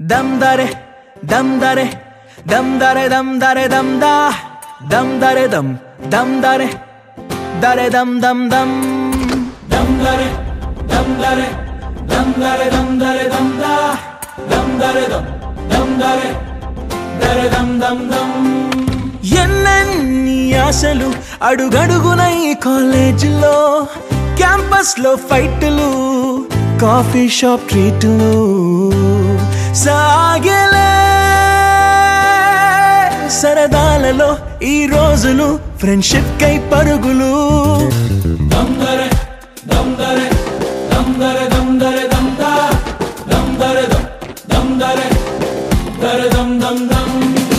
దమ్ దరే దమ్ దరే దమ్ దరే దమ్ దరే దమ్ దా దమ్ దరే దమ్ దమ్ దరే దరే దమ్ దమ్ దమ్ దమ్ దరే దమ్ దరే దమ్ దరే దమ్ దరే దమ్ దా దమ్ దరే దమ్ దమ్ దరే దరే దమ్ దమ్ దమ్ ఎన్నెన్ని ఆశలు అడుగడుగున ఈ కాలేజీలో క్యాంపస్ లో ఫైట్లు కాఫీ షాప్ ట్రీట్లు సాగలే సరదాలలో ఈ రోజులు ఫ్రెండ్షిప్ కై పరుగులు దమ్దరే దమ్దరే దమ్దరే దమ్దరే దమ్దా దమ్దరే దమ్ దమ్దరే దరే దమ్ దమ్ దమ్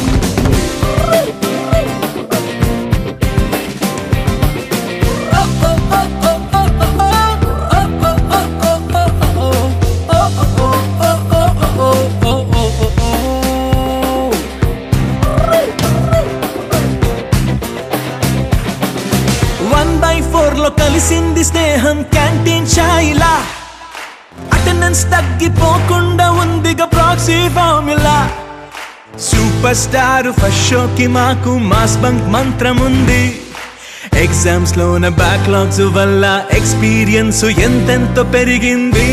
వన్ బై ఫోర్ లో కలిసింది స్నేహం క్యాంటీన్ ఛాయిలా అటెండెన్స్ తగ్గిపోకుండా ఉందిగా proxy formula super star first షోకి మాకు మాస్ బంక్ మంత్రం ఉంది ఎగ్జామ్స్ లోన బ్యాక్లాగ్స్ వల్ల ఎక్స్పీరియన్స్ ఎంతెంతో పెరిగింది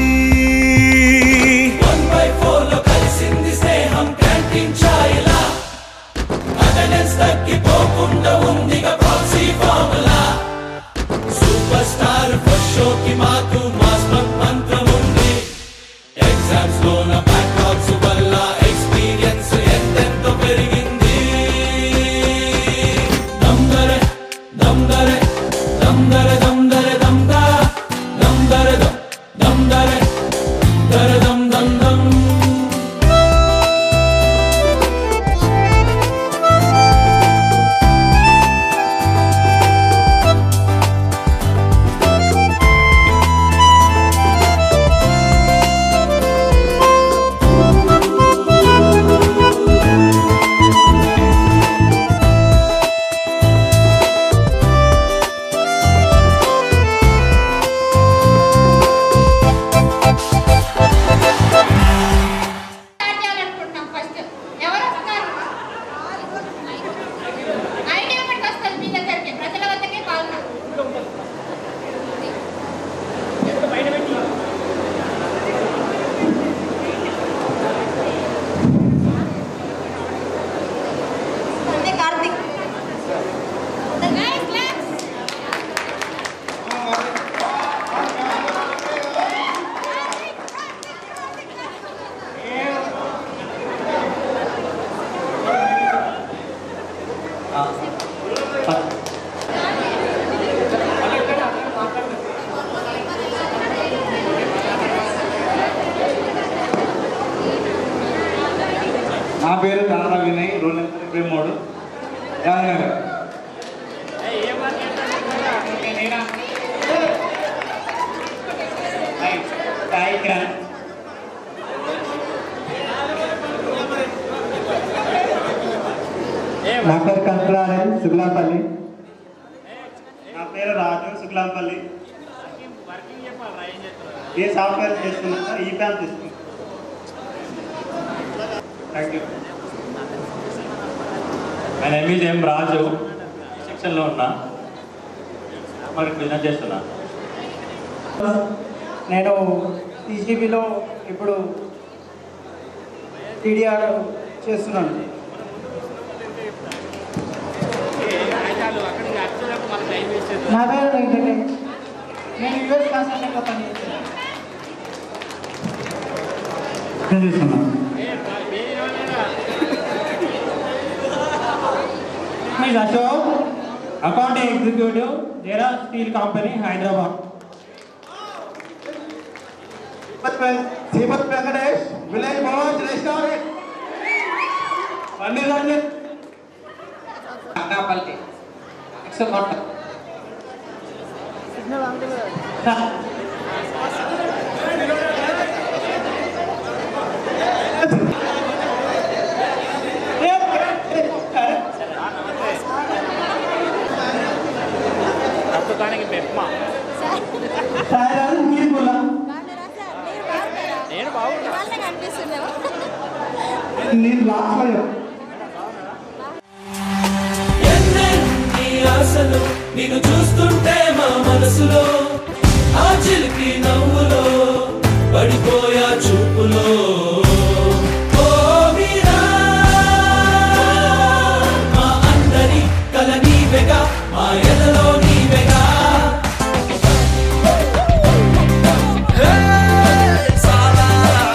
తగ్గిపోకుండా ఉందిగా proxy formula super star first షోకి మాకు మాస్ బంక్ మంత్రం ఉంది ఎగ్జామ్స్ లోన బ్యాక్లాగ్స్ వల్ల ఎక్స్పీరియన్స్ ఎంతెంతో పెరిగింది దమ్దరే దమ్దరే దమ్దరే దమ్దరే దమ్దా దమ్దరే దమ్ దమ్దరే దరే దమ్ దమ్ దమ్ స్టార్ట్ చేయాలనుకుంటున్నాం ఫస్ట్ ఎవరు వస్తారు ఐడియా ఒకటి వస్తుంది మీ దగ్గరికి ప్రజల వద్దకే పాలన అంటే కార్తీక్ Guys, let's నా పేరు కన్నడ వినయ్ రోల్ నెంబర్ ఇరవై మూడు గాంధీనగర్ నా పేరు కంకరారాయణ శుక్లాపల్లి నా పేరు రాజు శుక్లాపల్లి ఏ సాఫ్ట్వేర్ చేస్తున్నా ఈ ప్యాన్ చేస్తున్నా thank you my name is M Raju సెక్షన్లో ఉన్నా మరి బిజినెస్ చేస్తున్నా నేను టీజీబీలో ఇప్పుడు టీడీఆర్ చేస్తున్నాను నా పేరు వెంకటేష్ నేను యుఎస్ కన్స్ట్రక్షన్లో పనిచేస్తున్నాను చేస్తున్నాను Miss Ashok, accounting executive, Jera Steel Company, Hyderabad. Sripath Venkatesh village Bhavan restaurant paneer Ranjith Annapalli ఎక్సకోట ప్రస్తుతానికి మెప్మా సాయిరాజ్ మీరు కూడా బాగున్నారా సార్ మీరు బాగున్నారా నేను బాగున్నా వాళ్ళే కనిపిస్తున్నావా నేను లాస్ట్లో చెప్తాను ఎన్నెన్ని ఆశలు నిన్ను చూస్తుంటే మా మనసులో ఆ చిలిపి నవ్వులో పడిపోయా చూపులో ఓ మీరా, మా అందరి కల నీవెగా మా ఎదలో నీవెగా హే, సాలా,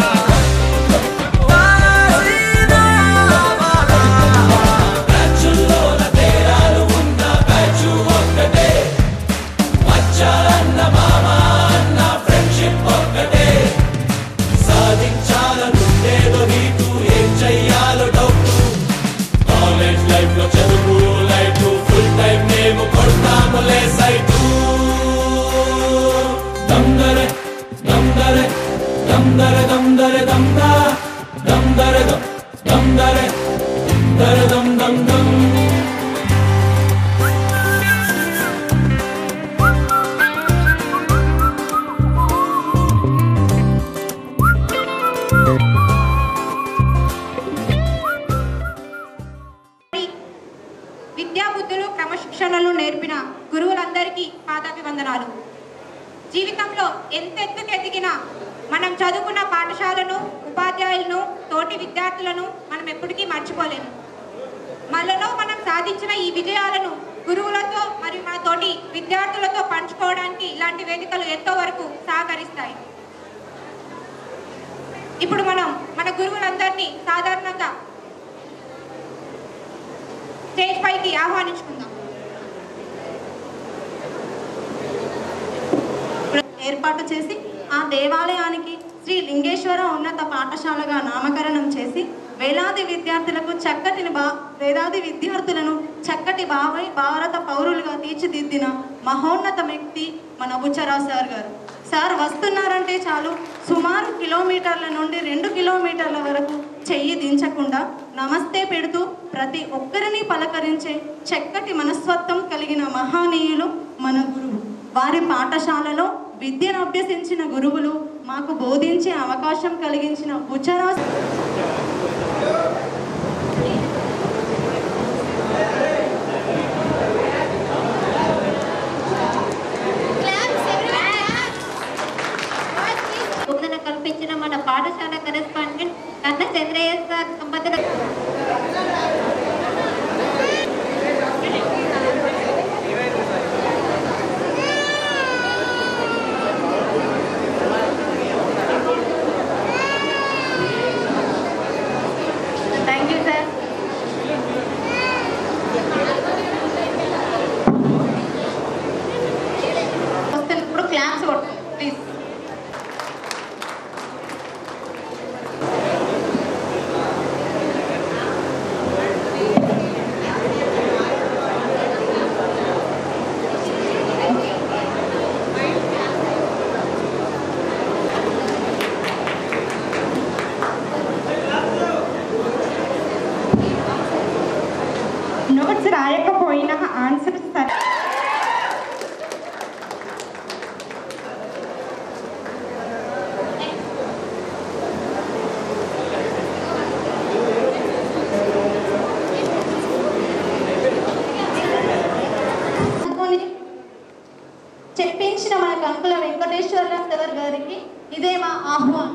వాసినా, వాలా. బ్యాచుల్లోన తేడాలు ఉన్న బ్యాచు ఒక్కటే వచ్చారన్న మామ అన్న ఫ్రెండ్షిప్ ఒక్కటే సాధించాలనుండేదో నీకు ఏం చెయ్యాలో డౌట్ కాలేజ్ లైఫ్ లో చదువు లైఫ్ ఫుల్ టైం మేము కొడతాములే సైటు దమ్దరే దమ్దరే దమ్దరే దమ్దరే దమ్దా దమ్దరే దమ్ దమ్దరే దర దమ్ దమ్ దమ్ విద్యా బుద్ధులు క్రమశిక్షణలు నేర్పిన గురువులందరికీ పాదాభివందనాలు జీవితంలో ఎంత ఎత్తుకు ఎదిగినా మనం చదువుకున్న పాఠశాలను ఉపాధ్యాయులను తోటి విద్యార్థులను మనం ఎప్పటికీ మర్చిపోలేము మనలో మనం సాధించిన ఈ విజయాలను గురువులతో మరియు మన తోటి విద్యార్థులతో పంచుకోవడానికి ఇలాంటి వేదికలు ఎంతో వరకు సహకరిస్తాయి ఇప్పుడు మనం మన గురువులందరినీ సాధారణంగా స్టేజ్ పైకి ఆహ్వానించుకుందాం ఏర్పాటు చేసి ఆ దేవాలయానికి శ్రీ లింగేశ్వర ఉన్నత పాఠశాలగా నామకరణం చేసి వేలాది విద్యార్థులకు చక్కటిని బా వేలాది విద్యార్థులను చక్కటి భావై భారత పౌరులుగా తీర్చిదిద్దిన మహోన్నత వ్యక్తి మన బుచ్చరా సార్ గారు సార్ వస్తున్నారంటే చాలు సుమారు కిలోమీటర్ల నుండి రెండు కిలోమీటర్ల వరకు చెయ్యి దించకుండా నమస్తే పెడుతూ ప్రతి ఒక్కరిని పలకరించే చక్కటి మనస్తత్వం కలిగిన మహానీయులు మన గురువు వారి పాఠశాలలో విద్యను అభ్యసించిన గురువులు మాకు బోధించే అవకాశం కలిగించిన బుచ్చరా బోధన కల్పించిన మన పాఠశాల కరెస్పాండెంట్ కన్న చంద్రయ్య సార్ దంపతుల థ్యాంక్ యూ సార్ వస్తున్నప్పుడు క్లాప్స్ కొట్టండి ప్లీజ్ నోట్స్ రాయకపోయినా ఆన్సర్స్ సరే అనుకొని చెప్పించిన మన కంకుల వెంకటేశ్వరరావు సార్ గారికి ఇదే మా ఆహ్వానం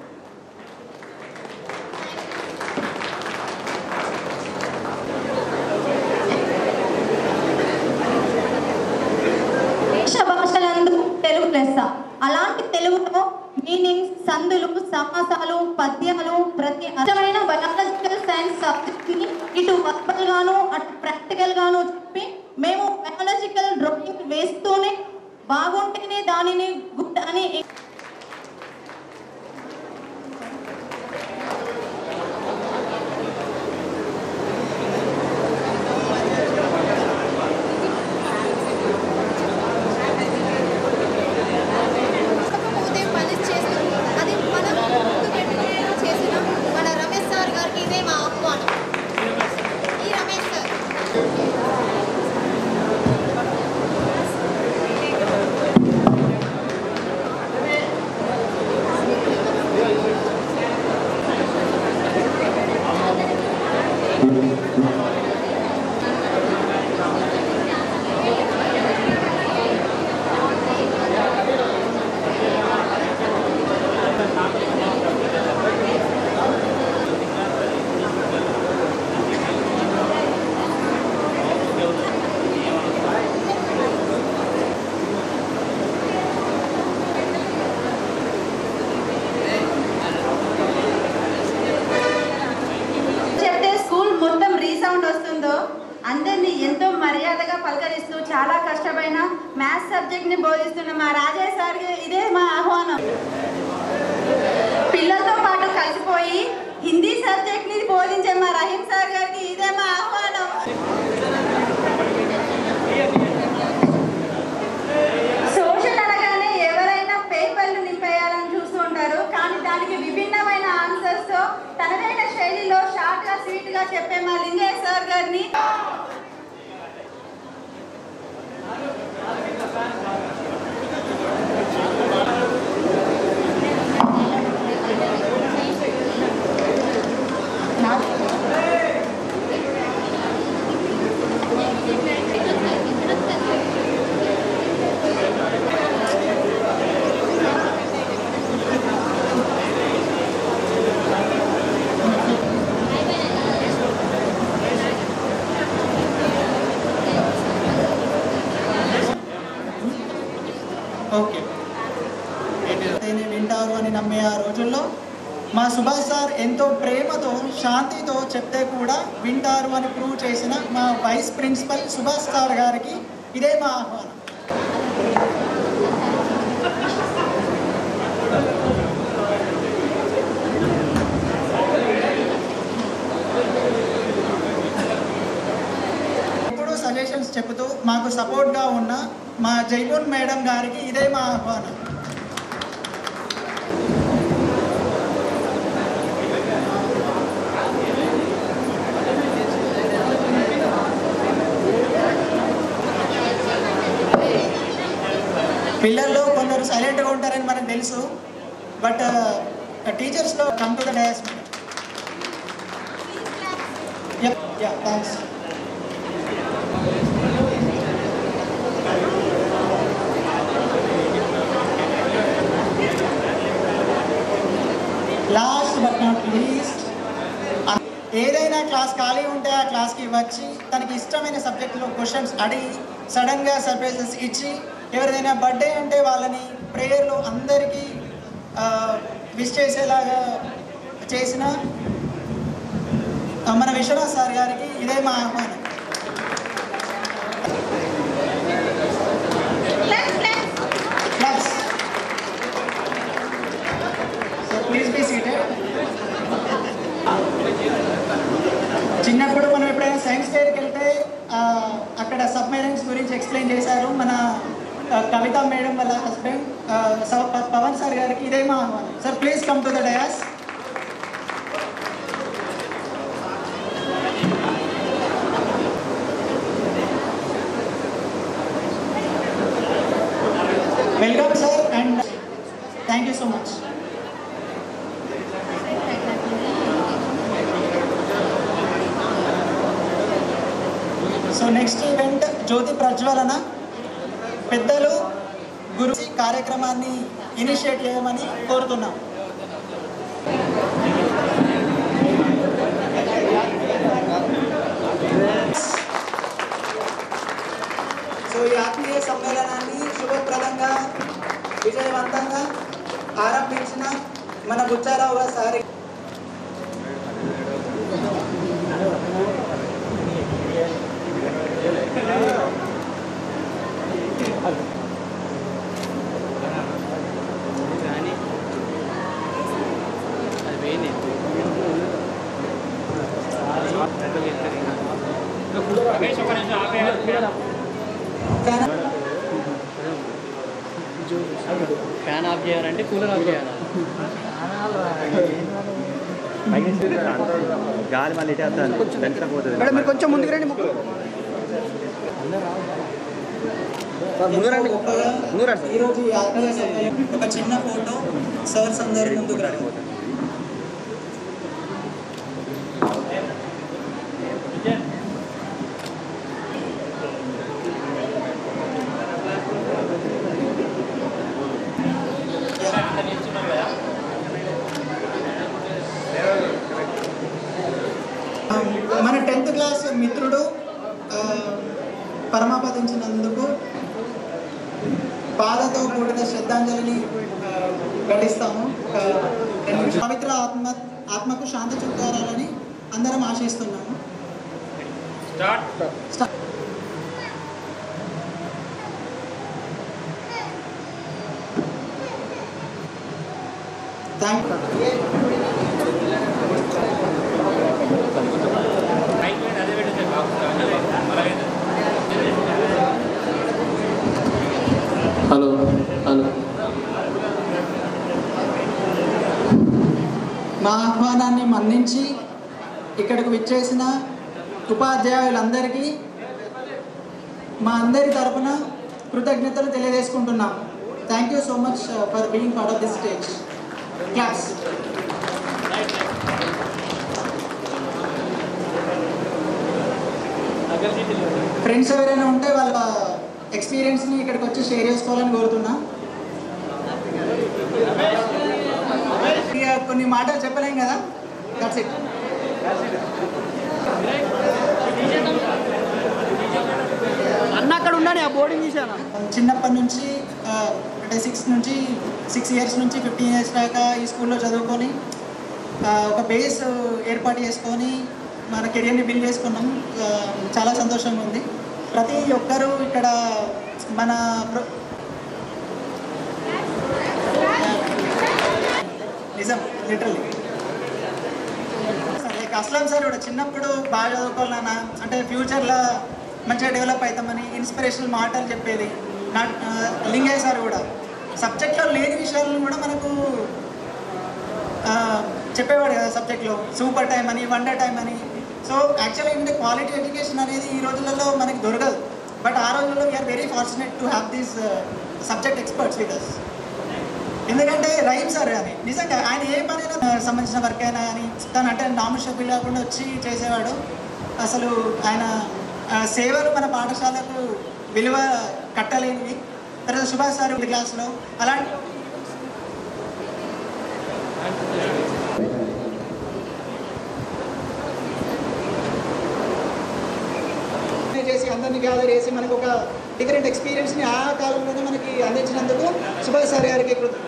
దేశ భాషలందు తెలుగు లెస్స అలాంటి తెలుగులో మీనింగ్స్ సందులు సమాసాలు పద్యాలు ప్రతి అర్థమైన బయాలజికల్ సైన్స్ సబ్జెక్ట్ని ఇటు వర్బల్ గాను అటు ప్రాక్టికల్ గాను చెప్పి మేము బయాలజికల్ డ్రాయింగ్ వేస్తూనే బాగుంటేనే దానిని గుడ్ అని కాకపోతే పని చేస్తుంది అది మనం ముందు పెట్టుకుని చేసిన మన రమేష్ సార్ గారికి ఇదే మా ఆహ్వానం ఈ రమేష్ సార్ చెప్తే స్కూల్ మొత్తం రీసౌండ్ వస్తుందో అందరినీ ఎంతో మర్యాదగా పలకరిస్తూ చాలా కష్టమైన మ్యాథ్స్ సబ్జెక్ట్ ని బోధిస్తున్న మా రాజేష్ సార్కి ఇదే మా ఆహ్వానం పిల్లలతో పాటు కలిసిపోయి హిందీ సబ్జెక్ట్ ని బోధించే మా రహీం సార్ గారికి ఇదే మా ఆహ్వానం సోషల్ అనగానే ఎవరైనా పేపర్లు నింపేయాలని చూస్తూ ఉంటారు కానీ దానికి విభిన్నమైన ఆన్సర్స్ తో తనదైన శైలిలో షార్ట్ గా స్వీట్ గా చెప్పే మా లింగయ్య సార్ గారిని ఓకే నేను వింటారు అని నమ్మే ఆ రోజుల్లో మా సుభాష్ సార్ ఎంతో ప్రేమతో శాంతితో చెప్తే కూడా వింటారు అని ప్రూవ్ చేసిన మా వైస్ ప్రిన్సిపల్ సుభాష్ సార్ గారికి ఇదే మా ఆహ్వానం ఎప్పుడూ సజెషన్స్ చెబుతూ మాకు సపోర్ట్గా ఉన్న మా జైపూర్ మేడం గారికి ఇదే మా ఆహ్వానం పిల్లల్లో కొందరు సైలెంట్గా ఉంటారని మనకు తెలుసు బట్ టీచర్స్లో come to the dais yeah thanks last but not least ఏదైనా క్లాస్ ఖాళీ ఉంటే ఆ క్లాస్కి వచ్చి తనకి ఇష్టమైన సబ్జెక్టులో క్వశ్చన్స్ అడిగి సడన్గా సర్ప్రైజెస్ ఇచ్చి ఎవరిదైనా బర్త్డే అంటే వాళ్ళని ప్రేయర్లో అందరికీ విష్ చేసేలాగా చేసిన ఆ, మన విశ్వనాథ్ సార్ గారికి ఇదే మా ఆహ్వానం Claps. So please be seated. చిన్నప్పుడు మనం ఎప్పుడైనా సైన్స్ ఫేర్కి వెళ్తే ఆ, అక్కడ సబ్మెరైన్స్ గురించి ఎక్స్ప్లెయిన్ చేశారు మన ఆ, కవిత మేడం వాళ్ళ హస్బెండ్ పవన్ సార్ గారికి ఇదే మా ఆహ్వానం sir please come to the dais welcome sir and thank you so much so next event జ్యోతి ప్రజ్వలన పెద్దలు గురు కార్యక్రమాన్ని ఇనిషియేట్ చేయమని కోరుతున్నాం సో ఈ ఆత్మీయ సమ్మేళనాన్ని శుభప్రదంగా విజయవంతంగా ఆరంభించిన మన బుచ్చారావు గారు సారి కానీ ఫ్యాన్ ఆఫ్ చేయాలంటే కూలర్ ఆఫ్ చేయాలా గాలి మళ్ళీ ఇటేస్తాను వెంటనే పోతుంది మేడం మీరు కొంచెం ముందుకు రండి ముగ్గురు గొప్పగా ఈరోజు ఈ ఆత్మీయ సమ్మేళనం ఒక చిన్న ఫోటో సర్స్ అందరి ముందుకు రండి ఆస్వాదించినందుకు బాధతో కూడిన శ్రద్ధాంజలిని ఆ, ఘటిస్తాము ఒక రెండు నిమిషాలు. పవిత్ర ఆత్మ ఆత్మకు శాంతి చూపాలని అందరం ఆశిస్తున్నాము స్టార్ట్. థ్యాంక్ హలో హలో మా ఆహ్వానాన్ని మన్నించి ఇక్కడికి విచ్చేసిన ఉపాధ్యాయులందరికీ మా అందరి తరపున కృతజ్ఞతలు తెలియజేసుకుంటున్నాం thank you so much for being part of this stage class friends ఎవరైనా ఉంటే వాళ్ళ ఎక్స్పీరియన్స్ని ఇక్కడికి వచ్చి షేర్ చేసుకోవాలని కోరుతున్నా ఇక కొన్ని మాటలు చెప్పలేం కదా దట్స్ ఇట్ అన్న అక్కడ ఉండని ఆ బోర్డింగ్ తీసాను చిన్నప్పటి నుంచి ఆ, అంటే సిక్స్ నుంచి సిక్స్ ఇయర్స్ నుంచి ఫిఫ్టీన్ ఇయర్స్ దాకా ఈ స్కూల్లో చదువుకొని ఆ, ఒక బేస్ ఏర్పాటు చేసుకొని మన కెరియర్ని బిల్డ్ చేసుకున్నాం ఆ, చాలా సంతోషంగా ఉంది ప్రతి ఒక్కరూ ఇక్కడ మన ప్ర- నిజం లిటరల్లీ లైక్ అస్లాం సార్ కూడా చిన్నప్పుడు బాగా చదువుకోవాలన్న అంటే ఫ్యూచర్లో మంచిగా డెవలప్ అవుతామని ఇన్స్పిరేషనల్ మాటలు చెప్పేది నా ఆ, లింగయ్య సార్ కూడా సబ్జెక్ట్లో లేని విషయాలను కూడా మనకు ఆ, చెప్పేవాడు కదా సబ్జెక్ట్లో సూపర్ టైం అని వండర్ టైం అని సో యాక్చువల్గా ఏంటంటే క్వాలిటీ ఎడ్యుకేషన్ అనేది ఈ రోజులలో మనకి దొరకదు బట్ ఆ రోజుల్లో we're very fortunate to have these subject experts with us ఎందుకంటే రైమ్ సార్ కానీ నిజంగా ఆయన ఏ పనైనా ఆ, సంబంధించిన వర్క్ అయినా కానీ తను అంటే నామషబ్బి లేకుండా వచ్చి చేసేవాడు అసలు ఆయన ఆ, సేవలు మన పాఠశాలకు విలువ కట్టలేనివి తర్వాత సుభాష్ సార్ క్లాస్లో అలాంటి చేసి అందరినీ గ్యాదర్ చేసి మనకు ఒక డిఫరెంట్ ఎక్స్పీరియన్స్ని ఆ కాలంలోనే మనకి అందించినందుకు సుభాష్ సార్ గారికి కృత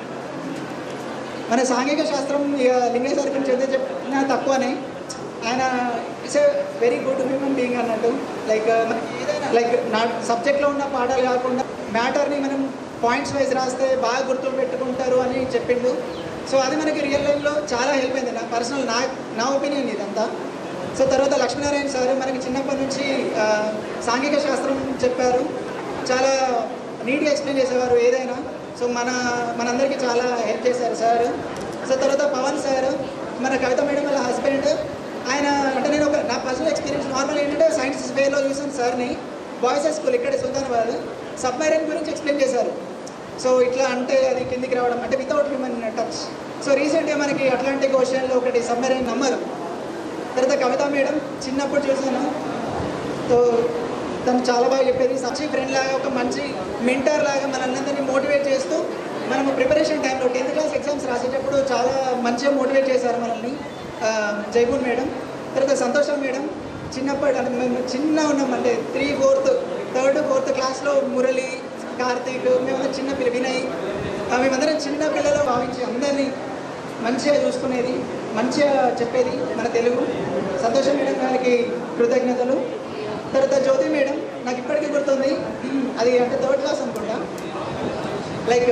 మన సాంఘిక శాస్త్రం ఇక లింగయ్య సార్ గురించి ఎంత చెప్పినా తక్కువనే ఆయన it's a very good human being అన్నట్టు లైక్ మనకి ఏదైనా లైక్ నా సబ్జెక్ట్లో ఉన్న పాఠాలు కాకుండా మ్యాటర్ని మనం పాయింట్స్ వైజ్ రాస్తే బాగా గుర్తు పెట్టుకుంటారు అని చెప్పిండు సో అది మనకి రియల్ లైఫ్లో చాలా హెల్ప్ అయింది నా పర్సనల్ నా నా ఒపీనియన్ ఇదంతా సో తర్వాత లక్ష్మీనారాయణ సార్ మనకి చిన్నప్పటి నుంచి ఆ, సాంఘిక శాస్త్రం చెప్పారు చాలా నీట్గా ఎక్స్ప్లెయిన్ చేసేవారు ఏదైనా సో మన మనందరికీ చాలా హెల్ప్ చేశారు సార్ సో తర్వాత పవన్ సార్ మన కవిత మేడం వాళ్ళ హస్బెండ్ ఆయన అంటే నేను ఒక నా పర్సనల్ ఎక్స్పీరియన్స్ నార్మల్ ఏంటంటే సైన్స్ వేలో చూసాను సార్ని బాయ్స్ హై స్కూల్ ఇక్కడ సుల్తానాబాద్ సబ్మెరైన్ గురించి ఎక్స్ప్లెయిన్ చేశారు సో ఇట్లా అంటే అది కిందికి రావడం అంటే వితౌట్ హ్యూమన్ టచ్ సో రీసెంట్గా మనకి అట్లాంటిక్ ఓషన్లో ఒకటి సబ్మెరైన్ నమ్మరు తర్వాత కవిత మేడం చిన్నప్పుడు చూసాను సో తను చాలా బాగా చెప్పేది సచి ఫ్రెండ్ లాగా ఒక మంచి మెంటర్ లాగా మనందరినీ మోటివేట్ చేస్తూ మనము ప్రిపరేషన్ టైంలో టెన్త్ క్లాస్ ఎగ్జామ్స్ రాసేటప్పుడు చాలా మంచిగా మోటివేట్ చేశారు మనల్ని ఆ, జైపూర్ మేడం తర్వాత సంతోషం మేడం చిన్నప్పటి అంటే మేము చిన్న ఉన్నాం అంటే త్రీ ఫోర్త్ థర్డ్ ఫోర్త్ క్లాస్లో మురళి కార్తీక్ మేమందరం చిన్న పిల్ల వినయ్ ఆ, మేమందరం చిన్న పిల్లలు భావించి అందరినీ మంచిగా చూసుకునేది మంచిగా చెప్పేది మన తెలుగు సంతోషం మేడం గారికి కృతజ్ఞతలు తర్వాత జ్యోతి మేడం నాకు ఇప్పటికీ గుర్తుంది అది అంటే థర్డ్ క్లాస్ అనుకుంటా లైక్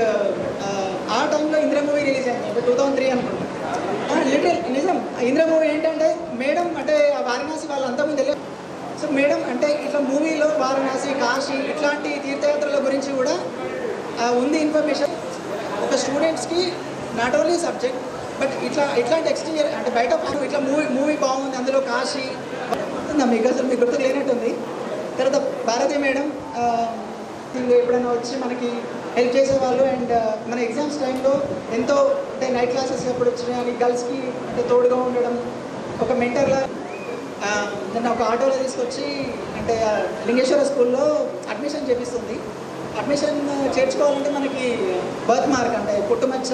ఆ టైంలో ఇంద్ర మూవీ రిలీజ్ అయింది టూ థౌసండ్ త్రీ అనుకుంటా లిటిల్ నిజం ఇంద్ర మూవీ ఏంటంటే మేడం అంటే ఆ వారణాసి వాళ్ళు అంతకుముందు తెలియదు సో మేడం అంటే ఇట్లా మూవీలో వారణాసి కాశీ ఇట్లాంటి తీర్థయాత్రల గురించి కూడా ఆ, ఉంది ఇన్ఫర్మేషన్ ఒక స్టూడెంట్స్కి నాట్ ఓన్లీ సబ్జెక్ట్ బట్ ఇట్లా ఇట్లాంటి ఎక్స్టీరియర్ అంటే బయట పా- ఇట్లా మూవీ మూవీ బాగుంది అందులో కాశీ గుర్తుందా మీకు అసలు మీకు గుర్తు లేనట్టుంది తర్వాత భారతి మేడం ఆ, ఇంకా ఎప్పుడైనా వచ్చి మనకి హెల్ప్ చేసేవాళ్ళు అండ్ మన ఎగ్జామ్స్ టైంలో ఎంతో అంటే నైట్ క్లాసెస్ ఎప్పుడు వచ్చినాయి అని గర్ల్స్కి అంటే తోడుగా ఉండడం ఒక మెంటర్లా నన్ను ఒక ఆటోలో తీసుకొచ్చి అంటే ఆ లింగేశ్వర స్కూల్లో అడ్మిషన్ చేపిస్తుంది అడ్మిషన్ చేర్చుకోవాలంటే మనకి బర్త్ మార్క్ అంటే పుట్టుమచ్చ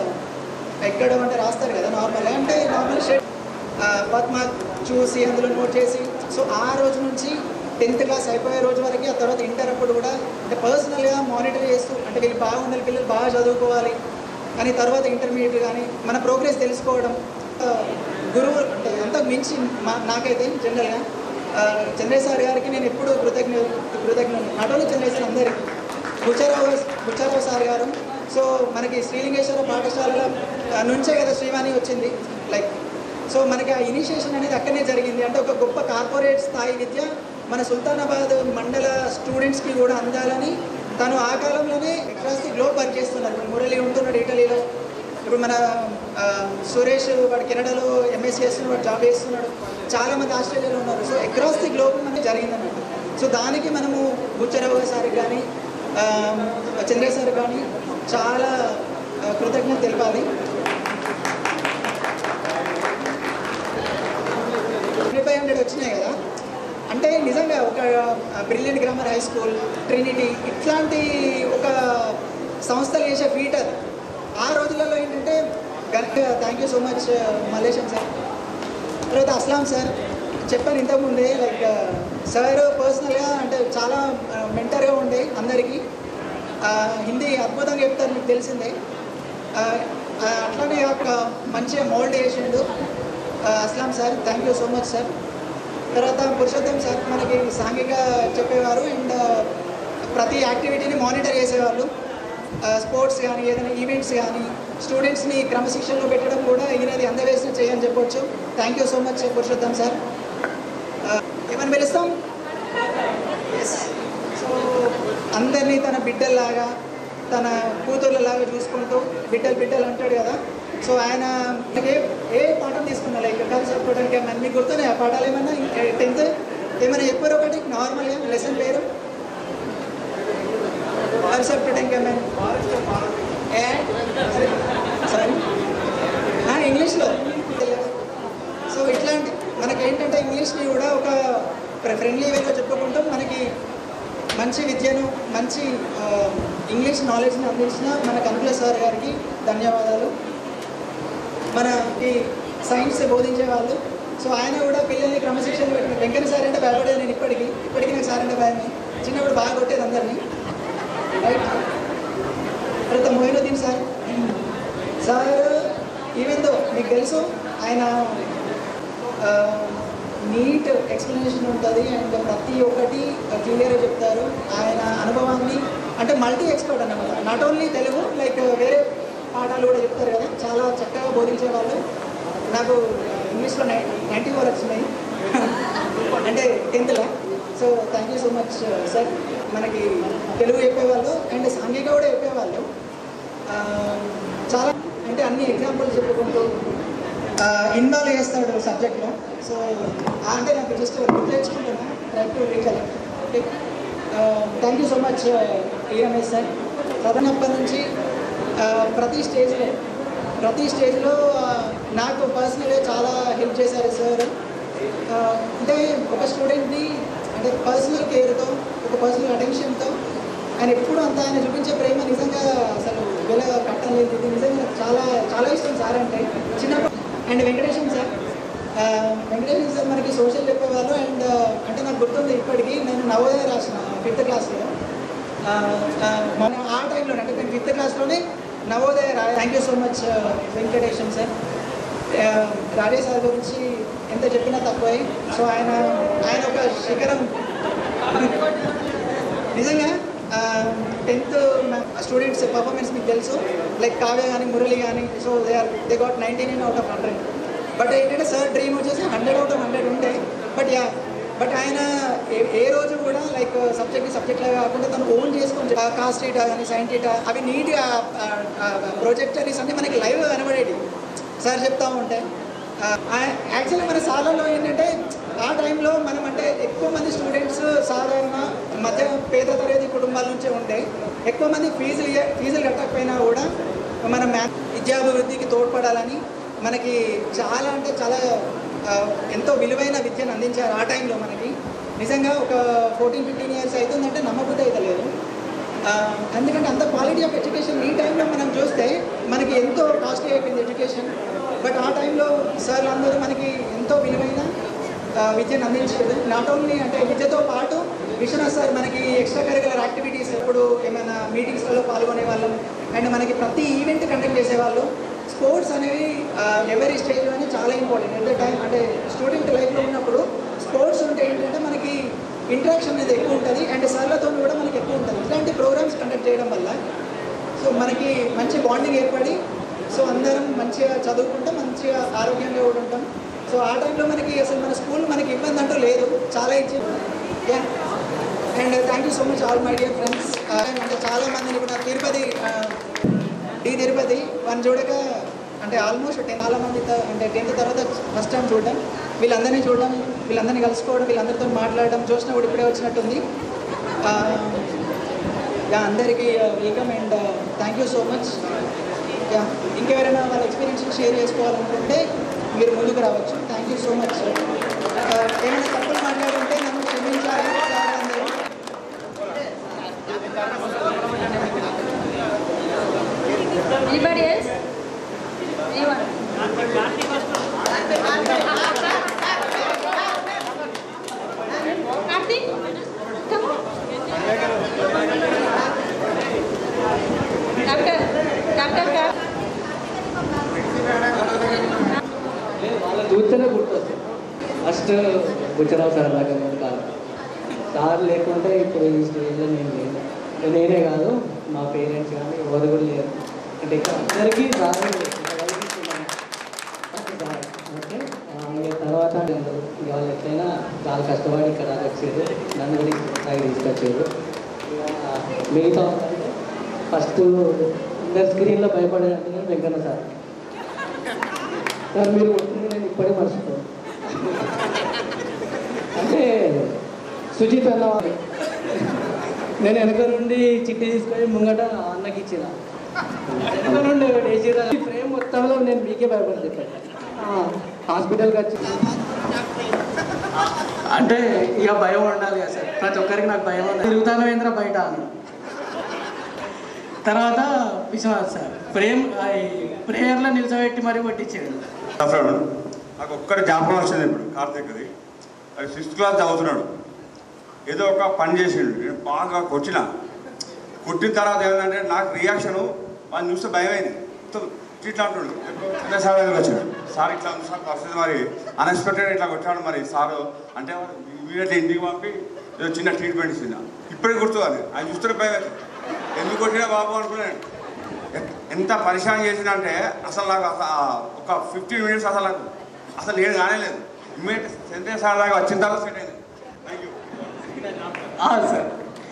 ఎక్కడం అంటే రాస్తారు కదా నార్మల్ అంటే నార్మల్ షేప్ బర్త్ మార్క్ చూసి అందులో నోట్ చేసి సో ఆ రోజు నుంచి టెన్త్ క్లాస్ అయిపోయే రోజు వరకు ఆ తర్వాత ఇంటర్ అప్పుడు కూడా అంటే పర్సనల్గా మానిటర్ చేస్తూ అంటే వీళ్ళు బాగుండాలి పిల్లలు బాగా చదువుకోవాలి అని తర్వాత ఇంటర్మీడియట్ కానీ మన ప్రోగ్రెస్ తెలుసుకోవడం ఆ, గురువు అంటే అంతకు మించి మా నాకైతే జనరల్గా ఆ, చంద్రయ్య సార్ గారికి నేను ఎప్పుడూ కృతజ్ఞ కృతజ్ఞ నాట్ ఓన్లీ చంద్రయ్య సార్ అందరికీ బుచ్చారావు బుచ్చారావు సార్ గారు సో మనకి శ్రీలింగేశ్వర పాఠశాలల ఆ, నుంచే కదా శ్రీవాణి వచ్చింది లైక్ సో మనకి ఆ ఇనిషియేషన్ అనేది అక్కడనే జరిగింది అంటే ఒక గొప్ప కార్పొరేట్ స్థాయి విద్య మన సుల్తానాబాద్ మండల స్టూడెంట్స్కి కూడా అందాలని తను ఆ కాలంలోనే అక్రాస్ ది గ్లోబ్ వర్క్ చేస్తున్నారు ఇప్పుడు మురళి ఉంటున్నాడు ఇటలీలో ఇప్పుడు మన ఆ, సురేష్ వాడు కెనడాలో ఎంఎస్సీ చేస్తున్నాడు వాడు జాబ్ చేస్తున్నాడు చాలా మంది ఆస్ట్రేలియాలో ఉన్నారు సో అక్రాస్ ది గ్లోబ్ మనకి జరిగిందన్నమాట సో దానికి మనము బుచ్చరావు సార్కి కానీ ఆ, చంద్రయ్య సార్ కానీ చాలా ఆ, కృతజ్ఞత తెలపాలి ట్వంటీ ఫైవ్ హండ్రెడ్ వచ్చినాయి కదా అంటే నిజంగా ఒక brilliant grammar high school Trinity ఇట్లాంటి ఒక సంస్థలు చేసే ఫీట్ అది ఆ రోజులలో ఏంటంటే thank you so much Malaysian sir తర్వాత అస్లాం సార్ చెప్పాను ఇంతకుముందే లైక్ సార్ పర్సనల్గా అంటే చాలా మెంటర్గా ఉండే అందరికీ ఆ, హిందీ అద్భుతంగా చెప్తారు మీకు తెలిసిందే ఆ, ఆ, అట్లానే ఒక మంచిగా మోల్డ్ చేసిండు ఆ, Aslam sir thank you so much sir తర్వాత పురుషోత్తం సార్ మనకి సాంఘిక చెప్పేవారు అండ్ ప్రతి యాక్టివిటీని మానిటర్ చేసేవాళ్ళు స్పోర్ట్స్ కానీ ఏదైనా ఈవెంట్స్ కానీ స్టూడెంట్స్ని క్రమశిక్షణలో పెట్టడం కూడా ఈయనది అందవేసిన చేయని చెప్పొచ్చు thank you so much Purushottam sir ఏమని పిలుస్తాం ఎస్ సో అందరినీ తన బిడ్డల్లాగా తన కూతుర్లలాగా చూసుకుంటూ బిడ్డలు బిడ్డలు అంటాడు కదా సో ఆయన ఏ ఏ పాఠం తీసుకున్నా లైక్ కలిసి చెప్పుకోవడానికి ఏమన్నా మీకు గుర్తున్నాయి ఆ పాఠాలు ఏమన్నా టెన్త్ ఏమైనా చెప్పారు ఒకటి నార్మల్గా లెసన్ పేరు కలిసి చెప్పుకోవడానికి ఏమైనా సారీ ఇంగ్లీష్లో సో ఇట్లాంటి మనకి ఏంటంటే ఇంగ్లీష్ని కూడా ఒక ఫ్రెండ్లీ వేలో చెప్పుకుంటూ మనకి మంచి విద్యను మంచి ఆ, ఇంగ్లీష్ నాలెడ్జ్ని అందించిన మన కనుకుల సార్ గారికి ధన్యవాదాలు మనకి సైన్స్ బోధించే వాళ్ళు సో ఆయన కూడా పిల్లల్ని క్రమశిక్షణ పెట్టిన వెంకన్న సార్ అంటే భయపడేది నేను ఇప్పటికీ ఇప్పటికీ నాకు సార్ అంటే భయమే చిన్నప్పుడు బాగా కొట్టేది అందరినీ రైట్ తర్వాత Moinuddin sir sir even though మీకు తెలుసు ఆయన నీట్ ఎక్స్ప్లెనేషన్ ఉంటుంది అండ్ ప్రతి ఒక్కటి క్లియర్గా చెప్తారు ఆయన అనుభవాన్ని అంటే మల్టీ ఎక్స్పర్ట్ అన్నమాట నాట్ ఓన్లీ తెలుగు లైక్ వేరే పాఠాలు కూడా చెప్తారు కదా చాలా చక్కగా బోధించే వాళ్ళు నాకు ఇంగ్లీష్లో నై నైంటీ ఫోర్ వచ్చినాయి అంటే టెన్త్లో so thank you so much sir మనకి తెలుగు చెప్పేవాళ్ళు అండ్ సాంఘిక కూడా చెప్పేవాళ్ళు ఆ, చాలా అంటే అన్ని ఎగ్జాంపుల్స్ చెప్పుకుంటూ ఇన్వాల్వ్ చేస్తాడు సబ్జెక్ట్లో సో అంటే నాకు జస్ట్ గుర్తు తెచ్చుకుంటున్నా try to recollect okay thank you so much EMS sir ప్రధానప్పటి నుంచి ఆ, ప్రతి స్టేజ్లో ప్రతి స్టేజ్లో ఆ, నాకు పర్సనల్గా చాలా హెల్ప్ చేశారు సార్ ఆ, అంటే ఒక స్టూడెంట్ని అంటే పర్సనల్ కేర్తో ఒక పర్సనల్ అటెన్షన్తో ఆయన ఎప్పుడు అంత ఆయన చూపించే ప్రేమ నిజంగా అసలు వెల కట్టలేదు ఇది నిజంగా నాకు చాలా చాలా ఇష్టం సార్ అంటే చిన్నప్పుడు అండ్ వెంకటేశం సార్ ఆ, వెంకటేశం సార్ మనకి సోషల్ చెప్పేవాళ్ళు అండ్ అంటే నాకు గుర్తుంది ఇప్పటికీ నేను నవోదయ రాసిన ఫిఫ్త్ క్లాస్లో ఆ, ఆ, మన ఆ టైంలో అంటే నేను ఫిఫ్త్ క్లాస్లోనే నవోదయ రా thank you so much Venkatesham sir ఆ, రాజేష్ సార్ గురించి ఎంత చెప్పినా తక్కువే సో ఆయన ఆయన ఒక శిఖరం నిజంగా టెన్త్ స్టూడెంట్స్ పర్ఫార్మెన్స్ మీకు తెలుసు లైక్ కావ్య కానీ మురళి కానీ so they are they got ninety nine out of hundred but ఏంటంటే సార్ డ్రీమ్ వచ్చేసి హండ్రెడ్ అవుట్ ఆఫ్ హండ్రెడ్ ఉండే బట్ యా బట్ ఆయన ఏ ఏ రోజు కూడా లైక్ సబ్జెక్ట్ సబ్జెక్ట్లా కాకుండా తను ఓన్ చేసుకొని కాస్ట్ డేటా కానీ సైన్ డేటా అవి నీట్గా ప్రొజెక్టరీస్ అన్నీ మనకి లైవ్ కనబడేవి సార్ చెప్తా ఉంటే యాక్చువల్లీ మన సాలలో ఏంటంటే ఆ టైంలో మనం అంటే ఎక్కువ మంది స్టూడెంట్స్ సాధారణ మధ్య పేద తరగతి కుటుంబాల నుంచే ఉంటే ఎక్కువ మంది ఫీజులు ఇయ్య- ఫీజులు కట్టకపోయినా కూడా మన మ్యాథ్ విద్యాభివృద్ధికి తోడ్పడాలని మనకి చాలా అంటే చాలా ఆ, ఎంతో విలువైన విద్యను అందించారు ఆ టైంలో మనకి నిజంగా ఒక ఫోర్టీన్ ఫిఫ్టీన్ ఇయర్స్ అవుతుందంటే నమ్మబుద్ధి అయితే లేదు ఆ, ఎందుకంటే అంత క్వాలిటీ ఆఫ్ ఎడ్యుకేషన్ ఈ టైంలో మనం చూస్తే మనకి ఎంతో కాస్ట్లీ అయిపోయింది ఎడ్యుకేషన్ బట్ ఆ టైంలో సార్లు అందరూ మనకి ఎంతో విలువైన ఆ, విద్యను అందించేది నాట్ ఓన్లీ అంటే విద్యతో పాటు విశ్వనాథ్ సార్ మనకి ఎక్స్ట్రా కరికులర్ యాక్టివిటీస్ ఎప్పుడు ఏమైనా మీటింగ్స్లలో పాల్గొనే వాళ్ళం అండ్ మనకి ప్రతి ఈవెంట్ కండక్ట్ చేసేవాళ్ళు స్పోర్ట్స్ అనేవి ఎవరీ స్టేజ్లోనే చాలా ఇంపార్టెంట్ ఎట్ ద టైం అంటే స్టూడెంట్ లైఫ్లో ఉన్నప్పుడు స్పోర్ట్స్ ఉంటే ఏంటంటే మనకి ఇంటరాక్షన్ అనేది ఎక్కువ ఉంటుంది అండ్ సార్లతో కూడా మనకి ఎక్కువ ఉంటుంది ఇలాంటి ప్రోగ్రామ్స్ కండక్ట్ చేయడం వల్ల సో మనకి మంచి బాండింగ్ ఏర్పడి సో అందరం మంచిగా చదువుకుంటాం మంచిగా ఆరోగ్యంగా కూడా ఉంటాం సో ఆ టైంలో మనకి అసలు మన స్కూల్ మనకి ఇబ్బంది అంటూ లేదు చాలా ఇచ్చి yeah and thank you so much all my dear friends అంటే చాలా మందిని కూడా తిరుపతి ఆ, డి తిరుపతి వన్ చూడక అంటే ఆల్మోస్ట్ టెన్ చాలా మంది త- అంటే టెన్త్ తర్వాత ఫస్ట్ టైం చూడడం వీళ్ళందరినీ చూడడం వీళ్ళందరినీ కలుసుకోవడం వీళ్ళందరితో మాట్లాడడం చూసినా కూడా ఇప్పుడే వచ్చినట్టుంది ఆ, యా అందరికీ welcome and thank you so much yeah ఇంకెవరైనా వాళ్ళ ఎక్స్పీరియన్స్ షేర్ చేసుకోవాలనుకుంటే మీరు ముందుకు రావచ్చు థ్యాంక్ యూ సో మచ్ ఏమైనా తప్పులు మాట్లాడుంటే నన్ను క్షమించాలి సార్ అందరూ Anybody else? Anyone? Karthik, come on. Doctor, doctor, doctor. వాళ్ళ చూస్తేనే గుర్తొస్తుంది ఫస్ట్ బుచ్చరావు సార్ దాకా ముందు కాదు సార్ లేకుంటే ఇప్పుడు ఈ స్టేజ్లో నేను లేను అంటే నేనే కాదు మా పేరెంట్స్ కానీ ఎవరు కూడా లేరు అంటే ఇక్కడ అందరికీ సార్ ఓకే ఇంకా తర్వాత నేను ఇక వాళ్ళు ఎట్లయినా చాలా కష్టపడి ఇక్కడ దాకా వచ్చారు నన్ను కూడా ఇక్కడ తీసుకొచ్చారు ఇక మిగతా వాళ్ళంటే ఫస్ట్ అందరి స్క్రీన్లో భయపడేటట్టు వెంకన్న సార్ సార్ మీరు కొట్టింది నేను ఇప్పుడే మర్చిపోను అంటే సుజిత్ అన్న వాడు. నేను వెనక నుండి చిట్టి తీసుకొని ముంగట అన్నకి ఇచ్చిన వెనక నుండి వేసిరా ఈ ఫ్రేమ్ మొత్తంలో నేను మీకే భయపడి చెప్పాను హాస్పిటల్కి వచ్చి అంటే ఇక భయం ఉండాలి కదా సార్ ప్రతి ఒక్కరికి నాకు భయం ఉండాలి తిరుగుతాను ఏంద్ర బయట అన్నాడు తర్వాత విశ్వనాథ్ సార్ ప్రేమ్ ప్రేయర్లో నిల్చోబెట్టి మరీ కొట్టించాడు అసలు నాకు ఒక్కటి జ్ఞాపకం వచ్చింది ఇప్పుడు కార్తీక్ది అది సిక్స్త్ క్లాస్ చదువుతున్నాడు ఏదో ఒక పని చేసిండు నేను బాగా కొట్టిన కొట్టిన తర్వాత ఏంటంటే నాకు రియాక్షను వాళ్ళు చూస్తే భయం అయింది మొత్తం ఇట్లా అంటుండు చిన్న సార్ దగ్గర వచ్చాడు సార్ ఇట్లా ఉంది సార్ పరిస్థితి మరి అన్ఎక్స్పెక్టెడ్ ఇట్లా కొట్టాడు మరి సారు అంటే ఇమీడియట్లీ ఇంటికి పంపి ఏదో చిన్న ట్రీట్మెంట్ ఇచ్చింది ఇప్పుడే గుర్తు అది ఆయన చూస్తే భయం అవుతుంది. ఎందుకు కొట్టినా బాబు అనుకున్నాను ఎ- ఎంత పరిశాన్ చేసిందంటే అసలు నాకు అసలు ఆ ఒక ఫిఫ్టీన్ మినిట్స్ అసలు నాకు అసలు నేను కానేలేదు ఇమ్మీడియట్ సెంటెన్స్ సార్ దాకా వచ్చిన తర్వాత సెట్ అయింది థ్యాంక్ యూ సార్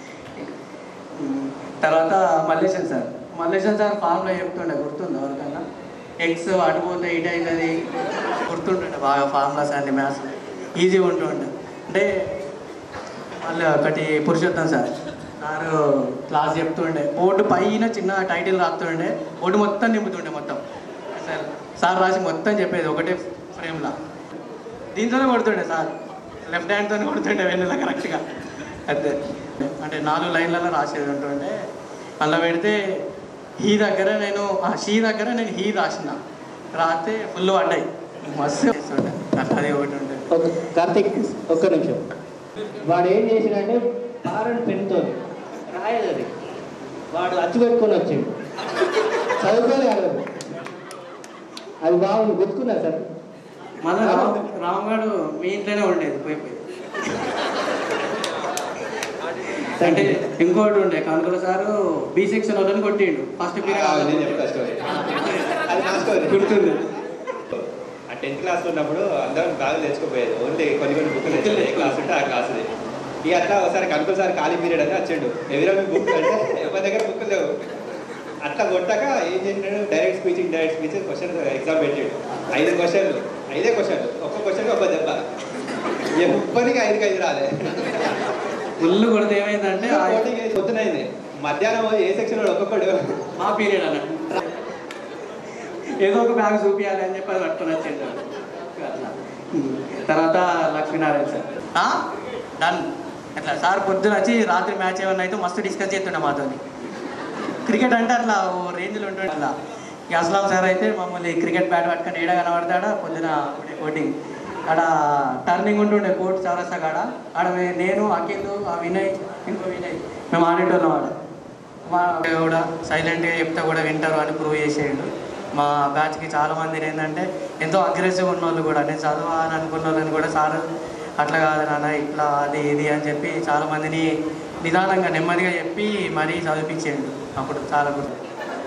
తర్వాత మల్లేశన్ సార్ మల్లేశన్ సార్ ఫామ్లో చెప్తుండే గుర్తుందా ఎవరికన్నా ఎక్స్ అటు పోతే ఇటు అవుతుంది గుర్తుంటుండే బాగా ఫార్ములాస్ అన్ని మ్యాథ్స్ ఈజీగా ఉంటుండే అంటే మళ్ళీ ఒకటి పురుషోత్తం సార్ సారు క్లాస్ చెప్తుండే బోర్డు పైన చిన్న టైటిల్ రాస్తుండే బోర్డు మొత్తం నింపుతుండే మొత్తం సార్ సార్ రాసి మొత్తం చెప్పేది ఒకటే ఫ్రేమ్లా దీంతోనే కొడుతుండే సార్ లెఫ్ట్ హ్యాండ్తో కొడుతుండే వెన్నెల కరెక్ట్గా అంతే అంటే నాలుగు లైన్లలో రాసేది ఉంటుండే అలా పెడితే హీ దగ్గర నేను ఆ షీ దగ్గర నేను హీ రాసిన రాస్తే ఫుల్ పడ్డాయి మస్తు చేస్తుండే అట్లా అది ఒకటి ఉండే కార్తిక్ ఒక్క నిమిషం వాడు ఏం చేసినంటే పారన్ పెన్తో రాయదు అది వాడు అచ్చు పెట్టుకొని వచ్చాడు చదువుకోలే అది అది బాగుంది గుర్తుకున్నా సార్ మన రామ్ రామ్గాడు మీ ఇంట్లోనే ఉండేది పోయి పోయి అంటే ఇంకోటి ఉండే కనుకల సారు బి సెక్షన్ వాళ్ళని కొట్టిండు ఫస్ట్ నేను చెప్తా స్టోరీ అది నా స్టోరీ గుర్తుంది ఆ టెన్త్ క్లాస్లో ఉన్నప్పుడు అందరం బ్యాగులు తెచ్చుకోపోయేది ఓన్లీ కొన్ని కొన్ని బుక్లు తెచ్చుకోలేదు ఏ క్లాస్ ఉంటే ఆ క్లాస్ది ఇక అట్లా ఒకసారి కనుక సార్ ఖాళీ పీరియడ్ అని వచ్చిండు ఎవరో మీ బుక్ అంటే ఎవరి దగ్గర బుక్ లేవు అట్లా కొట్టాక ఏం చేసినాడు direct speech indirect speech question exam పెట్టాడు ఐదు క్వశ్చన్లు ఐదే క్వశ్చన్లు ఒక్క క్వశ్చన్ ఒక దెబ్బ ఎవ్వరికి ఐదుకి ఐదు రాలే ఫుల్ కొడితే ఏమైందంటే ఆ- పొద్దునైంది మధ్యాహ్నం ఏ సెక్షన్ వాడు ఒక్కొక్కడు మా పీరియడ్ అన్నట్టు ఏదో ఒక బ్యాగ్ చూపించాలి అని చెప్పి అది పట్టుకొని వచ్చిండు అట్లా తర్వాత లక్ష్మీనారాయణ సార్ ఆ? డన్ అట్లా సార్ పొద్దున వచ్చి రాత్రి మ్యాచ్ ఏమన్నా అయితే మస్తు డిస్కస్ చేస్తుండే మాతో క్రికెట్ అంటే అట్లా ఓ రేంజ్లో ఉంటుండే అట్లా ఇక అస్లాం సార్ అయితే మమ్మల్ని క్రికెట్ బ్యాట్ పట్టుకొని ఏడ కనబడతాడా పొద్దున కోటింగ్ ఆడ టర్నింగ్ ఉంటుండే కోర్టు చౌరస్తా కాడ ఆడ మే- నేను అఖిల్ ఆ వినయ్ ఇంకో వినయ్ మేము ఆడేటోళ్ళం ఆడ మా కూడా సైలెంట్గా చెప్తే కూడా వింటారు అని ప్రూవ్ చేసేయండు మా బ్యాచ్కి చాలా మంది ఏంటంటే ఎంతో అగ్రెసివ్ ఉన్న వాళ్ళు కూడా నేను చదవాలని అనుకున్న వాళ్ళని కూడా సార్ అట్లా కాదు నాన్న ఇట్లా అది ఇది అని చెప్పి చాలా మందిని నిదానంగా నెమ్మదిగా చెప్పి మరీ చదివించేయండు అప్పుడు చాలా గుర్తు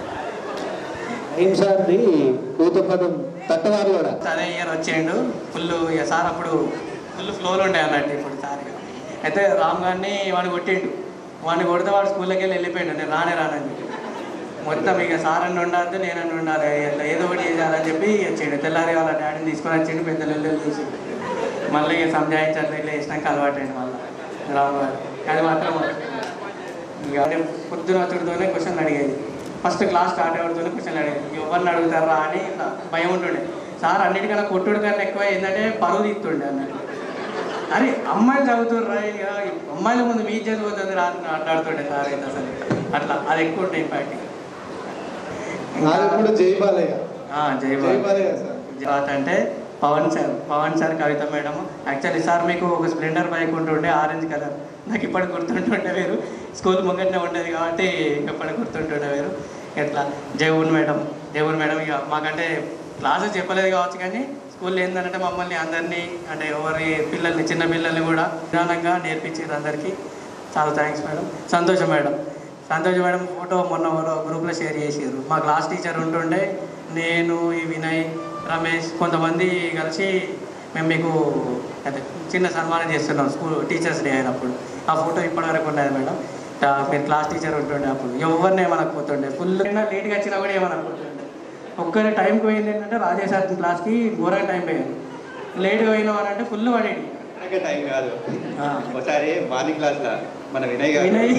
సార్ది కూతుపదం తట్టవారు కూడా అదే ఇయర్ వచ్చేయండు ఫుల్ ఇక సార్ అప్పుడు ఫుల్ ఫ్లోర్ ఉండే అన్నట్టు ఇప్పుడు సార్ ఇక. అయితే రామ్ గారిని వాడిని కొట్టిండు వాడిని కొడితే వాడు స్కూల్లోకి వెళ్ళి వెళ్ళిపోయాడు నేను రానే రానని చెప్పి. మొత్తం ఇక సార్ అని ఉండాలి నేనని ఉండాలి ఇట్లా ఏదో ఒకటి చేయాలని చెప్పి వచ్చిండు తెల్లారి వాళ్ళ డాడీని తీసుకొని వచ్చిండు పెద్ద నెల్లు చూసి మళ్ళీ ఇక సంజాయించాలి ఇట్లా వేసినాక అలవాటైంది మళ్ళీ రామ్ గారు అది మాత్రం ఇక అంటే పొద్దున వచ్చుడితోనే క్వశ్చన్ అడిగేది ఫస్ట్ క్లాస్ స్టార్ట్ అవ్వడంతోనే క్వశ్చన్ అడిగేది ఎవరిని అడుగుతారా అని ఇట్లా భయం ఉంటుండే సార్ అన్నిటికన్నా కొట్టుడు కన్నా ఎక్కువ ఏంటంటే పరువు తీస్తుండే అన్నట్టు అరే అమ్మాయిలు చదువుతుర్రా ఇక అమ్మాయిల ముందు మీ చదిపోతుంది రా అని మాట్లాడుతుండే సార్ అయితే అసలు అట్లా అది ఎక్కువ ఉండే ఇంపాక్ట్ ఇప్పుడు జై బాలయ్య జై జై బాలయ్య సార్ తర్వాత అంటే Pavan sir Pavan sir Kavitha madam actually sir మీకు ఒక స్ప్లెండర్ బైక్ ఉంటుండే ఆరెంజ్ కలర్ నాకు ఇప్పటికి గుర్తుంటుండే వేరు స్కూల్ ముంగట్నే ఉండేది కాబట్టి ఇప్పటికి గుర్తుంటుండే వేరు ఇట్లా జయవున్ మేడం జయవున్ మేడం ఇక మాకంటే క్లాసెస్ చెప్పలేదు కావచ్చు కానీ స్కూల్లో ఏంటంటే మమ్మల్ని అందరినీ అంటే ఎవరి పిల్లల్ని చిన్న పిల్లల్ని కూడా నిదానంగా నేర్పించారు అందరికీ చాలా థ్యాంక్స్ మేడం సంతోషం మేడం సంతోష్ మేడం ఫోటో మొన్న ఎవరో గ్రూప్లో షేర్ చేసారు మా క్లాస్ టీచర్ ఉంటుండే నేను ఈ వినయ్ రమేష్ కొంతమంది కలిసి మేము మీకు అదే చిన్న సన్మానం చేస్తున్నాం స్కూల్ టీచర్స్ డే అయినప్పుడు ఆ ఫోటో ఇప్పటివరకు ఉన్నది మేడం ఆ, మీరు క్లాస్ టీచర్ ఉంటుండే అప్పుడు ఎవరిని ఏమనకపోతుండే ఫుల్ లేట్గా వచ్చినా కూడా ఏమనకపోతుండే ఒక్కరి టైంకి పోయింది ఏంటంటే రాజేష్ సార్ క్లాస్కి ఘోరంగా టైం పోయింది లేట్గా పోయినాం అని అంటే ఫుల్ పడేది మనకే టైం కాదు ఒకసారి మార్నింగ్ క్లాస్లో మన వినయ్ గారు వినయ్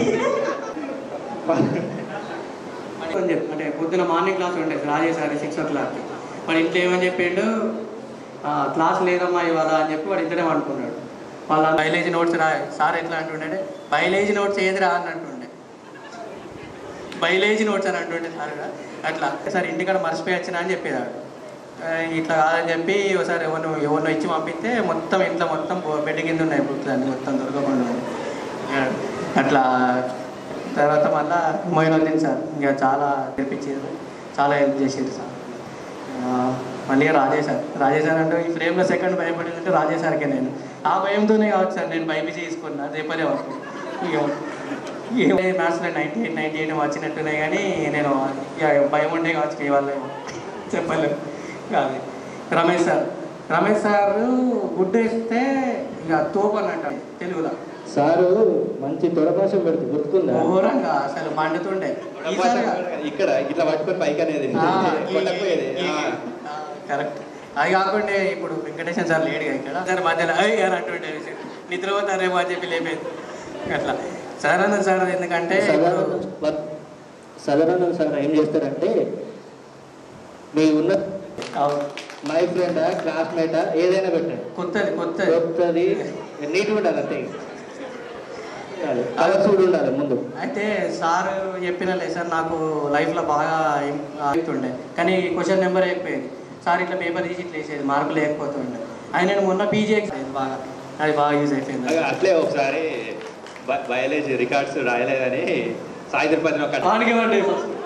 అని చెప్పి అంటే పొద్దున మార్నింగ్ క్లాస్ ఉండేది రాజేష్ సార్ సిక్స్ ఓ క్లాక్కి వాడు ఇంట్లో ఏమని చెప్పిండు "ఆ, క్లాస్ లేదమ్మా ఇవాళ అని చెప్పి వాడు ఇద్దరే అనుకున్నాడు వాళ్ళ బయలేజీ నోట్స్ రా సార్ ఎట్లా అంటుండే బయలేజీ నోట్స్ ఏది రా అని అంటుండే బయలేజీ నోట్స్ అని అంటుండే సార్ కూడా. అట్లా సార్ ఇంటికాడ మర్చిపోయి వచ్చినా అని చెప్పేదాడు ఆ, ఇట్లా కాదని చెప్పి ఒకసారి ఎవరినో ఎవరినో ఇచ్చి పంపిస్తే మొత్తం ఇంట్లో మొత్తం బో- బెడ్ కింద ఉన్నాయి బుక్స్ అన్ని మొత్తం దొరకకుండా ఉన్నాయి. ఆ, అట్లా తర్వాత మళ్ళా మొయినుద్దీన్ సార్ ఇంకా చాలా తెప్పించారు చాలా హెల్ప్ చేసారు సార్ ఆ, మళ్ళీ రాజే సార్ రాజే సార్ అంటే ఈ ఫ్రేమ్లో సెకండ్ భయపడిందంటే రాజే సార్కే నేను ఆ భయంతోనే కావచ్చు సార్ నేను బైపీసీ తీసుకున్నా రేపలే వరకు ఇక మ్యాథ్స్లో నైంటీ ఎయిట్ నైంటీ ఎయిట్ వచ్చినట్టున్నాయి కానీ నేను ఇక భయం ఉండే కావచ్చు ఇవాళ చెప్పలేము కాదు Ramesh sir Ramesh sir good వేస్తే ఇక తోపు అని అంటారు తెలుగులో సారు మంచి తొడపాశం పెడుతూ గుర్తుకుందా ఘోరంగా అసలు మండుతుండే ఈసారి ఇక్కడ ఇట్లా పట్టుకొని పైకి అనేది ఆ, ఈ- కొట్టకపోయేది ఈ- ఆ, కరెక్ట్ అది కాకుండా ఇప్పుడు వెంకటేశ్వర సార్ లేడుగా ఇక్కడ సార్ మధ్యలో అయ్యి అని అంటుండే నిద్రపోతారేమో అని చెప్పి లేపేది అట్లా సార్ అన్న సార్ ఎందుకంటే ఇప్పుడు సదానందం సార్ ఏం చేస్తారంటే మీ ఉన్న మై ఫ్రెండ్ క్లాస్మేటా ఏదైనా పెట్టండి కొత్తది కొత్తది కొత్తది నీట్ ఉండాలి అంతే కలర్స్ కూడా ఉండాలి ముందు అయితే సార్ చెప్పిన లెసన్ నాకు లైఫ్లో బాగా అవుతుండే కానీ క్వశ్చన్ నెంబర్ అయిపోయేది సార్ ఇట్లా పేపర్ తీసి ఇట్లా వేసేది మార్కులు లేకపోతుండే ఆయన నేను మొన్న పీజీ ఎగ్జామ్ బాగా అది బాగా యూజ్ అయిపోయింది అగ అట్లే ఒకసారి బ- బయాలజీ రికార్డ్స్ రాయలేదని సాయంత్రం పదిన ఒక వాడికి పడ్డాయి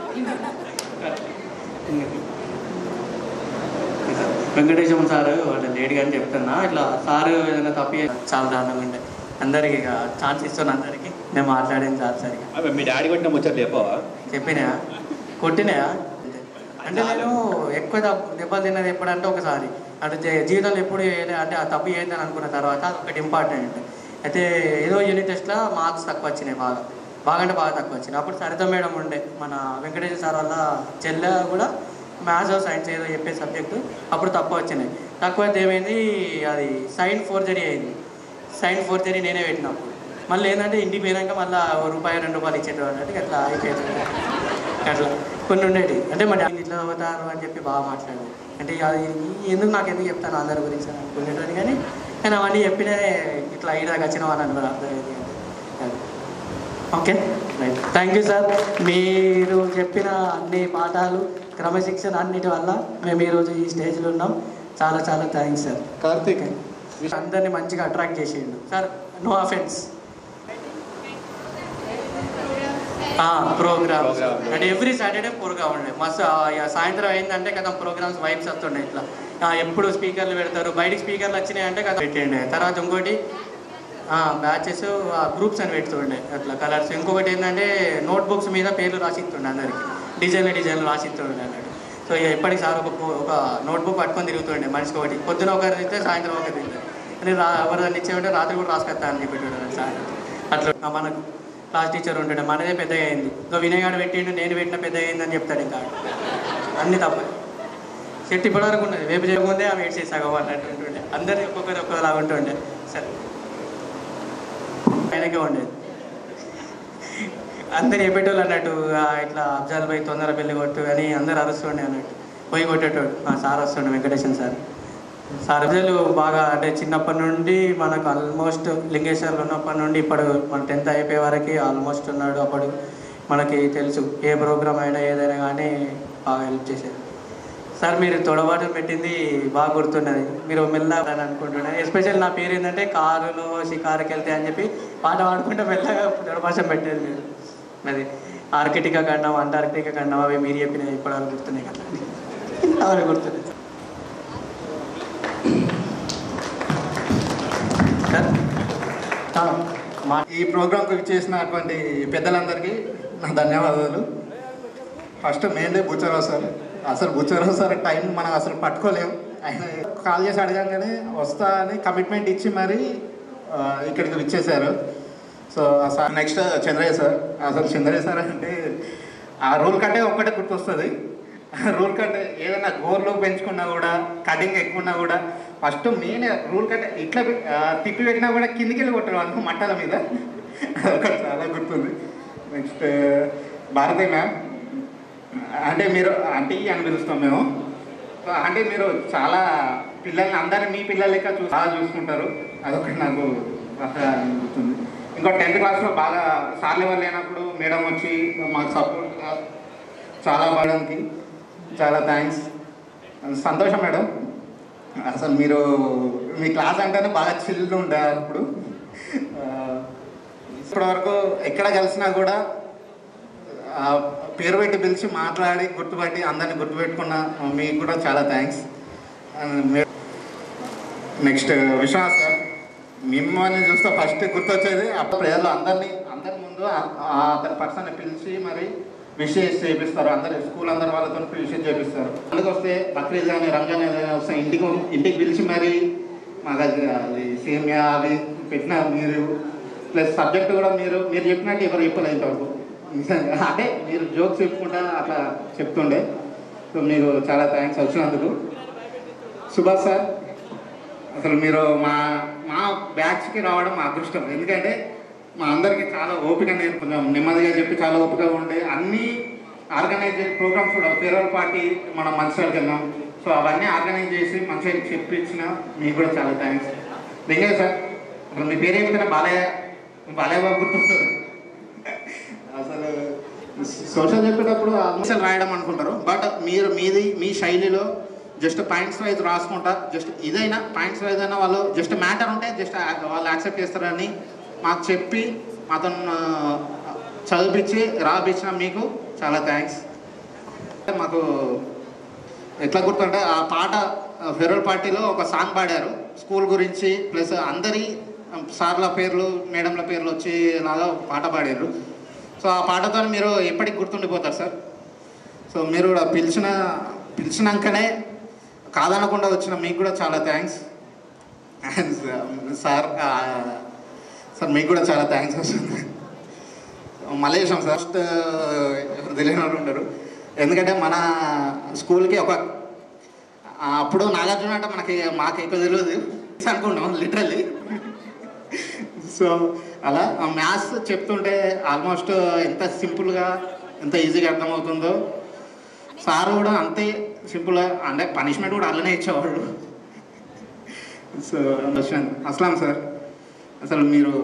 వెంకటేశ్వరం సార్ వాళ్ళ లేడీ అని చెప్తున్నా ఇట్లా సార్ ఏదైనా తప్పి చాలా దారుణంగా ఉండే అందరికి ఇక ఛాన్స్ ఇస్తున్నా అందరికి నేను మాట్లాడేది సార్ సరిగా అవి మీ డాడీ కొట్టిన ముచ్చట్లు చెప్పవా చెప్పినా కొట్టినాయా అంటే నేను ఎక్కువ దెబ్బ- దెబ్బలు తిన్నది ఎప్పుడంటే ఒకసారి అంటే జీ- జీవితంలో ఎప్పుడు ఏ- అంటే ఆ తప్పు ఏందని అనుకున్న తర్వాత ఒకటి ఇంపార్టెంట్ అయితే ఏదో యూనిట్ టెస్ట్లో మార్క్స్ తక్కువ వచ్చినాయి బాగా బాగా అంటే బాగా తక్కువ వచ్చినాయి అప్పుడు సరిత మేడం ఉండే మన వెంకటేశ్వర సార్ వల్ల చెల్లె కూడా మ్యాథ్స్ సైన్స్ ఏదో చెప్పే సబ్జెక్టు అప్పుడు తక్కువ వచ్చినాయి తక్కువ అయితే ఏమైంది అది సైన్ ఫోర్జరీ అయింది సైన్ ఫోర్జరీ నేనే పెట్టినప్పుడు మళ్ళీ ఏంటంటే ఇంటికి పోయినాక మళ్ళీ ఓ రూపాయి రెండు రూపాయలు ఇచ్చేటవాడు అన్నట్టు అట్లా అయిపోయింది అట్లా కొన్ని ఉండేవి అంటే మా డాడీ ఇట్లా అవుతారు అని చెప్పి బాగా మాట్లాడు అంటే అది ఎందుకు నాకు ఎందుకు చెప్తాను అందరి గురించి అని అనుకునేటోని కానీ కానీ అవన్నీ చెప్పినే ఇట్లా ఐదాకి వచ్చిన వాళ్ళని కూడా అర్థమైంది అది. Okay right thank you sir మీరు చెప్పిన అన్ని పాఠాలు క్రమశిక్షణ అన్నిటి వల్ల మేము ఈరోజు ఈ స్టేజ్లో ఉన్నాం చాలా చాలా థ్యాంక్స్ సార్ కార్తీక్ అందరినీ మంచిగా అట్రాక్ట్ చేసేయండు సార్ నో అఫెన్స్ ప్రోగ్రామ్ అంటే ఎవ్రీ సాటర్డే ప్రోగ్రామ్ ఉండే మస్తు ఆ, ఇక సాయంత్రం అయిందంటే కదా ప్రోగ్రామ్స్ వైబ్స్ వస్తుండే ఇట్లా ఆ, ఎప్పుడు స్పీకర్లు పెడతారు బయటికి స్పీకర్లు వచ్చినాయి అంటే కదా పెట్టండి తర్వాత ఇంకోటి బ్యాచెస్ గ్రూప్స్ అని పెడుతుండే అట్లా కలర్స్ ఇంకొకటి ఏంటంటే నోట్ బుక్స్ మీద పేర్లు రాసిస్తుండే అందరికి డిజైన్లు డిజైన్లు రాసిస్తుండే అన్నట్టు సో ఇక ఎప్పటికి సార్ ఒక పో- ఒక నోట్ బుక్ పట్టుకొని తిరుగుతుండే మనిషికి ఒకటి పొద్దున ఒకరు తింటే సాయంత్రం ఒకరు తింటే అని రా ఎవరిదాన్ని ఇచ్చేవంటే రాత్రి కూడా రాసుకొస్తా అని చెప్పేటోడు సార్ అట్లా ఆ, మనకు క్లాస్ టీచర్ ఉంటాడు మనదే పెద్దగా అయింది ఇంకా వినయగాడు పెట్టిండు నేను పెట్టిన పెద్దగా అయింది అని చెప్తాడు ఇంకా అన్ని తప్ప చెట్టు ఇప్పటివరకు ఉన్నది వేపు చేయకముందే ఆమె ఏడ్చేసి సగం అన్నట్టు ఉంటుండే అందరినీ ఒక్కొక్కరు ఒక్కొక్కలా ఉంటుండే సరే ఆయనకే ఉండేది అందరు చెప్పేటోళ్ళు అన్నట్టు "ఆ, ఇట్లా అబ్జాల్ పోయి తొందర పెళ్లి కొట్టు అని అందరు అరుస్తుండే అన్నట్టు పోయి కొట్టేటోడు మా సార్ వస్తుండే వెంకటేశ్వర సార్ సార్ అబ్జాలు బాగా అంటే చిన్నప్పటి నుండి మనకు ఆల్మోస్ట్ లింగేశ్వర్లు ఉన్నప్పటి నుండి ఇప్పుడు మన టెన్త్ అయిపోయే వరకు ఆల్మోస్ట్ ఉన్నాడు అప్పుడు మనకి తెలుసు ఏ ప్రోగ్రామ్ అయినా ఏదైనా కానీ బాగా హెల్ప్ చేసేది సార్ మీరు తొడబాటు పెట్టింది బాగా గుర్తున్నది మీరు మెల్లగా అని అనుకుంటున్నాను ఎస్పెషల్ నా పేరు ఏంటంటే కారులో షికారుకి వెళ్తే అని చెప్పి పాట పాడుకుంటే మెల్లగా తొడభాషం పెట్టేది మీరు అది ఆర్కిటికా ఖండం అంటార్కిటికా ఖండం అవి మీరు చెప్పినవి ఇప్పుడు వాళ్ళు గుర్తున్నాయి కదా అవి గుర్తున్నాయి ఈ ప్రోగ్రాంకి చేసినటువంటి పెద్దలందరికీ నా ధన్యవాదాలు ఫస్ట్ మెయిన్లీ బుచ్చారావు సార్ అసలు బుచ్చారావు సార్ టైం మనం అసలు పట్టుకోలేము ఆయన కాల్ చేసి అడగంగానే వస్తా అని కమిట్మెంట్ ఇచ్చి మరి ఆ, ఇక్కడికి ఇచ్చేశారు సో ఆ సార్ నెక్స్ట్ చంద్రయ్య సార్ అసలు చంద్రయ్య సార్ అంటే ఆ రూల్ కంటే ఒక్కటే గుర్తొస్తుంది రూల్ కట్ ఏదైనా గోర్లు పెంచుకున్నా కూడా కటింగ్ ఎక్కువ ఉన్నా కూడా ఫస్ట్ మెయిన్ రూల్ కట్ ఇట్లా పె- ఆ, తిప్పి పెట్టినా కూడా కిందికి వెళ్ళి కొట్టరు అనుకో మట్టల మీద ఒకటి చాలా గుర్తుంది నెక్స్ట్ భారతి మ్యామ్ అంటే మీరు ఆంటీ అని పిలుస్తాం మేము సో అంటే మీరు చాలా పిల్లల్ని అందరినీ మీ పిల్లల లెక్క చూ బాగా చూసుకుంటారు అదొకటి నాకు బాగా గుర్తుంది ఇంకో టెన్త్ క్లాస్లో బాగా సార్లు ఎవరు లేనప్పుడు మేడం వచ్చి మాకు సపోర్ట్గా చాలా బాగానికి చాలా థ్యాంక్స్ సంతోషం మేడం అసలు మీరు మీ క్లాస్ అంటేనే బాగా చిల్లు ఉండే అప్పుడు ఆ, ఇప్పటి వరకు ఎక్కడ కలిసినా కూడా ఆ, పేరు పెట్టి పిలిచి మాట్లాడి గుర్తుపట్టి అందరిని గుర్తుపెట్టుకున్న మీకు కూడా చాలా థ్యాంక్స్ నెక్స్ట్ విశ్వాస్ సార్ మిమ్మల్ని చూస్తే ఫస్ట్ గుర్తొచ్చేది అప్పుడు ప్రజలు అందరినీ అందరి ముందు ఆ- ఆ అతని పర్సన్ పిలిచి మరి విషెస్ చేపిస్తారు అందరు స్కూల్ అందరి వాళ్ళతో విషెస్ చేపిస్తారు అందుకు వస్తే బక్రీద్ కానీ రంజాన్ ఏదైనా వస్తే ఇంటికి ఇంటికి పిలిచి మరి మాకు అది అది సేమియా అవి పెట్టిన మీరు ప్లస్ సబ్జెక్ట్ కూడా మీరు మీరు చెప్పినట్టు ఎవరు చెప్పలేదు ఇంతవరకు నిజంగా అంటే మీరు జోక్స్ చెప్పుకుంటా అట్లా చెప్తుండే సో మీకు చాలా థ్యాంక్స్ వచ్చినందుకు సుభాష్ సార్ అసలు మీరు మా మా బ్యాచ్కి రావడం మా అదృష్టం ఎందుకంటే మా అందరికీ చాలా ఓపిక నేను కొంచెం నెమ్మదిగా చెప్పి చాలా ఓపిక ఉండే అన్ని ఆర్గనైజ్ ప్రోగ్రామ్స్ కూడా ఫేర్వెల్ పార్టీ మనం మంచిర్యాలకు వెళ్ళాం సో అవన్నీ ఆర్గనైజ్ చేసి మంచిగా చెప్పించిన మీకు కూడా చాలా థ్యాంక్స్ లింగయ్య సార్ అసలు మీ పేరు ఏమిటన్నా బాలయ్య బాలయ్య బాబు గుర్తొస్తారు అసలు సోషల్ చెప్పేటప్పుడు ఆన్సర్ రాయడం అనుకుంటారు బట్ మీరు మీది మీ శైలిలో జస్ట్ పాయింట్స్ వైజ్ రాసుకుంటా జస్ట్ ఇదైనా పాయింట్స్ వైజ్ అయినా వాళ్ళు జస్ట్ మ్యాటర్ ఉంటే జస్ట్ వాళ్ళు యాక్సెప్ట్ చేస్తారని మాకు చెప్పి అతను చదివించి రాపించిన మీకు చాలా థ్యాంక్స్ మాకు ఎట్లా గుర్తుంటే ఆ పాట ఫెరల్ పార్టీలో ఒక సాంగ్ పాడారు స్కూల్ గురించి ప్లస్ అందరి సార్ల పేర్లు మేడంల పేర్లు వచ్చేలాగా ఒక పాట పాడారు సో ఆ పాటతో మీరు ఎప్పటికి గుర్తుండిపోతారు సార్ సో మీరు కూడా పిలిచిన పిలిచినాకనే కాదనకుండా వచ్చిన మీకు కూడా చాలా థ్యాంక్స్ సార్ ఆ, సార్ మీకు కూడా చాలా థ్యాంక్స్ వస్తుంది మలేషం సార్ ఫస్ట్ ఎవరు తెలియని వాళ్ళు ఉండరు ఎందుకంటే మన స్కూల్కి ఒక ఆ, అప్పుడు నాగార్జున అంటే మనకి మాకు ఎక్కువ తెలియదు అనుకున్నాం లిటరల్లీ సో అలా మ్యాథ్స్ చెప్తుంటే ఆల్మోస్ట్ ఎంత సింపుల్గా ఎంత ఈజీగా అర్థమవుతుందో సార్ కూడా అంతే సింపుల్గా అంటే పనిష్మెంట్ కూడా అలానే ఇచ్చేవాళ్ళు సో అస్లాం సార్ అసలు మీరు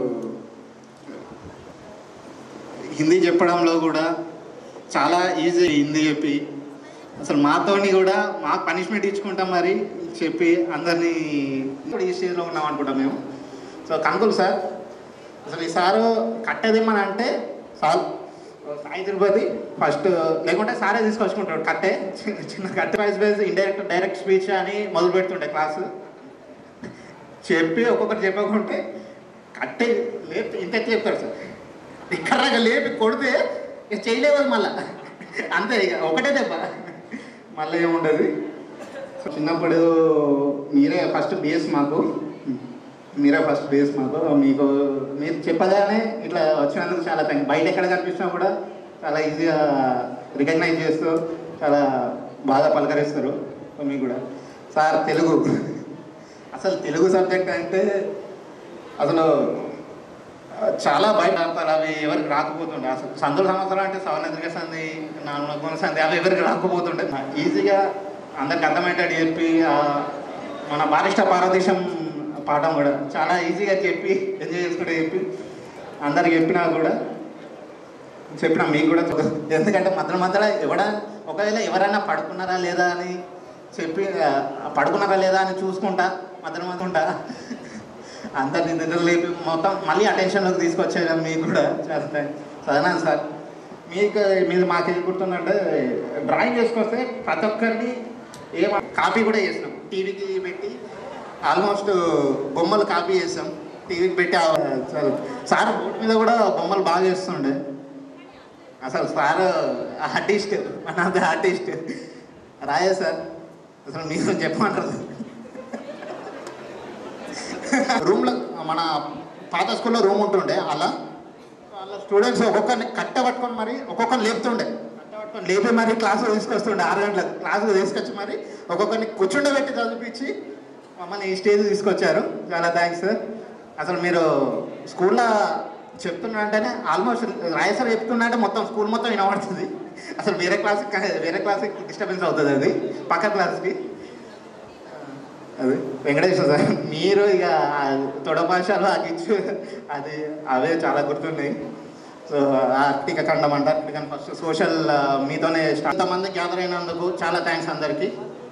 హిందీ చెప్పడంలో కూడా చాలా ఈజీ హిందీ చెప్పి అసలు మాతోని కూడా మాకు పనిష్మెంట్ ఇచ్చుకుంటాం మరి చెప్పి అందరినీ ఇప్పుడు ఈ స్టేజ్లో ఉన్నాం అనుకుంటాం మేము సో కంకులు సార్ అసలు ఈ సారు కట్టేదిమ్మని అంటే సార్ సాయి తిరుపతి ఫస్ట్ లేకుంటే సారే తీసుకొచ్చుకుంటాడు కట్టే చిన్న చిన్న కట్టే wise wise indirect direct speech అని మొదలు పెడుతుండే క్లాసు చెప్పి ఒక్కొక్కటి చెప్పకుంటే కట్టే లేపి ఇంత ఎత్తి చెప్తారు సార్ ఇక్కడ దాకా లేపి కొడితే ఇక చేయలేవు మళ్ళా అంతే ఇక ఒకటే దెబ్బ మళ్ళీ ఏముండదు సో చిన్నప్పుడు మీరే ఫస్ట్ బేస్ మాకు మీరే ఫస్ట్ బేస్ మాకు మీకు మీరు చెప్పగానే ఇట్లా వచ్చినందుకు చాలా థ్యాంక్ బయట ఎక్కడ కనిపించినా కూడా చాలా ఈజీగా రికగ్నైజ్ చేస్తూ చాలా బాగా పలకరిస్తారు సో మీకు కూడా సార్ తెలుగు అసలు తెలుగు సబ్జెక్ట్ అంటే అసలు చాలా బయట ఆడతారు అవి ఎవరికి రాకపోతుండే అసలు సందుల సంవత్సరం అంటే సవనద్రిక సంధి నాలుగు సంధి అవి ఎవరికి రాకపోతుండే ఈజీగా అందరికి అర్థమయ్యేటట్టు చెప్పి ఆ, మన బారిష్ట పారదేశం పాఠం కూడా చాలా ఈజీగా చెప్పి ఎంజాయ్ చేసుకుంటే చెప్పి అందరికి చెప్పినా కూడా చెప్పినా మీకు కూడా ఎందుకంటే మధ్య మధ్యలో ఎవడ ఒకవేళ ఎవరైనా పడుకున్నారా లేదా అని చెప్పి ఆ, పడుకున్నారా లేదా అని చూసుకుంటా మధ్య మధ్య అందరిని నిద్ర లేపి మొత్తం మళ్ళీ అటెన్షన్లోకి తీసుకొచ్చారు మీకు కూడా చేస్తాయి చదివాను సార్ మీకు మీద మాకు ఏం గుర్తుందంటే డ్రాయింగ్ చేసుకొస్తే ప్రతి ఒక్కరిని ఏమ కాపీ కూడా చేసినాం టీవీకి పెట్టి ఆల్మోస్ట్ బొమ్మలు కాపీ చేసాం టీవీకి పెట్టి ఆ- అసలు సార్ బోర్డు మీద కూడా బొమ్మలు బాగా చేస్తుండే అసలు సార్ ఆర్టిస్ట్ మన ఆర్టిస్ట్ రాయే సార్ అసలు మీరు చెప్పమంటారు రూమ్లో మన పాత స్కూల్లో రూమ్ ఉంటుండే అలా వాళ్ళ స్టూడెంట్స్ ఒక్కొక్కరిని కట్ట పట్టుకొని మరి ఒక్కొక్కరిని లేపుతుండే కట్ట పట్టుకొని లేపి మరి క్లాసు తీసుకొస్తుండే ఆరు గంటలకు క్లాసు తీసుకొచ్చి మరి ఒక్కొక్కరిని కూర్చుండబెట్టి చదివించి మమ్మల్ని ఈ స్టేజ్ తీసుకొచ్చారు చాలా థ్యాంక్స్ సార్ అసలు మీరు స్కూల్లో చెప్తున్నా అంటేనే ఆల్మోస్ట్ రాయసర్ చెప్తున్నా అంటే మొత్తం స్కూల్ మొత్తం వినబడుతుంది అసలు వేరే క్లాస్కి వేరే క్లాస్కి డిస్టర్బెన్స్ అవుతుంది అది పక్క క్లాస్కి అది వెంకటేశ్వర సార్ మీరు ఇక ఆ తొడ భాషలు ఆ గిచ్చు అది అవే చాలా గుర్తున్నాయి సో ఆర్టిక ఖండం అంట ఆర్టిక ఫస్ట్ సోషల్ మీతోనే అంతమంది గ్యాదర్ అయినందుకు చాలా థ్యాంక్స్ అందరికీ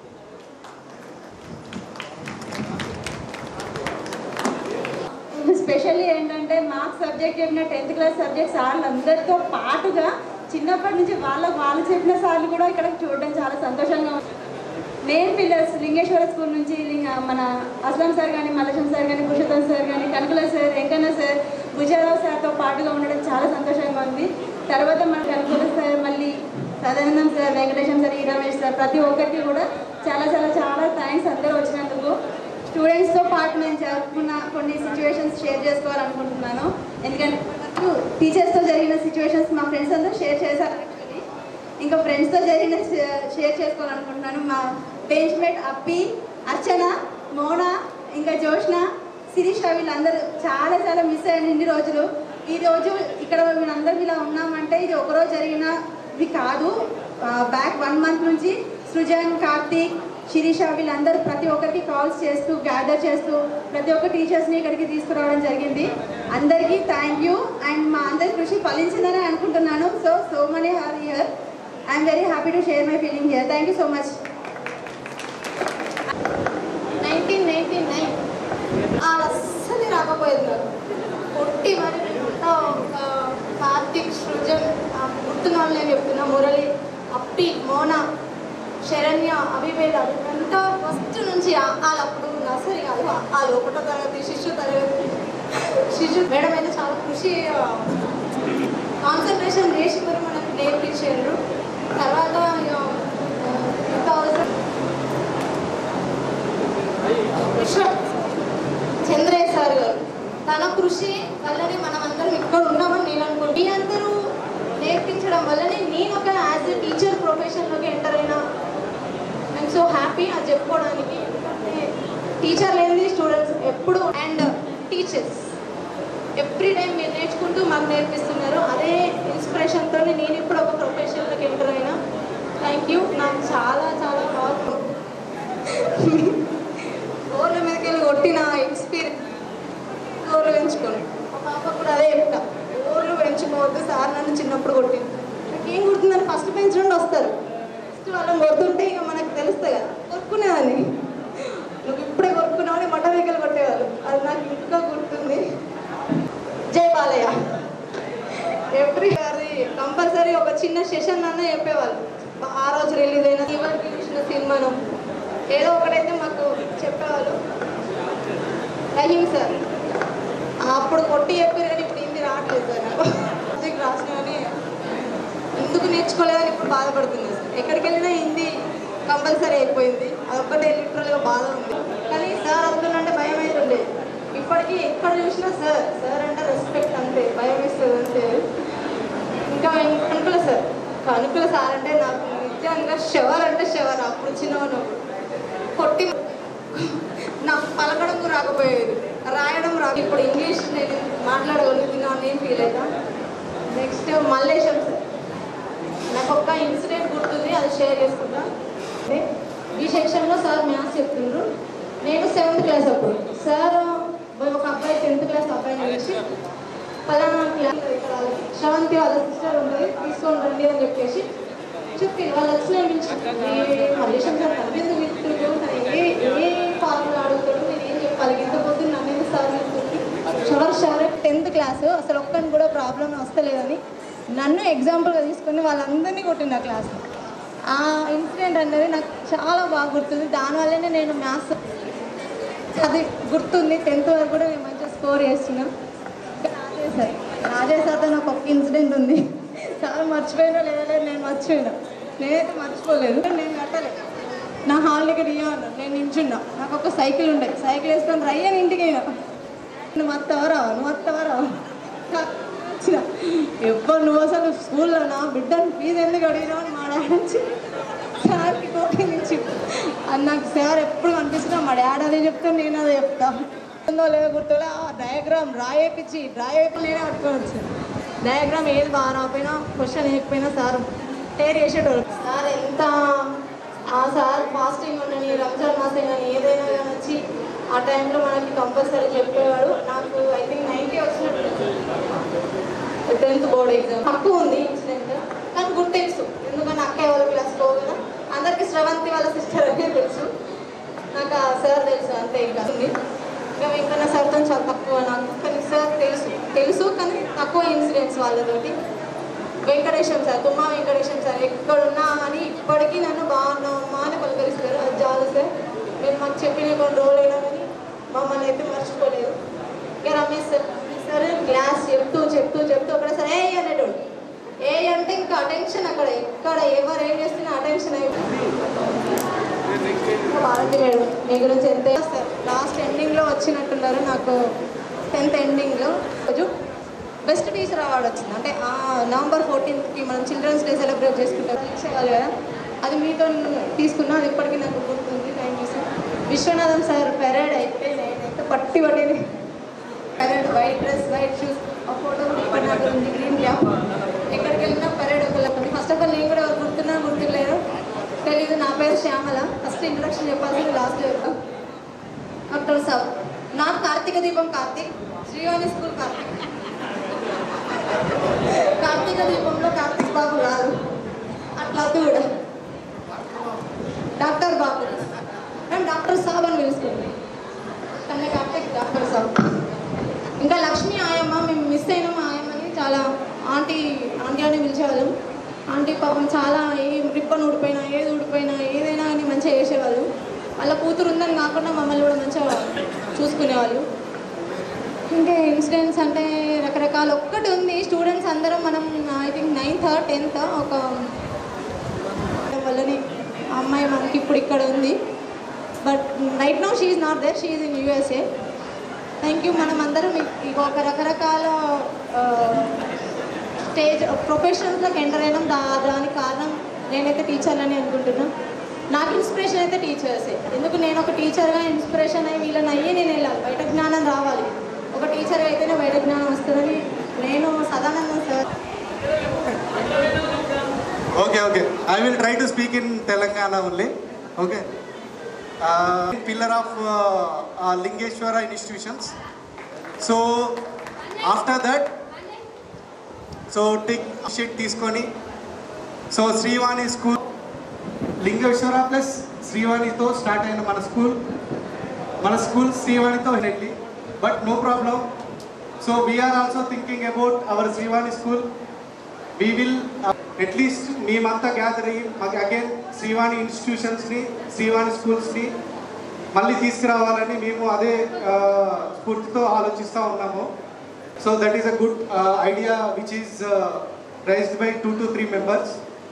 స్పెషల్లీ ఏంటంటే మాకు సబ్జెక్ట్ చెప్పిన టెన్త్ క్లాస్ సబ్జెక్ట్ సార్లు అందరితో పాటుగా చిన్నప్పటి నుంచి వాళ్ళకు వాళ్ళు చెప్పిన సార్లు కూడా ఇక్కడ చూడడం చాలా సంతోషంగా ఉంది మెయిన్ పిల్లర్స్ లింగేశ్వర స్కూల్ నుంచి లింగ మన అస్లాం సార్ కానీ మల్లేశం సార్ కానీ పురుషోత్తం సార్ కానీ కనకల సార్ వెంకన్న సార్ భుజారావు సార్తో పాటుగా ఉండడం చాలా సంతోషంగా ఉంది తర్వాత మన కనకల సార్ మళ్ళీ సదానందం సార్ వెంకటేశం సార్ ఈ రమేష్ సార్ ప్రతి ఒక్కరికి కూడా చాలా చాలా చాలా థ్యాంక్స్ అందరూ వచ్చినందుకు స్టూడెంట్స్తో పాటు నేను జరుపుకున్న కొన్ని సిచ్యువేషన్స్ షేర్ చేసుకోవాలనుకుంటున్నాను ఎందుకంటే నాకు టీచర్స్తో జరిగిన సిచ్యువేషన్స్ మా ఫ్రెండ్స్ అందరూ షేర్ చేశారు యాక్చువల్లీ ఇంకా ఫ్రెండ్స్తో జరిగిన షేర్ చేసుకోవాలనుకుంటున్నాను మా బెంచ్ మేట్ అప్పి అర్చన మోన ఇంకా జోష్న శిరీష వీళ్ళందరూ చాలా చాలా మిస్ అయ్యాను ఇన్ని రోజులు ఈ రోజు ఇక్కడ వీళ్ళందరూ ఇలా ఉన్నామంటే ఇది ఒకరోజు జరిగినవి కాదు బ్యాక్ వన్ మంత్ నుంచి సృజన్ కార్తీక్ శిరీష వీళ్ళందరూ ప్రతి ఒక్కరికి కాల్స్ చేస్తూ గ్యాదర్ చేస్తూ ప్రతి ఒక్క టీచర్స్ని ఇక్కడికి తీసుకురావడం జరిగింది అందరికీ థ్యాంక్ యూ అండ్ మా అందరి కృషి ఫలించిందని అనుకుంటున్నాను so so many are here I'm very happy to share my feeling here thank you so much nineteen ninety nine అస్సలు రాకపోయేది నాకు కొట్టి మరి ఎంత ఒక కార్తిక్ సృజన్ ఆ గుర్తున్న వాళ్ళు నేను చెప్తున్నా మురళి అప్పి మోన శరణ్య అభివేద అంతా ఫస్ట్ నుంచి వాళ్ళు అప్పుడు నర్సరీ కాదు వాళ్ళు ఒకటో తరగతి శిశు తరగతి శిశు మేడం అయితే చాలా కృషి కాన్సన్ట్రేషన్ చేసి మరి మనకు నేర్పించారు తర్వాత టూ థౌజండ్ విశ్వ- చంద్రయ్య సార్ గారు తన కృషి వల్లనే మనం అందరం ఇక్కడ ఉన్నామని నేను అనుకుంటున్నాను మీ అందరూ నేర్పించడం వల్లనే నేను ఒక యాజ్ ఎ టీచర్ ప్రొఫెషన్లోకి ఎంటర్ అయినా ఐఎమ్ సో హ్యాపీ అది చెప్పుకోవడానికి టీచర్ లేనిది స్టూడెంట్స్ ఎప్పుడు అండ్ టీచర్స్ ఎవ్రీ టైం మీరు నేర్చుకుంటూ మాకు నేర్పిస్తున్నారు అదే ఇన్స్పిరేషన్తో నేను ఇప్పుడు ఒక ప్రొఫెషన్లోకి ఎంటర్ అయినా థ్యాంక్ యూ నాకు చాలా చాలా పవర్ఫుల్ గోర్ల మీదకి వెళ్ళి కొట్టిన ఎక్స్పీరియన్స్ గోర్లు పెంచుకోండి మా పాప కూడా అదే చెప్తా గోర్లు పెంచుకోవద్దు సార్ నన్ను చిన్నప్పుడు కొట్టింది నాకు ఏం గుర్తుందని ఫస్ట్ బెంచ్ నుండి వస్తారు ఫస్ట్ వాళ్ళని కొడుతుంటే ఇక మనకు తెలుస్తుంది కదా కొట్టుకునేదాన్ని కంపల్సరీ ఒక చిన్న సెషన్ అన్న చెప్పేవాళ్ళు ఆ రోజు రిలీజ్ అయిన ఇవరికి చూసిన సినిమాను ఏదో ఒకటైతే మాకు చెప్పేవాళ్ళు రహీం సార్ అప్పుడు కొట్టి చెప్పారు కానీ ఇప్పుడు హిందీ రావట్లేదు సార్ నాకు సబ్జెక్ట్ రాసిన కానీ ఎందుకు నేర్చుకోలేదని ఇప్పుడు బాధపడుతుంది సార్ ఎక్కడికి వెళ్ళినా హిందీ కంపల్సరీ అయిపోయింది అదొక్కటే లిటరల్గా బాధ ఉంది కానీ సార్ వస్తుందంటే భయం అవుతుండే ఇప్పటికీ ఎక్కడ చూసినా సార్ సార్ అంటే రెస్పెక్ట్ అంతే భయం ఇస్తుంది అంతే ఇంకా కనుకుల సార్ కనుకుల సార్ అంటే నాకు నిజంగా షవర్ అంటే షవర్ అప్పుడు చిన్న ఉన్నప్పుడు కొట్టి నాకు పలకడం కూడా రాకపోయేది రాయడం రాక ఇప్పుడు ఇంగ్లీష్ నేను మాట్లాడగలుగుతున్నాను నేను ఫీల్ అవుతా నెక్స్ట్ మల్లేశం సార్ నాకు ఒక ఇన్సిడెంట్ గుర్తుంది అది షేర్ చేసుకుంటా అంటే ఈ సెక్షన్లో సార్ మ్యాథ్స్ చెప్తుండ్రు నేను సెవెంత్ క్లాస్ అప్పుడు సార్ ఒక అబ్బాయి టెన్త్ క్లాస్ అబ్బాయిని పిలిచి పలానా క్లాస్ ఇక్కడ వాళ్ళకి శ్రవంతి వాళ్ళ సిస్టర్ ఉంటుంది తీసుకొని రండి అని చెప్పేసి చెప్పి వాళ్ళు వచ్చిన మల్లేశం సార్ నవ్వింది మిత్రుడు ఏ ఏ ఫార్ములా అడుగుతాడు నేను ఏం చెప్పాలి ఇంత పొద్దున్న నవ్వింది sir shower shower tenth class అసలు ఒక్కని కూడా ప్రాబ్లం వస్తలేదని నన్ను ఎగ్జాంపుల్గా తీసుకొని వాళ్ళందరినీ కొట్టింది ఆ క్లాస్ ఆ ఇన్సిడెంట్ అనేది నాకు చాలా బాగా గుర్తుంది దానివల్లనే నేను మ్యాథ్స్ అది గుర్తుంది టెన్త్ వరకు కూడా నేను మంచిగా స్కోర్ చేస్తున్నాను రాజే సార్ రాజే సార్తో నాకు ఒక ఇన్సిడెంట్ ఉంది సార్ మర్చిపోయినా లేదా లేదు నేను మర్చిపోయినా నేనైతే మర్చిపోలేదు నేను కట్టలేదు నా హాల్ దగ్గర ఇయ్య అన్నాను నేను నించున్నా నాకు ఒక సైకిల్ ఉండే సైకిల్ వేసుకొని రయ్యని ఇంటికి అయినా నువ్వు వస్తావరా నువ్వు వస్తావరా వచ్చిన ఎవ్వరు నువ్వు అసలు స్కూల్లో నా బిడ్డను ఫీజు ఎందుకు అడిగినావు అని మా డాడీ వచ్చి సార్కి కోటింగ్ ఇచ్చి అది నాకు సార్ ఎప్పుడు కనిపిస్తున్నా మా డాడీ అదే చెప్తా నేను అదే చెప్తా ఉందో లేదో గుర్తులే ఆ డయాగ్రామ్ రాయేపించి డ్రా అయిపోయి నేనే పట్టుకొని వచ్చాను డయాగ్రామ్ ఏది బాగా రాకపోయినా క్వశ్చన్ వేయకపోయినా సార్ టేర్ చేసేటోళ్ళు సార్ ఎంత ఆ సార్ ఫాస్టింగ్ ఉండని రంజాన్ మాసం కానీ ఏదైనా కానీ వచ్చి ఆ టైంలో మనకి కంపల్సరీ చెప్పేవాడు నాకు ఐ థింక్ నైంటీ వచ్చినట్టు టెన్త్ బోర్డ్ ఎగ్జామ్ తక్కువ ఉంది ఇన్సిడెంట్ కానీ గుర్తు తెలుసు ఎందుకంటే అక్కయ్య వాళ్ళ క్లాస్ పోగల అందరికీ శ్రవంతి వాళ్ళ సిస్టర్ అనే తెలుసు నాకు ఆ సార్ తెలుసు అంతే ఇంకా ఉంది ఇంకా వెంకన్న సార్తో చాలా తక్కువ నాకు కానీ సార్ తెలుసు తెలుసు కానీ తక్కువ ఇన్సిడెంట్స్ వాళ్ళతోటి వెంకటేశం సార్ తుమ్మా వెంకటేశం సార్ ఎక్కడున్నా అని ఇప్పటికీ నన్ను బాగున్నావు అమ్మా అని పలకరిస్తారు అది చాలు సార్ మీరు మాకు చెప్పిన కొన్ని రోజులు అయినా కానీ మమ్మల్ని అయితే మర్చిపోలేదు ఇక రమేష్ సార్ సార్ క్లాస్ చెప్తూ చెప్తూ చెప్తూ అక్కడ సరే ఏ అనేటోడు ఏ అంటే ఇంకా అటెన్షన్ అక్కడ ఎక్కడ ఎవరు ఏం చేస్తున్నా అటెన్షన్ అయిపోయింది భారతి మేడం మీ గురించి ఎంత సార్ లాస్ట్ ఎండింగ్లో వచ్చినట్టున్నారు నాకు టెన్త్ ఎండింగ్లో రోజు బెస్ట్ టీచర్ అవార్డు వచ్చింది అంటే ఆ నవంబర్ ఫోర్టీన్త్కి మనం చిల్డ్రన్స్ డే సెలబ్రేట్ చేసుకుంటాం ఇచ్చేవాళ్ళు కదా అది మీతో తీసుకున్నా అది ఇప్పటికీ నాకు గుర్తుంది thank you sir Viswanatham sir parade అయితే నేనైతే పట్టి పట్టింది parade white dress white shoes ఆ ఫోటో కూడా ఇప్పటి నాకు ఉంది గ్రీన్ క్యాప్ ఎక్కడికి వెళ్ళినా పెరేడ్ ఒకళ్ళకి ఫస్ట్ ఆఫ్ ఆల్ నేను కూడా ఎవరు గుర్తున్నా గుర్తులేరు తెలీదు నా పేరు శ్యామల ఫస్ట్ ఇంట్రడక్షన్ చెప్పాల్సింది లాస్ట్ చెప్తాం డాక్టర్ సార్ నా కార్తీక దీపం కార్తీక్ శ్రీవాణి స్కూల్ కార్తీక్ కార్తీక దీపంలో కార్తీక్ బాబు కాదు అట్లా అది కూడా డాక్టర్ బాబు మేము డాక్టర్ సాబ్ అని పిలుస్తుంది కన్నా కార్తీక్ డాక్టర్ సాబ్ ఇంకా లక్ష్మి ఆయమ్మ మేము మిస్ అయినాం ఆయమ్మని చాలా ఆంటీ ఆంటీ అని పిలిచేవాళ్ళం ఆంటీ పాపం చాలా ఏ రిబ్బన్ ఊడిపోయినా ఏది ఊడిపోయినా ఏదైనా కానీ మంచిగా చేసేవాళ్ళు వాళ్ళ కూతురు ఉందని కాకుండా మమ్మల్ని కూడా మంచిగా చూసుకునేవాళ్ళు ఇంకా ఇన్సిడెంట్స్ అంటే రకరకాల ఒక్కటి ఉంది స్టూడెంట్స్ అందరం మనం ఐ థింక్ నైన్త్ టెన్త్ ఒక వల్లనే ఆ అమ్మాయి మనకి ఇప్పుడు ఇక్కడ ఉంది but right now she's not there she's in USA thank you మనం అందరం ఇక ఒక రకరకాల స్టేజ్ ప్రొఫెషనల్స్లోకి ఎంటర్ అయినాం దా దానికి కారణం నేనైతే టీచర్లని అనుకుంటున్నాను నాకు ఇన్స్పిరేషన్ అయితే టీచర్సే ఎందుకు నేను ఒక టీచర్గా ఇన్స్పిరేషన్ అయ్యి వీళ్ళని అయ్యి నేను వెళ్ళాలి బయట జ్ఞానం రావాలి ఒక టీచర్ అయితేనే బయట జ్ఞానం వస్తుందని నేను Sadanandam sir Okay, okay. I will try to speak in Telangana only. Okay. Uh, pillar of uh, uh, Lingeshwara institutions. So after that, so take sheet తీసుకొని so Srivani school Lingeshwara plus శ్రీవాణితో స్టార్ట్ అయిన మన స్కూల్ మన స్కూల్ శ్రీవాణితో వెళ్ళి but no problem so we are also thinking about our Srivani school we will at least మేమంతా gather అయ్యి మాకు అగైన్ శ్రీవాణి ఇన్స్టిట్యూషన్స్ని శ్రీవాణి స్కూల్స్ని మళ్ళీ తీసుకురావాలని మేము అదే ఆ, స్ఫూర్తితో ఆలోచిస్తూ ఉన్నాము so that is a good idea which is raised by two to three members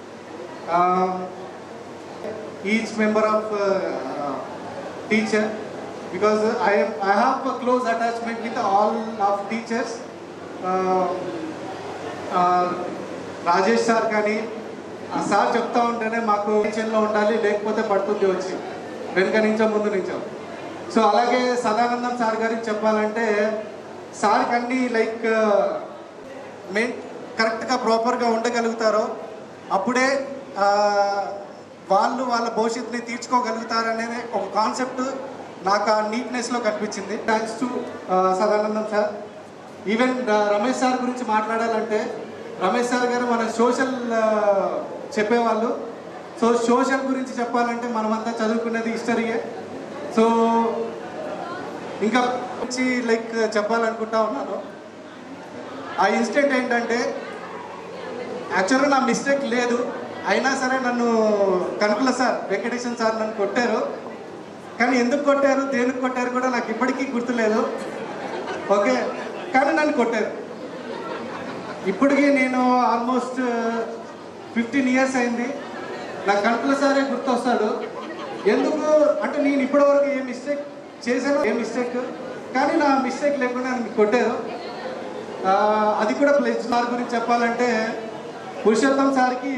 each member of teacher because I am I have a close attachment with all of teachers. Uh, uh, Rajesh sir కానీ ఆ sir చెప్తా ఉంటేనే మాకు టెన్షన్లో ఉండాలి లేకపోతే పడుతుంది వచ్చి వెనుక నుంచో ముందు నుంచో సో అలాగే సదానందం సార్ గారికి చెప్పాలంటే సార్కి అన్నీ లైక్ మెయిన్ కరెక్ట్గా ప్రాపర్గా ఉండగలుగుతారో అప్పుడే ఆ, వాళ్ళు వాళ్ళ భవిష్యత్తుని తీర్చుకోగలుగుతారనేది ఒక కాన్సెప్ట్ నాకు ఆ నీట్నెస్లో కనిపించింది thanks to Sadanandam sir even Ramesh sir గురించి మాట్లాడాలంటే రమేష్ సార్ గారు మన సోషల్ చెప్పేవాళ్ళు సో సోషల్ గురించి చెప్పాలంటే మనమంతా చదువుకునేది హిస్టరీయే సో ఇంకా వచ్చి లైక్ చెప్పాలనుకుంటా ఉన్నాను ఆ ఇన్సిడెంట్ ఏంటంటే యాక్చువల్గా నా మిస్టేక్ లేదు అయినా సరే నన్ను కనుకుల సార్ వెంకటేశ్వర సార్ నన్ను కొట్టారు కానీ ఎందుకు కొట్టారు దేనికి కొట్టారు కూడా నాకు ఇప్పటికీ గుర్తులేదు ఓకే కానీ నన్ను కొట్టారు ఇప్పటికీ నేను ఆల్మోస్ట్ ఫిఫ్టీన్ ఇయర్స్ అయింది నా కనుకుల సారే గుర్తొస్తాడు ఎందుకు అంటే నేను ఇప్పటివరకు ఏ మిస్టేక్ చేశాను ఏ మిస్టేక్ కానీ నా మిస్టేక్ లేకుండా నన్ను కొట్టారు ఆ, అది కూడా ప్లేస్ సార్ గురించి చెప్పాలంటే పురుషోత్తం సార్కి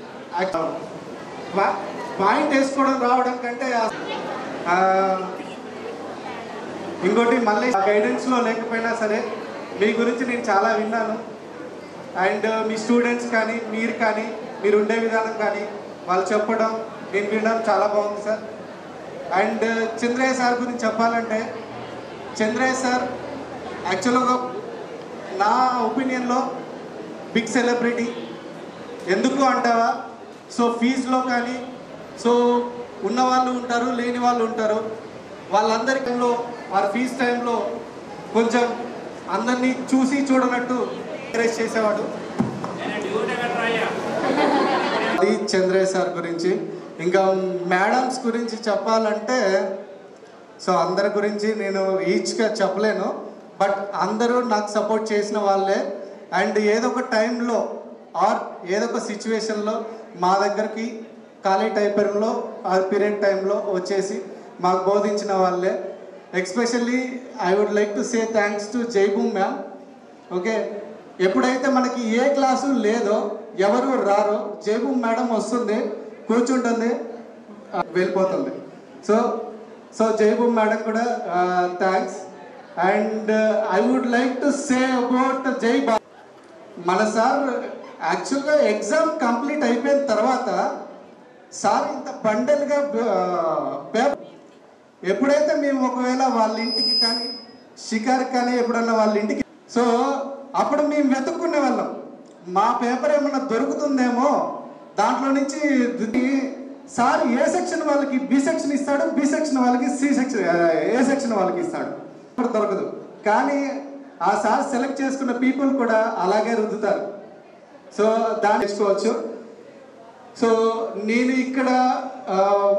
పా- పాయింట్ వేసుకోవడం రావడం కంటే ఆ, ఇంకోటి మళ్ళీ గైడెన్స్లో లేకపోయినా సరే మీ గురించి నేను చాలా విన్నాను అండ్ మీ స్టూడెంట్స్ కానీ మీరు కానీ మీరు ఉండే విధానం కానీ వాళ్ళు చెప్పడం నేను వినడం చాలా బాగుంది సార్ అండ్ చంద్రయ్య సార్ గురించి చెప్పాలంటే చంద్రయ్య సార్ యాక్చువల్గా నా ఒపీనియన్లో బిగ్ సెలబ్రిటీ ఎందుకు అంటావా సో ఫీజులో కానీ సో ఉన్న వాళ్ళు ఉంటారు లేని వాళ్ళు ఉంటారు వాళ్ళందరిలో వారి ఫీజు టైంలో కొంచెం అందరినీ చూసి చూడనట్టు ఎంకరేజ్ చేసేవాడు అది చంద్రయ్య సార్ గురించి ఇంకా మేడమ్స్ గురించి చెప్పాలంటే సో అందరి గురించి నేను ఈచ్గా చెప్పలేను బట్ అందరూ నాకు సపోర్ట్ చేసిన వాళ్ళే అండ్ ఏదో ఒక టైంలో ఆర్ ఏదో ఒక సిచ్యువేషన్లో మా దగ్గరికి ఖాళీ టైపర్లో ఆర్ పీరియడ్ టైంలో వచ్చేసి మాకు బోధించిన వాళ్ళే especially I would like to say thanks to జైబూమ్ మ్యామ్ ఓకే ఎప్పుడైతే మనకి ఏ క్లాసు లేదో ఎవరు రారో జైబూమ్ మేడం వస్తుంది కూర్చుంటుంది ఆ, వెళ్ళిపోతుంది సో సో జైబూమ్ మేడం కూడా thanks and I would like to say about జై బా మన సార్ యాక్చువల్గా ఎగ్జామ్ కంప్లీట్ అయిపోయిన తర్వాత సార్ ఇంత బండల్గా పేపర్ ఎప్పుడైతే మేము ఒకవేళ వాళ్ళ ఇంటికి కానీ షికార్ కానీ ఎప్పుడన్నా వాళ్ళ ఇంటికి సో అప్పుడు మేము వెతుక్కునే వాళ్ళం మా పేపర్ ఏమన్నా దొరుకుతుందేమో దాంట్లో నుంచి ది- సార్ ఏ సెక్షన్ వాళ్ళకి బి సెక్షన్ ఇస్తాడు బి సెక్షన్ వాళ్ళకి సి సెక్షన్ ఏ సెక్షన్ వాళ్ళకి ఇస్తాడు ఇప్పుడు దొరకదు కానీ ఆ సార్ సెలెక్ట్ చేసుకున్న పీపుల్ కూడా అలాగే రుద్దుతారు సో దాన్ని తెచ్చుకోవచ్చు సో నేను ఇక్కడ ఆ,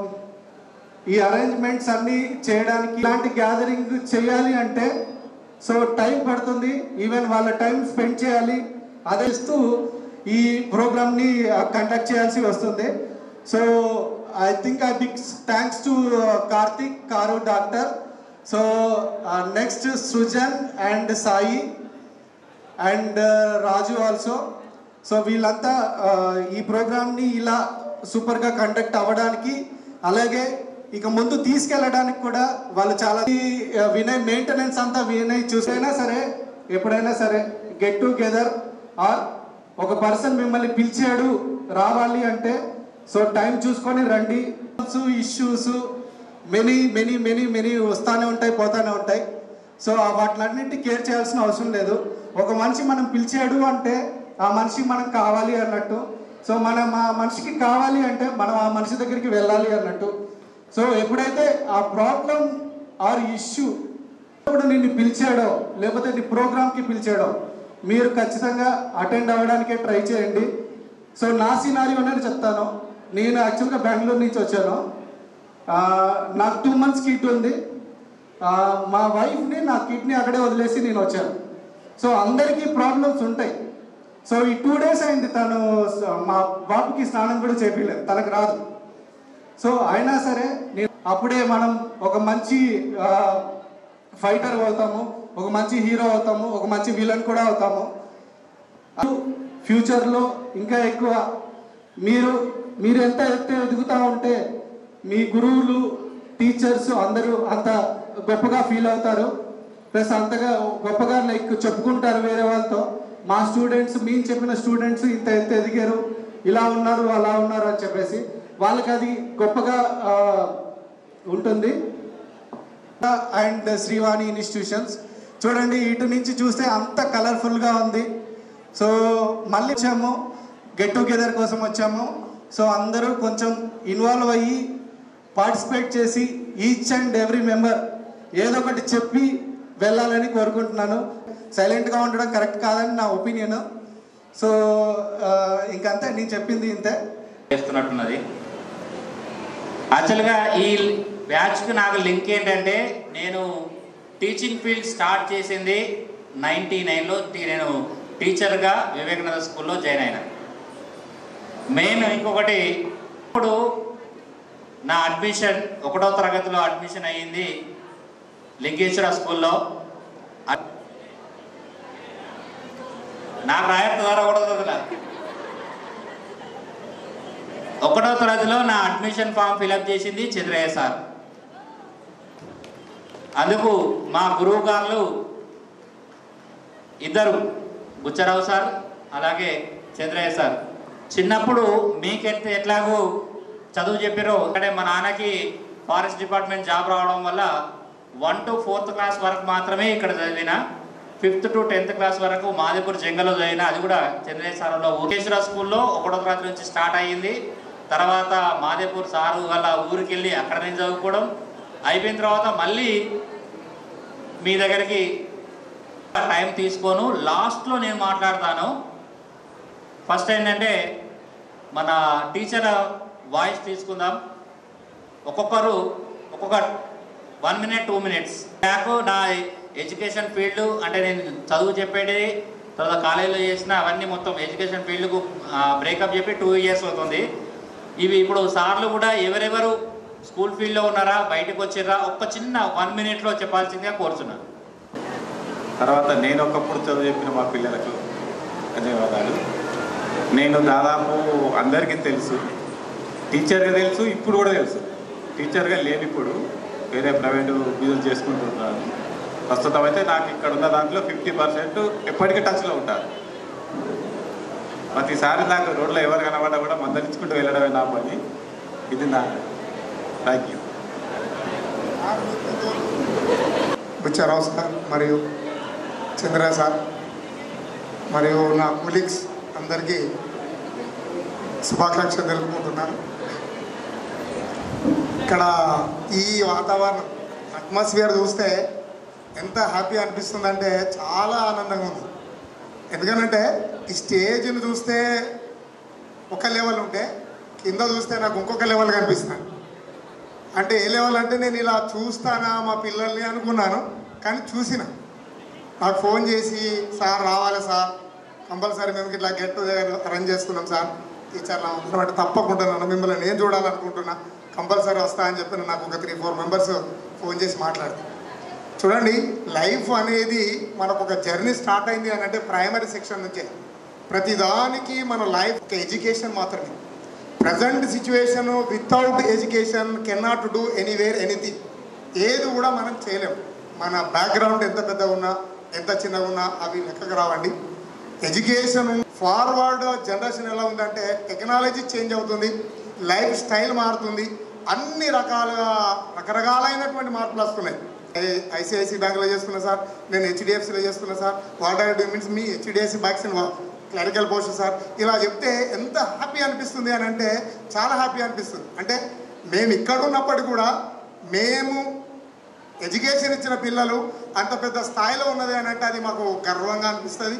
ఈ అరేంజ్మెంట్స్ అన్నీ చేయడానికి ఇలాంటి గ్యాదరింగ్ చేయాలి అంటే సో టైం పడుతుంది ఈవెన్ వాళ్ళ టైం స్పెండ్ చేయాలి అదే ఇస్తూ ఈ ప్రోగ్రామ్ని కండక్ట్ చేయాల్సి వస్తుంది so I think I big thanks to Karthik కారు doctor so next Srujan and Sai and Raju also so వీళ్ళంతా ఆ, ఈ ప్రోగ్రామ్ని ఇలా సూపర్గా కండక్ట్ అవ్వడానికి అలాగే ఇక ముందు తీసుకెళ్ళడానికి కూడా వాళ్ళు చాలా ఈ, ఆ, వినయ్ మెయింటెనెన్స్ అంతా వినయ్ చూసైనా సరే ఎప్పుడైనా సరే గెట్ టుగెదర్ ఆర్ ఒక పర్సన్ మిమ్మల్ని పిలిచాడు రావాలి అంటే సో టైం చూసుకొని రండి issues many many many many వస్తానే ఉంటాయి పోతానే ఉంటాయి సో ఆ వాటిలన్నింటి కేర్ చేయాల్సిన అవసరం లేదు ఒక మనిషి మనం పిలిచాడు అంటే ఆ మనిషి మనం కావాలి అన్నట్టు సో మనం ఆ మనిషికి కావాలి అంటే మనం ఆ మనిషి దగ్గరికి వెళ్ళాలి అన్నట్టు సో ఎప్పుడైతే ఆ ప్రాబ్లం ఆర్ ఇష్యూ ఇప్పుడు నిన్ను పిలిచాడో లేకపోతే నీ ప్రోగ్రామ్కి పిలిచాడో మీరు ఖచ్చితంగా అటెండ్ అవ్వడానికే ట్రై చేయండి సో నా సినారియో అనేది చెప్తాను నేను యాక్చువల్గా బెంగళూరు నుంచి వచ్చాను ఆ, నాకు టూ మంత్స్ కిట్ ఉంది ఆ, మా వైఫ్ని నా కిడ్నీ అక్కడే వదిలేసి నేను వచ్చాను సో అందరికీ ప్రాబ్లమ్స్ ఉంటాయి సో ఈ టూ డేస్ అయింది తను స- మా బాబుకి స్నానం కూడా చేపించలేదు తనకు రాదు సో అయినా సరే నేను అప్పుడే మనం ఒక మంచి ఫైటర్ అవుతాము ఒక మంచి హీరో అవుతాము ఒక మంచి విలన్ కూడా అవుతాము ఫ్యూచర్లో ఇంకా ఎక్కువ మీరు మీరు ఎంత ఎత్తు ఎదుగుతూ ఉంటే మీ గురువులు టీచర్స్ అందరూ అంత గొప్పగా ఫీల్ అవుతారు ప్లస్ అంతగా గొప్పగా లైక్ చెప్పుకుంటారు వేరే వాళ్ళతో మా స్టూడెంట్స్ మేము చెప్పిన స్టూడెంట్స్ ఇంత ఎత్తు ఎదిగారు ఇలా ఉన్నారు అలా ఉన్నారు అని చెప్పేసి వాళ్ళకి అది గొప్పగా ఆ, ఉంటుంది అండ్ శ్రీవాణి ఇన్స్టిట్యూషన్స్ చూడండి ఇటు నుంచి చూస్తే అంత కలర్ఫుల్గా ఉంది సో మళ్ళీ వచ్చాము గెట్ టుగెదర్ కోసం వచ్చాము సో అందరూ కొంచెం ఇన్వాల్వ్ అయ్యి పార్టిసిపేట్ చేసి ఈచ్ అండ్ ఎవ్రీ మెంబర్ ఏదో ఒకటి చెప్పి వెళ్ళాలని కోరుకుంటున్నాను సైలెంట్గా ఉండడం కరెక్ట్ కాదని నా ఒపీనియన్ సో ఇంకంతే నేను చెప్పింది ఇంతే చేస్తున్నట్టున్నది యాక్చువల్గా ఈ బ్యాచ్కి నాకు లింక్ ఏంటంటే నేను టీచింగ్ ఫీల్డ్ స్టార్ట్ చేసింది నైంటీ నైన్లో నేను టీచర్గా వివేకానంద స్కూల్లో జాయిన్ అయినా మెయిన్ ఇంకొకటి ఇప్పుడు నా అడ్మిషన్ ఒకటో తరగతిలో అడ్మిషన్ అయ్యింది లింగేశ్వర స్కూల్లో అ- నాకు రాయట్లేదా ఒకటో తరగతిలో ఒకటో తరగతిలో నా అడ్మిషన్ ఫామ్ ఫిలప్ చేసింది చంద్రయ్య సార్ అందుకు మా గురువు గారు ఇద్దరు బుచ్చరావు సార్ అలాగే చంద్రయ్య సార్ చిన్నప్పుడు మీకెంత ఎట్లాగో చదువు చెప్పారో అంటే మా నాన్నకి ఫారెస్ట్ డిపార్ట్మెంట్ జాబ్ రావడం వల్ల వన్ టు ఫోర్త్ క్లాస్ వరకు మాత్రమే ఇక్కడ చదివిన ఫిఫ్త్ టు టెన్త్ క్లాస్ వరకు మాదేపూర్ జంగల్లో చదివిన అది కూడా చంద్రయ్య సార్లో ఓకేశ్వర స్కూల్లో ఒకటో తరగతి నుంచి స్టార్ట్ అయ్యింది తర్వాత మాదేపూర్ సారు వాళ్ళ ఊరికి వెళ్ళి అక్కడ నుంచి చదువుకోవడం అయిపోయిన తర్వాత మళ్ళీ మీ దగ్గరికి టైం తీసుకోను లాస్ట్లో నేను మాట్లాడతాను ఫస్ట్ ఏంటంటే మన టీచర్ వాయిస్ తీసుకుందాం ఒక్కొక్కరు ఒక్కొక్క వన్ మినిట్ టూ మినిట్స్ నాకు నా ఎడ్యుకేషన్ ఫీల్డ్ అంటే నేను చదువు చెప్పేది తర్వాత కాలేజీలో చేసిన అవన్నీ మొత్తం ఎడ్యుకేషన్ ఫీల్డ్కు బ్రేకప్ చెప్పి టూ ఇయర్స్ అవుతుంది ఇవి ఇప్పుడు సార్లు కూడా ఎవరెవరు స్కూల్ ఫీల్డ్లో ఉన్నారా బయటకు వచ్చిర్రా ఒక్క చిన్న వన్ మినిట్లో చెప్పాల్సిందిగా కోరుచున్నాను తర్వాత నేను ఒకప్పుడు చదువు చెప్పిన మా పిల్లలకు ధన్యవాదాలు నేను దాదాపు అందరికీ తెలుసు టీచర్గా తెలుసు ఇప్పుడు కూడా తెలుసు టీచర్గా లేని ఇప్పుడు వేరే ప్రైవేటు బిజినెస్ చేసుకుంటున్నాను ప్రస్తుతం అయితే నాకు ఇక్కడ ఉన్న దాంట్లో ఫిఫ్టీ పర్సెంట్ ఎప్పటికీ టచ్లో ఉంటారు ప్రతిసారి నాకు రోడ్లో ఎవరు కనబడ్డా కూడా మందలించుకుంటూ వెళ్ళడమే నా పని ఇది నా థ్యాంక్ యూ బుచ్చారావు సార్ మరియు చంద్ర సార్ మరియు నా కొలీగ్స్ అందరికీ శుభాకాంక్షలు తెలుపుకుంటున్నాను ఇక్కడ ఈ వాతావరణం అట్మాస్ఫియర్ చూస్తే ఎంత హ్యాపీ అనిపిస్తుందంటే చాలా ఆనందంగా ఉంది ఎందుకనంటే ఈ స్టేజ్ని చూస్తే ఒక లెవెల్ ఉంటే కింద చూస్తే నాకు ఇంకొక లెవెల్ కనిపిస్తుంది అంటే ఏ లెవెల్ అంటే నేను ఇలా చూస్తానా మా పిల్లల్ని అనుకున్నాను కానీ చూసిన నాకు ఫోన్ చేసి సార్ రావాలి సార్ కంపల్సరీ మేము ఇట్లా గెట్ టుగెదర్ అరేంజ్ చేసుకున్నాం సార్ టీచర్లు అందరం అంటే తప్పకుండా నన్ను మిమ్మల్ని నేను చూడాలనుకుంటున్నా కంపల్సరీ వస్తా అని చెప్పి నాకు ఒక త్రీ ఫోర్ మెంబర్స్ ఫోన్ చేసి మాట్లాడుతాను చూడండి లైఫ్ అనేది మనకు ఒక జర్నీ స్టార్ట్ అయింది అని అంటే ప్రైమరీ సెక్షన్ నుంచే ప్రతిదానికి మన లైఫ్ ఒక ఎడ్యుకేషన్ మాత్రమే present situation without education cannot do anywhere anything ఏది కూడా మనం చేయలేం మన బ్యాక్గ్రౌండ్ ఎంత పెద్దగా ఉన్నా ఎంత చిన్నగా ఉన్నా అవి లెక్కకు రావండి ఎడ్యుకేషన్ ఫార్వర్డ్ జనరేషన్ ఎలా ఉందంటే టెక్నాలజీ చేంజ్ అవుతుంది లైఫ్ స్టైల్ మారుతుంది అన్ని రకాలుగా రకరకాలైనటువంటి మార్పులు వస్తున్నాయి ఐసిఐసి బ్యాంకులో చేస్తున్నా సార్ నేను హెచ్డిఎఫ్సిలో చేస్తున్నా sir what are do means మీ HDFC banks clerical post sir ఇలా చెప్తే ఎంత హ్యాపీ అనిపిస్తుంది అని అంటే చాలా హ్యాపీ అనిపిస్తుంది అంటే మేము ఇక్కడ ఉన్నప్పటికీ కూడా మేము ఎడ్యుకేషన్ ఇచ్చిన పిల్లలు అంత పెద్ద స్థాయిలో ఉన్నది అని అంటే అది మాకు గర్వంగా అనిపిస్తుంది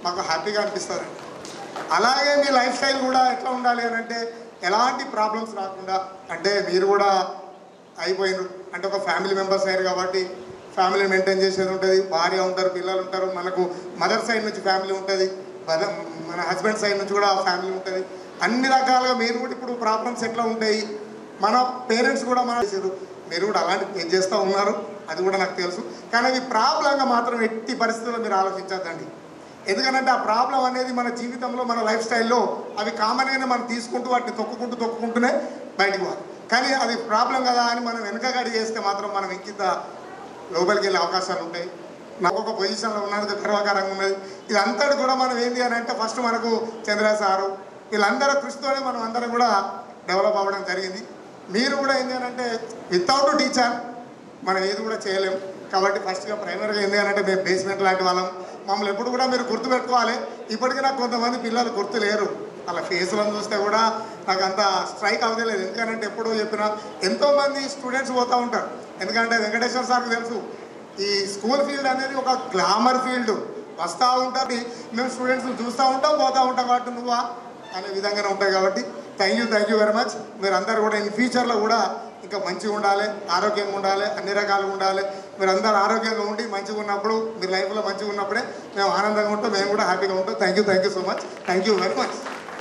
మాకు హ్యాపీగా అనిపిస్తుంది అలాగే మీ లైఫ్ స్టైల్ కూడా ఎట్లా ఉండాలి అని అంటే ఎలాంటి ప్రాబ్లమ్స్ రాకుండా అంటే మీరు కూడా అయిపోయినారు అంటే ఒక ఫ్యామిలీ మెంబర్స్ అయ్యారు కాబట్టి ఫ్యామిలీ మెయింటైన్ చేసేది ఉంటుంది భార్య ఉంటారు పిల్లలు ఉంటారు మనకు మదర్ సైడ్ నుంచి ఫ్యామిలీ ఉంటుంది మన- మన హస్బెండ్ సైడ్ నుంచి కూడా ఫ్యామిలీ ఉంటుంది అన్ని రకాలుగా మీరు కూడా ఇప్పుడు ప్రాబ్లమ్స్ ఎట్లా ఉంటాయి మన పేరెంట్స్ కూడా మన చేశారు మీరు కూడా అలాంటి ఫేస్ చేస్తూ ఉన్నారు అది కూడా నాకు తెలుసు కానీ అది ప్రాబ్లంగా మాత్రం ఎట్టి పరిస్థితుల్లో మీరు ఆలోచించద్దండి ఎందుకంటే ఆ ప్రాబ్లం అనేది మన జీవితంలో మన లైఫ్ స్టైల్లో అవి కామన్గానే మనం తీసుకుంటూ వాటిని తొక్కుకుంటూ తొక్కుకుంటూనే బయటకు పోవాలి కానీ అది ప్రాబ్లం కదా అని మనం వెనకగడి చేస్తే మాత్రం మనం ఇంకింత లోపలికి వెళ్ళే అవకాశాలు ఉంటాయి నాకు ఒక పొజిషన్లో ఉన్నది గర్వకారంగా ఉన్నది ఇదంతటి కూడా మనం ఏంటి అని అంటే ఫస్ట్ మనకు చంద్ర సారు వీళ్ళందరూ కృషితోనే మనం అందరం కూడా డెవలప్ అవ్వడం జరిగింది మీరు కూడా ఏంటి అని అంటే వితౌట్ టీచర్ మనం ఏది కూడా చేయలేం కాబట్టి ఫస్ట్గా ప్రైమరీగా ఏంటి అని అంటే మేము బేస్మెంట్ లాంటి వాళ్ళం మమ్మల్ని ఎప్పుడు కూడా మీరు గుర్తుపెట్టుకోవాలి ఇప్పటికీ నాకు కొంతమంది పిల్లలు గుర్తు లేరు అలా ఫేస్లను చూస్తే కూడా నాకు అంత స్ట్రైక్ అవ్వలేదు ఎందుకంటే ఎప్పుడో చెప్పిన ఎంతోమంది స్టూడెంట్స్ పోతూ ఉంటారు ఎందుకంటే వెంకటేశ్వర సార్కి తెలుసు ఈ స్కూల్ ఫీల్డ్ అనేది ఒక గ్లామర్ ఫీల్డ్ వస్తూ ఉంటుంది మేము స్టూడెంట్స్ చూస్తూ ఉంటాం పోతూ ఉంటాం కాబట్టి నువ్వా అనే విధంగానే ఉంటాయి కాబట్టి thank you thank you very much మీరు అందరు కూడా ఇన్ ఫ్యూచర్లో కూడా ఇంకా మంచిగా ఉండాలి ఆరోగ్యంగా ఉండాలి అన్ని రకాలుగా ఉండాలి మీరు అందరూ ఆరోగ్యంగా ఉండి మంచిగా ఉన్నప్పుడు మీరు లైఫ్లో మంచిగా ఉన్నప్పుడే మేము ఆనందంగా ఉంటాం మేము కూడా హ్యాపీగా ఉంటాం thank you thank you so much thank you very much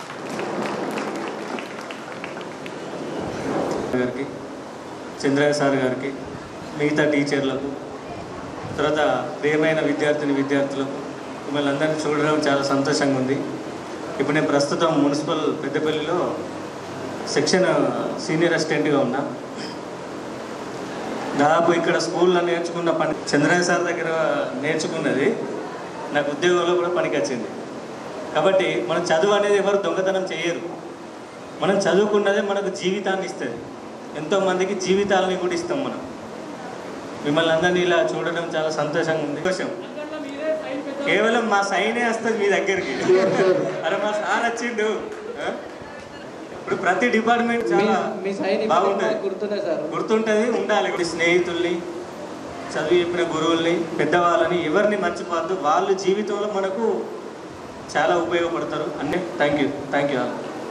గారికి చంద్రయ్య సార్ గారికి మిగతా టీచర్లకు తర్వాత ప్రియమైన విద్యార్థిని విద్యార్థులకు మిమ్మల్ని అందరినీ చూడడం చాలా సంతోషంగా ఉంది ఇప్పుడు నేను ప్రస్తుతం మున్సిపల్ పెద్దపల్లిలో సెక్షన్ సీనియర్ అసిస్టెంట్గా ఉన్నా దాదాపు ఇక్కడ స్కూల్లో నేర్చుకున్న పని చంద్రయ్య సార్ దగ్గర నేర్చుకున్నది నాకు ఉద్యోగంలో కూడా పనికి వచ్చింది కాబట్టి మనం చదువు అనేది ఎవరు దొంగతనం చేయరు మనం చదువుకున్నదే మనకు జీవితాన్ని ఇస్తుంది ఎంతోమందికి జీవితాలని కూడా ఇస్తాం మనం మిమ్మల్ని అందరినీ ఇలా చూడడం చాలా సంతోషంగా ఉంది సంతోషం కేవలం మా సైనే వస్తుంది మీ దగ్గరికి అరే మా సార్ వచ్చిండు ఆ? ఇప్పుడు ప్రతి డిపార్ట్మెంట్ చాలా మీ సైన్ బాగుంటుంది గుర్తుండే సార్ గుర్తుంటుంది ఉండాలి ఇప్పుడు స్నేహితుల్ని చదువు చెప్పిన గురువుల్ని పెద్దవాళ్ళని ఎవరిని మర్చిపోద్దు వాళ్ళు జీవితంలో మనకు చాలా ఉపయోగపడతారు అన్నీ థ్యాంక్ యూ థ్యాంక్ యూ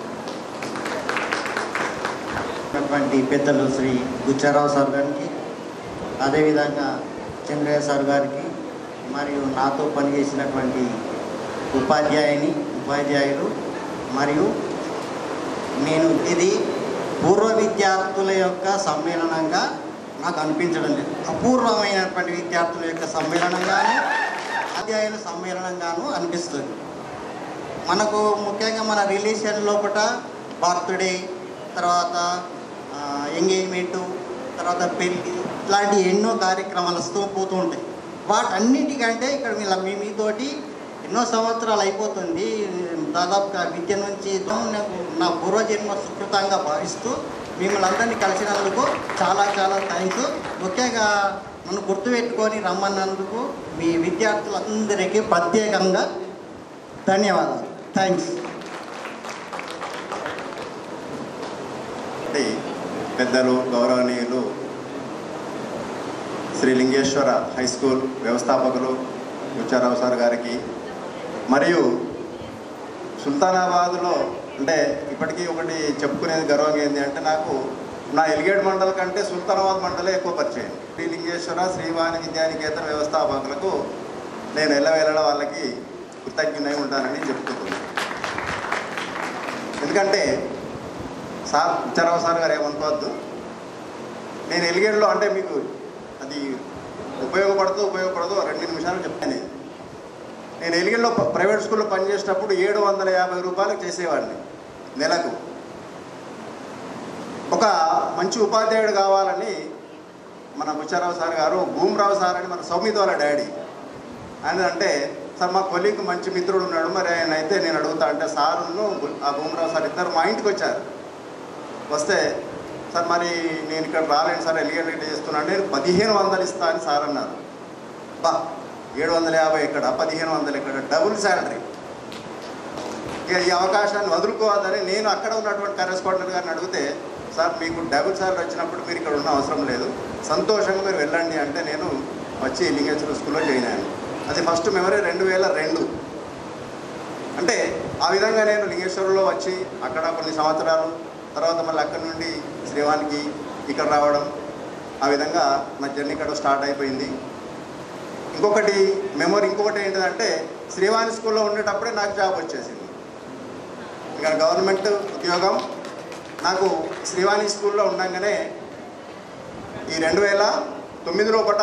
ఉన్నటువంటి పెద్దలు శ్రీ బుచ్చారావు సార్ గారికి అదేవిధంగా చంద్రయ్య సార్ గారికి మరియు నాతో పనిచేసినటువంటి ఉపాధ్యాయుని ఉపాధ్యాయులు మరియు నేను ఇది పూర్వ విద్యార్థుల యొక్క సమ్మేళనంగా నాకు అనిపించడం లేదు అపూర్వమైనటువంటి విద్యార్థుల యొక్క సమ్మేళనంగాను ఉపాధ్యాయుల సమ్మేళనంగాను అనిపిస్తుంది మనకు ముఖ్యంగా మన రిలేషన్ లోపల బర్త్డే తర్వాత ఎంగేజ్మెంటు తర్వాత పెళ్ళి ఇట్లాంటి ఎన్నో కార్యక్రమాలు వస్తూ పోతూ ఉంటాయి వాటన్నిటికంటే ఇక్కడ వీళ్ళ మీ మీతోటి ఎన్నో సంవత్సరాలు అయిపోతుంది దాదాపుగా విద్య నుంచి నాకు నా పూర్వజన్మ సుకృతంగా భావిస్తూ మిమ్మల్ని అందరినీ కలిసినందుకు చాలా చాలా థ్యాంక్స్ ముఖ్యంగా నన్ను గుర్తుపెట్టుకొని రమ్మన్నందుకు మీ విద్యార్థులందరికీ ప్రత్యేకంగా ధన్యవాదాలు థ్యాంక్స్ అంటే పెద్దలు గౌరవనీయులు శ్రీ లింగేశ్వర హై స్కూల్ వ్యవస్థాపకులు బుచ్చారావు సార్ గారికి మరియు సుల్తానాబాద్లో అంటే ఇప్పటికీ ఒకటి చెప్పుకునేది గర్వంగా ఏంటి అంటే నాకు నా ఎలిగేడ్ మండల్ కంటే సుల్తానాబాద్ మండలే ఎక్కువ పరిచయం శ్రీ లింగేశ్వర శ్రీవాణి విద్యానికేతన వ్యవస్థాపకులకు నేను ఎల్లవేళలా వాళ్ళకి కృతజ్ఞునై ఉంటానని చెప్పుకుంటున్నాను ఎందుకంటే సార్ ఉచ్చారావు సార్ గారు ఏమనుకోవద్దు నేను ఎలిగేడ్లో అంటే మీకు అది ఉపయోగపడుతూ ఉపయోగపడదు రెండు నిమిషాలు చెప్తాను నేను నేను ఎలిగేడ్లో ప- ప్రైవేట్ స్కూల్లో పనిచేసేటప్పుడు ఏడు వందల యాభై రూపాయలకు చేసేవాడిని నెలకు ఒక మంచి ఉపాధ్యాయుడు కావాలని మన బుచ్చారావు సార్ గారు భూమరావు సార్ అని మన సౌమిత్ వాళ్ళ డాడీ ఆయన అంటే సార్ మా కొలీగ్ మంచి మిత్రుడు ఉన్నాడు మరి ఆయన అయితే నేను అడుగుతా అంటే సారును ఆ భూమరావు సార్ ఇద్దరు మా ఇంటికి వచ్చారు వస్తే సార్ మరి నేను ఇక్కడ రాలేను సార్ ఎలిగేట్ చేస్తున్నాను నేను పదిహేను వందలు ఇస్తా అని సార్ అన్నారు బా ఏడు వందల యాభై ఎక్కడ పదిహేను వందలు ఎక్కడ డబుల్ శాలరీ ఇక ఈ అవకాశాన్ని వదులుకోవద్దని నేను అక్కడ ఉన్నటువంటి కరెస్పాండెంట్ గారిని అడిగితే సార్ మీకు డబుల్ శాలరీ వచ్చినప్పుడు మీరు ఇక్కడ ఉన్న అవసరం లేదు సంతోషంగా మీరు వెళ్ళండి అంటే నేను వచ్చి లింగేశ్వర స్కూల్లో జాయిన్ అయ్యాను అది ఫస్ట్ మెమరీ రెండు వేల రెండు అంటే ఆ విధంగా నేను లింగేశ్వరంలో వచ్చి అక్కడ కొన్ని సంవత్సరాలు తర్వాత మళ్ళీ అక్కడి నుండి శ్రీవానికి ఇక్కడ రావడం ఆ విధంగా నా జర్నీ ఇక్కడ స్టార్ట్ అయిపోయింది ఇంకొకటి మెమొరీ ఇంకొకటి ఏంటిదంటే శ్రీవాణి స్కూల్లో ఉండేటప్పుడే నాకు జాబ్ వచ్చేసింది ఇంకా గవర్నమెంట్ ఉద్యోగం నాకు శ్రీవాణి స్కూల్లో ఉండగానే ఈ రెండు వేల తొమ్మిది లోపట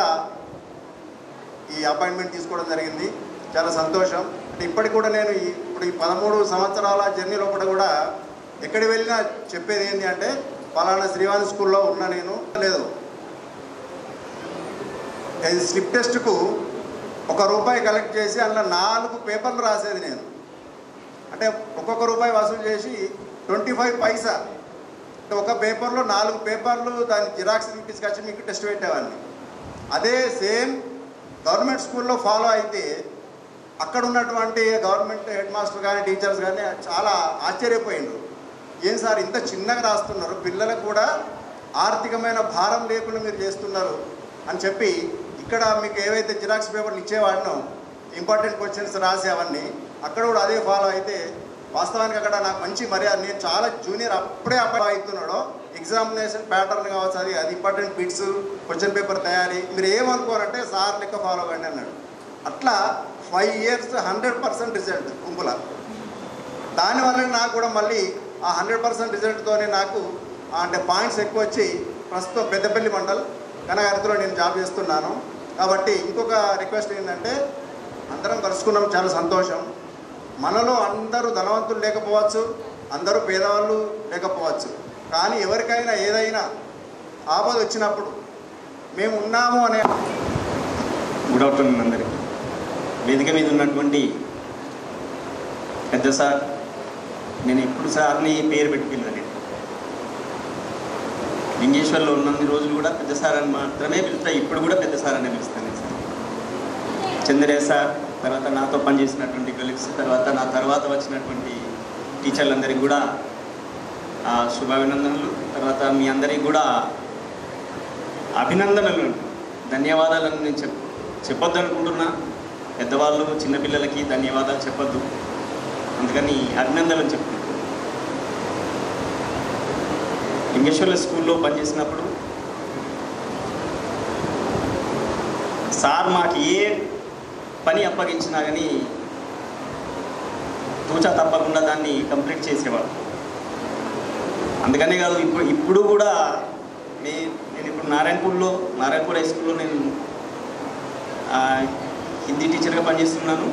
ఈ అపాయింట్మెంట్ తీసుకోవడం జరిగింది చాలా సంతోషం అంటే ఇప్పటికి కూడా నేను ఈ ఇప్పుడు ఈ పదమూడు సంవత్సరాల జర్నీ లోపల కూడా ఎక్కడికి వెళ్ళినా చెప్పేది ఏంటి అంటే పలానా శ్రీవాణి స్కూల్లో ఉన్నా నేను లేదు ఇది స్లిప్ టెస్ట్కు ఒక రూపాయి కలెక్ట్ చేసి అందులో నాలుగు పేపర్లు రాసేది నేను అంటే ఒక్కొక్క రూపాయి వసూలు చేసి ట్వంటీ ఫైవ్ పైసా అంటే ఒక పేపర్లో నాలుగు పేపర్లు దాని జిరాక్స్ తీసుకొచ్చి మీకు టెస్ట్ పెట్టేవాడిని అదే సేమ్ గవర్నమెంట్ స్కూల్లో ఫాలో అయితే అక్కడ ఉన్నటువంటి గవర్నమెంట్ హెడ్ మాస్టర్ కానీ టీచర్స్ కానీ చాలా ఆశ్చర్యపోయిండ్రు ఏం సార్ ఇంత చిన్నగా రాస్తున్నారు పిల్లలకు కూడా ఆర్థికమైన భారం లేకుండా మీరు చేస్తున్నారు అని చెప్పి ఇక్కడ మీకు ఏవైతే జిరాక్స్ పేపర్లు ఇచ్చేవాడినో ఇంపార్టెంట్ క్వశ్చన్స్ రాసి అవన్నీ అక్కడ కూడా అదే ఫాలో అయితే వాస్తవానికి అక్కడ నాకు మంచి మర్యాద నేను చాలా జూనియర్ అప్పుడే అప్లై అవుతున్నాడో ఎగ్జామినేషన్ ప్యాటర్న్ కావచ్చు అది అది ఇంపార్టెంట్ బిట్స్ క్వశ్చన్ పేపర్ తయారీ మీరు ఏమనుకోరంటే సార్ లెక్క ఫాలో అవ్వండి అన్నాడు అట్లా five years hundred percent result కుంపుల దానివల్ల నాకు కూడా మళ్ళీ ఆ హండ్రెడ్ పర్సెంట్ రిజల్ట్తోనే నాకు ఆ అంటే పాయింట్స్ ఎక్కువ వచ్చి ప్రస్తుతం పెద్దపల్లి మండల్ కనగారిలో నేను జాబ్ చేస్తున్నాను కాబట్టి ఇంకొక రిక్వెస్ట్ ఏంటంటే అందరం కలుసుకున్నాం చాలా సంతోషం మనలో అందరూ ధనవంతులు లేకపోవచ్చు అందరూ పేదవాళ్ళు లేకపోవచ్చు కానీ ఎవరికైనా ఏదైనా ఆపద వచ్చినప్పుడు మేము ఉన్నాము అనే గుడ్ ఆఫ్టర్నూన్ అందరికి వేదిక మీద ఉన్నటువంటి పెద్ద సార్ నేను ఎప్పుడు సార్ని పేరు పెట్టి పిల్లలు లింగేశ్వర్లో ఉన్నన్ని రోజులు కూడా పెద్ద సార్ అని మాత్రమే పిలుస్తా ఇప్పుడు కూడా పెద్ద సార్ అనే పిలుస్తాను సార్ చంద్రయ్య సార్ తర్వాత నాతో పనిచేసినటువంటి కొలీగ్స్ తర్వాత నా తర్వాత వచ్చినటువంటి టీచర్లందరికీ కూడా ఆ, శుభాభినందనలు తర్వాత మీ అందరికీ కూడా అభినందనలు ధన్యవాదాలను నేను చెప్ చెప్పొద్దు అనుకుంటున్నా పెద్దవాళ్ళు చిన్నపిల్లలకి ధన్యవాదాలు చెప్పొద్దు అందుకని అభినందనలు చెప్తున్నాను లింగేశ్వర్ల స్కూల్లో పనిచేసినప్పుడు సార్ మాకు ఏ పని అప్పగించినా కానీ తూచా తప్పకుండా దాన్ని కంప్లీట్ చేసేవాడు అందుకనే కాదు ఇప్పుడు ఇప్పుడు కూడా నే నేను ఇప్పుడు నారాయణపూర్లో నారాయణపూర్ హై స్కూల్లో నేను ఆ, హిందీ టీచర్గా పనిచేస్తున్నాను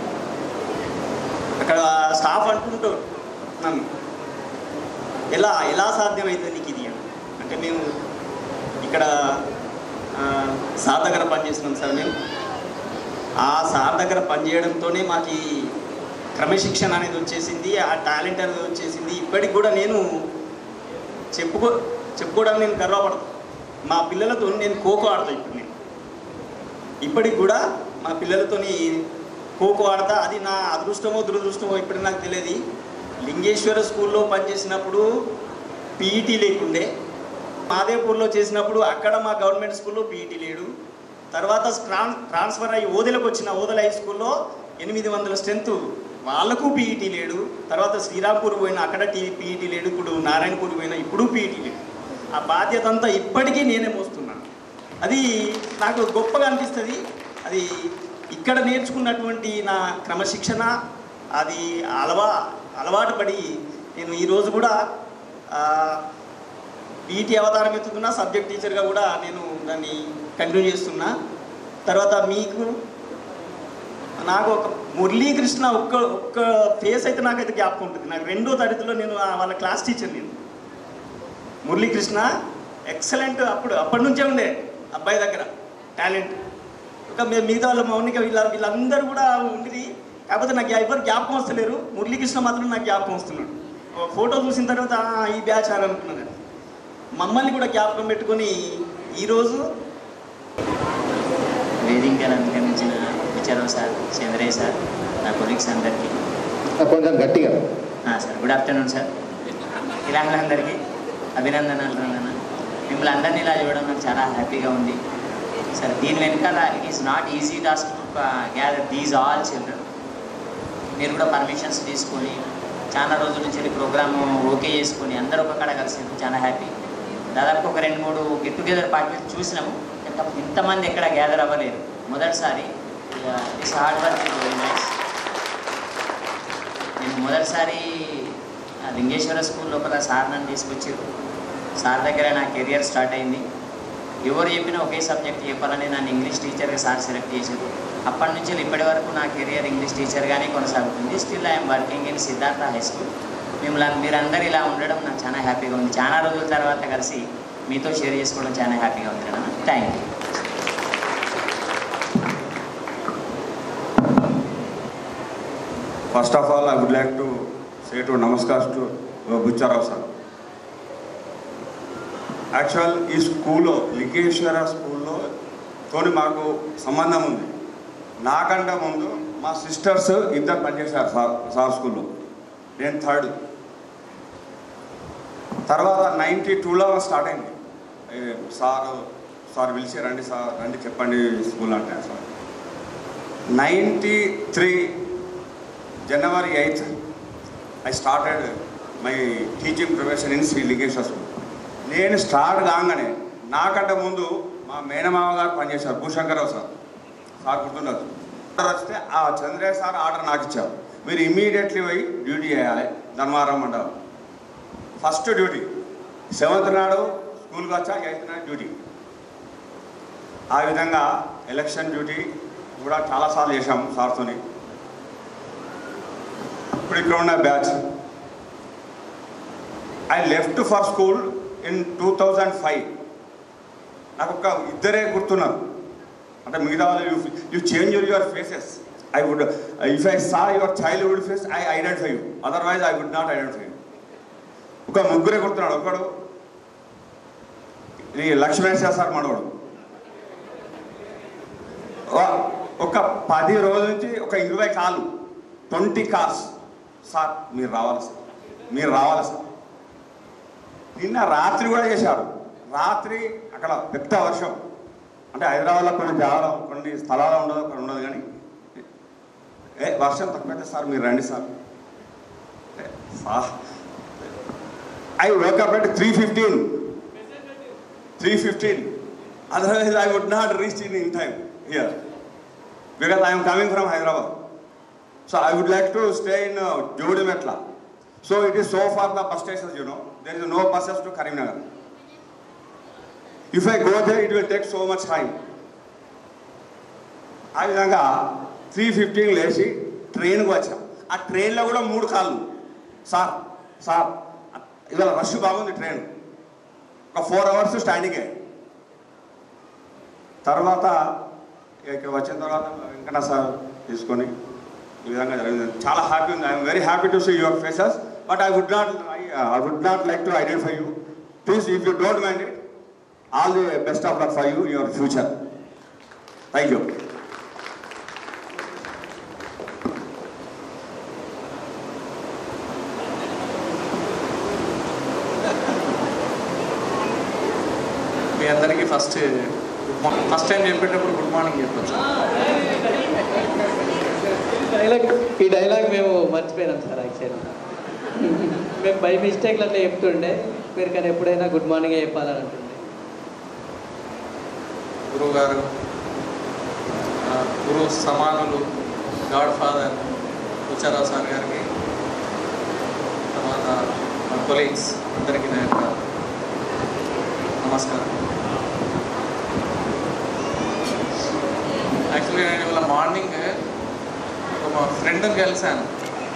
అక్కడ స్టాఫ్ అంటుంటారు నన్ను ఎలా ఎలా సాధ్యమవుతుంది నీకు ఇది అని అంటే మేము ఇక్కడ ఆ, సార్ దగ్గర పనిచేస్తున్నాం సార్ మేము ఆ సార్ దగ్గర పనిచేయడంతోనే మాకు ఈ క్రమశిక్షణ అనేది వచ్చేసింది ఆ టాలెంట్ అనేది వచ్చేసింది ఇప్పటికి కూడా నేను చెప్పుకో చెప్పుకోవడానికి నేను గర్వపడతాను మా పిల్లలతో నేను ఖోఖో ఆడతా ఇప్పుడు నేను ఇప్పటికి కూడా మా పిల్లలతోని ఖోఖో ఆడతా అది నా అదృష్టమో దురదృష్టమో ఇప్పుడు నాకు తెలియదు లింగేశ్వర స్కూల్లో పనిచేసినప్పుడు పీఈటీ లేకుండే మాదేపూర్లో చేసినప్పుడు అక్కడ మా గవర్నమెంట్ స్కూల్లో పీఈటీ లేడు తర్వాత ట్రాన్ ట్రాన్స్ఫర్ అయ్యి ఓదెలకు వచ్చిన ఓదెల హై స్కూల్లో ఎనిమిది వందల స్ట్రెంత్ వాళ్ళకు పీఈటీ లేడు తర్వాత శ్రీరాంపూర్ పోయిన అక్కడ టీ పీఈటీ లేడు ఇప్పుడు నారాయణపూర్ పోయినా ఇప్పుడు పీఈటీ లేడు ఆ బాధ్యత అంతా ఇప్పటికీ నేనే మోస్తున్నాను అది నాకు గొప్పగా అనిపిస్తుంది అది ఇక్కడ నేర్చుకున్నటువంటి నా క్రమశిక్షణ అది అలవా అలవాటు పడి నేను ఈరోజు కూడా పీఈటీ అవతారం ఎత్తుతున్నా సబ్జెక్ట్ టీచర్గా కూడా నేను దాన్ని కంటిన్యూ చేస్తున్నా తర్వాత మీకు నాకు ఒక మురళీకృష్ణ ఒక్క ఒక్క ఫేస్ అయితే నాకైతే జ్ఞాపకం ఉంటుంది నాకు రెండో తరగతిలో నేను ఆ వాళ్ళ క్లాస్ టీచర్ నేను మురళీకృష్ణ ఎక్సలెంట్ అప్పుడు అప్పటి నుంచే ఉండే అబ్బాయి దగ్గర టాలెంట్ ఇంకా మీ- మిగతా వాళ్ళ మౌనిక వీళ్ళ వీళ్ళందరూ కూడా ఉండి కాకపోతే నాకు ఎవరు జ్ఞాపకం వస్తలేరు మురళీకృష్ణ మాత్రం నాకు జ్ఞాపకం వస్తున్నాడు ఒక ఫోటో చూసిన తర్వాత "ఆ, ఈ బ్యాచ్ అని అనుకున్నాను మమ్మల్ని కూడా జ్ఞాపకం పెట్టుకొని ఈరోజు వేదికను అలంకరించిన విచారం సార్ చంద్రయ్య సార్ నా కొలీగ్స్ అందరికీ కొంచెం గట్టిగా ఆ, సార్ గుడ్ ఆఫ్టర్నూన్ సార్ ఇలాంటి అభినందనలు నాన్న మిమ్మల్ని అందరినీ ఇలా చూడడం నాకు చాలా హ్యాపీగా ఉంది సార్ దీని వెనకాల it is not easy task to gather these all children మీరు కూడా పర్మిషన్స్ తీసుకొని చాలా రోజుల నుంచి ప్రోగ్రామ్ ఓకే చేసుకొని అందరూ ఒక కాడ కలిసి చాలా హ్యాపీ దాదాపు ఒక రెండు మూడు గెట్ టుగెదర్ పార్టీలు చూసినాము ఇంత ఇంతమంది ఎక్కడ గ్యాదర్ అవ్వలేరు మొదటిసారి this hard work is very nice నేను మొదటిసారి ఆ లింగేశ్వర స్కూల్ లోపల సార్ నన్ను తీసుకొచ్చారు సార్ దగ్గర నా కెరియర్ స్టార్ట్ అయింది ఎవరు చెప్పినా ఒకే సబ్జెక్ట్ చెప్పాలని నన్ను ఇంగ్లీష్ టీచర్గా సార్ సెలెక్ట్ చేశారు అప్పటి నుంచి ఇప్పటి వరకు నా కెరియర్ ఇంగ్లీష్ టీచర్గానే కొనసాగుతుంది still I'm working in Siddhartha high school మిమ్మల్ని మీరందరూ ఇలా ఉండడం నాకు చాలా హ్యాపీగా ఉంది చాలా రోజుల తర్వాత కలిసి మీతో షేర్ చేసుకోవడం చాలా హ్యాపీగా ఉంది madam thank you First of all, I would like to say to namaskar to uh, Bucharao sir. Actual ఈ స్కూల్లో లింగేశ్వర స్కూల్లో తోని మాకు సంబంధం ఉంది నాకంటే ముందు మా సిస్టర్స్ ఇద్దరు పనిచేశారు సార్ సార్ స్కూల్లో నేను థర్డ్ తర్వాత నైంటీ టూలో స్టార్ట్ అయింది ఏ, సార్ సార్ పిలిచి రండి సార్ రండి చెప్పండి స్కూల్ అంటే sir ninety three January eighth I started my teaching profession in Shri Lingeshwara school నేను స్టార్ట్ కాగానే నాకంటే ముందు మా మేనమామ గారు పనిచేశారు భూశంకరరావు సార్ సార్ గుర్తున్నారు ఆర్డర్ వస్తే ఆ చంద్రయ్య సార్ ఆర్డర్ నాకు ఇచ్చారు మీరు ఇమీడియట్లీ పోయి డ్యూటీ చేయాలి ధర్మారం మండలం ఫస్ట్ డ్యూటీ సెవెంత్ నాడు స్కూల్కి వచ్చా ఎయిత్ నాడు డ్యూటీ ఆ విధంగా ఎలక్షన్ డ్యూటీ కూడా చాలాసార్లు చేశాము సార్తోని ఇప్పుడు ఇక్కడ ఉన్న batch I left for school in two thousand five నాకు ఒక ఇద్దరే గుర్తున్నారు అంటే మిగతా వాళ్ళు you you change your faces I would if I saw your childhood face I identify you otherwise I would not identify you ఒక ముగ్గురే గుర్తున్నాడు ఒకడు ఈ లక్ష్మణేశ్వర సార్ మనవాడు ఒ- ఒక పది రోజుల నుంచి ఒక ఇరవై కాలు ట్వంటీ కార్స్ సార్ మీరు రావాలి సార్ మీరు రావాలి సార్ నిన్న రాత్రి కూడా చేశారు రాత్రి అక్కడ పెద్ద వర్షం అంటే హైదరాబాద్లో కొన్ని జాగాలు కొన్ని స్థలాలు ఉండదు అక్కడ ఉండదు కానీ ఏ వర్షం తక్కువైతే సార్ మీరు రండి సార్ ఏ, sir I wake up at three fifteen three fifteen otherwise I would not reach in in time here because I'm coming from Hyderabad so I would like to stay in Jodimetla so it is so far the bus stations you know there is no buses to Karimnagar if I go they it will take so much time ఆ విధంగా three fifteen లేచి ట్రైన్కి వచ్చాం ఆ ట్రైన్లో కూడా మూడు కాళ్ళు సార్ సార్ ఇవాళ రష్ బాగుంది ట్రైన్ ఒక ఫోర్ అవర్స్ స్టాండింగే తర్వాత ఇక్కడ వచ్చిన తర్వాత వెంకన్న సార్ తీసుకొని ఈ విధంగా జరిగింది చాలా హ్యాపీ ఉంది I'm very happy to see your faces but I would not I would not like to identify you please if you don't mind it all the best of luck for you your future thank you మీ అందరికీ first first time చెప్పేటప్పుడు good morning చెప్పొచ్చు dialogue ఈ dialogue మేము మర్చిపోయినాం sir actually మేము by మిస్టేక్లు అట్లా చెప్తుండే మీరు కానీ ఎప్పుడైనా గుడ్ మార్నింగ్ చెప్పాలని అంటుండే గురువు గారు ఆ, గురువు సమానులు గాడ్ ఫాదర్ ఉచారావు సార్ గారికి తర్వాత మా కొలీగ్స్ అందరికీ నా యొక్క నమస్కారం యాక్చువల్గా నేను ఇవాళ మార్నింగ్ ఒక మా ఫ్రెండ్ని కలిశాను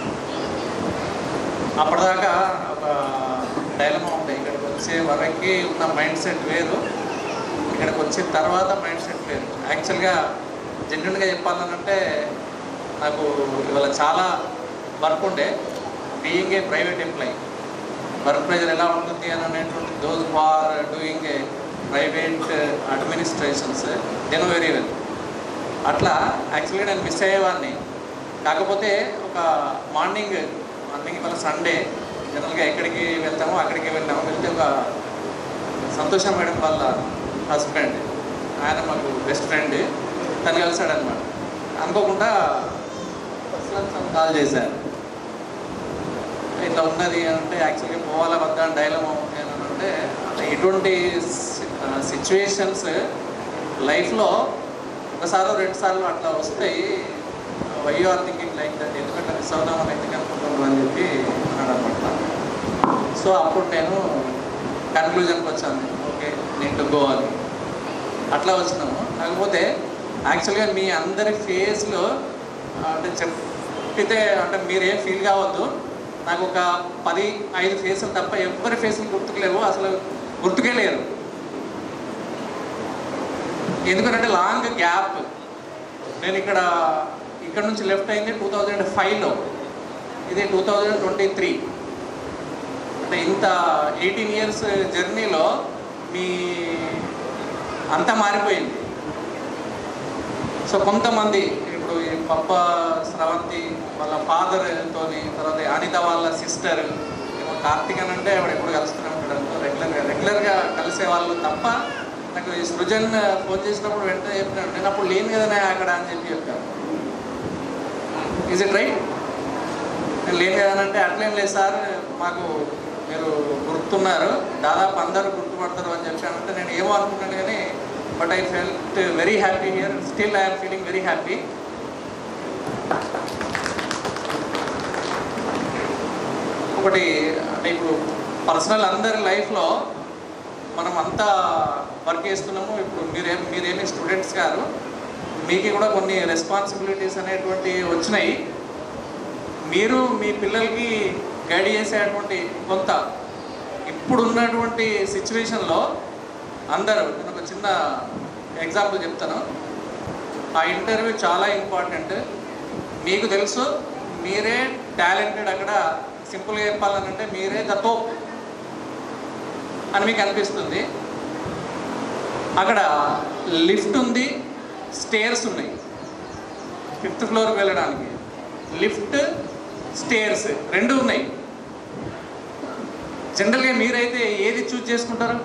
అప్పటిదాకా ఒక డైలమా ఉండే ఇక్కడికి వచ్చే వరకు ఉన్న మైండ్ సెట్ వేరు ఇక్కడికి వచ్చిన తర్వాత మైండ్ సెట్ వేరు యాక్చువల్గా జెన్యున్గా చెప్పాలనంటే నాకు ఇవాళ చాలా వర్క్ ఉండే being a private employee work pressure ఎలా ఉంటుంది అని అనేటువంటి those are doing a private administrations then very well అట్లా యాక్చువల్గా నేను మిస్ అయ్యేవాడిని కాకపోతే ఒక మార్నింగ్ మార్నింగ్ ఇవాళ సండే జనరల్గా ఎక్కడికి వెళ్తామో అక్కడికి వెళ్ళాము వెళ్తే ఒక సంతోషం మేడం వాళ్ళ హస్బెండ్ ఆయన మాకు బెస్ట్ ఫ్రెండ్ తను కలిసాడనమాట అనుకోకుండా ఎక్సలెన్స్ అని కాల్ చేశారు ఇట్లా ఉన్నది అంటే యాక్చువల్గా పోవాలా వద్దా అని డైలమా ఉంది అని అంటే ఇటువంటి సిచ్యువేషన్స్ లైఫ్లో ఒకసారి రెండు సార్లు అట్లా వస్తాయి why are thinking like that ఎందుకంటే మిస్ అవుదామని ఎందుకు అనుకుంటున్నాను అని చెప్పి అన్నాడు అనమాట సో అప్పుడు నేను కన్క్లూజన్కి వచ్చాను ఓకే నేను గో అని అట్లా వచ్చినాము కాకపోతే యాక్చువల్గా మీ అందరి ఫేస్లో అంటే చెప్పితే అంటే మీరేం ఫీల్ కావద్దు నాకు ఒక పది ఐదు ఫేసులు తప్ప ఎవరి ఫేసులు గుర్తుకులేవు అసలు గుర్తుకే లేరు ఎందుకంటే లాంగ్ గ్యాప్ నేను ఇక్కడ ఇక్కడ నుంచి లెఫ్ట్ అయింది టూ థౌజండ్ ఫైవ్లో ఇది టూ థౌజండ్ ట్వంటీ త్రీ అంటే ఇంత ఎయిటీన్ ఇయర్స్ జర్నీలో మీ అంతా మారిపోయింది సో కొంతమంది ఇప్పుడు ఈ పప్ప స్రవంతి వాళ్ళ ఫాదర్తోని తర్వాత అనిత వాళ్ళ సిస్టర్ ఏమో కార్తీక్ అని అంటే ఆవిడ ఎప్పుడు కలుస్తూనే ఉంటాడు రెగ్యులర్గా రెగ్యులర్గా కలిసే వాళ్ళు తప్ప నాకు ఈ సృజన్ ఫోన్ చేసినప్పుడు వెంటనే చెప్పినాడు నేను అప్పుడు లేను కదనే అక్కడ అని చెప్పి చెప్పాను ఈజ్ ఇట్ రైట్ నేను లేను కదా అంటే అట్లేం లేదు సార్ మాకు మీరు గుర్తున్నారు దాదాపు అందరూ గుర్తుపడతారు అని చెప్పానంటే నేను ఏమో అనుకున్నాను కానీ but I felt very happy here still I'm feeling very happy ఒకటి అంటే ఇప్పుడు పర్సనల్ అందరి లైఫ్లో మనం అంతా వర్క్ చేస్తున్నాము ఇప్పుడు మీరేం మీరేమి స్టూడెంట్స్ గారు మీకు కూడా కొన్ని రెస్పాన్సిబిలిటీస్ అనేటువంటి వచ్చినాయి మీరు మీ పిల్లలకి గైడ్ చేసేటువంటి కొంత ఇప్పుడున్నటువంటి సిచ్యువేషన్లో అందరూ నేను ఒక చిన్న ఎగ్జాంపుల్ చెప్తాను ఆ ఇంటర్వ్యూ చాలా ఇంపార్టెంట్ మీకు తెలుసు మీరే టాలెంటెడ్ అక్కడ సింపుల్గా చెప్పాలనంటే మీరే ద తోప్ అని మీకు అనిపిస్తుంది అక్కడ లిఫ్ట్ ఉంది స్టేర్స్ ఉన్నాయి ఫిఫ్త్ ఫ్లోర్కి వెళ్ళడానికి లిఫ్ట్ స్టేర్స్ రెండు ఉన్నాయి జనరల్గా మీరైతే ఏది చూజ్ చేసుకుంటారు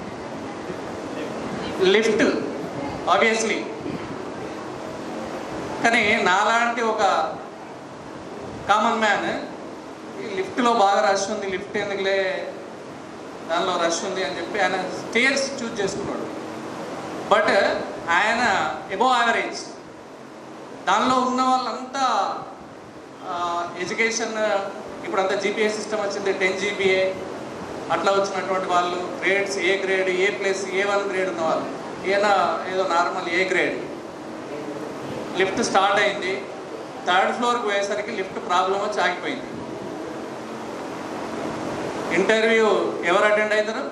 లిఫ్ట్ ఆబ్వియస్లీ కానీ నాలాంటి ఒక కామన్ మ్యాన్ ఈ లిఫ్ట్లో బాగా రష్ ఉంది లిఫ్ట్ ఎందుకులే దానిలో రష్ ఉంది అని చెప్పి ఆయన స్టేర్స్ చూజ్ చేసుకున్నాడు బట్ ఆయన ఎబో యావరేజ్ దానిలో ఉన్న వాళ్ళంతా ఎడ్యుకేషన్ ఇప్పుడు అంతా జీపీఏ సిస్టమ్ వచ్చింది టెన్ జీబీఏ అట్లా వచ్చినటువంటి వాళ్ళు grades A grade A plus A one grade ఉన్న వాళ్ళు ఈయన ఏదో normal A grade lift start అయింది థర్డ్ ఫ్లోర్కి పోయేసరికి లిఫ్ట్ ప్రాబ్లం వచ్చి ఆగిపోయింది ఇంటర్వ్యూ ఎవరు అటెండ్ అవుతారు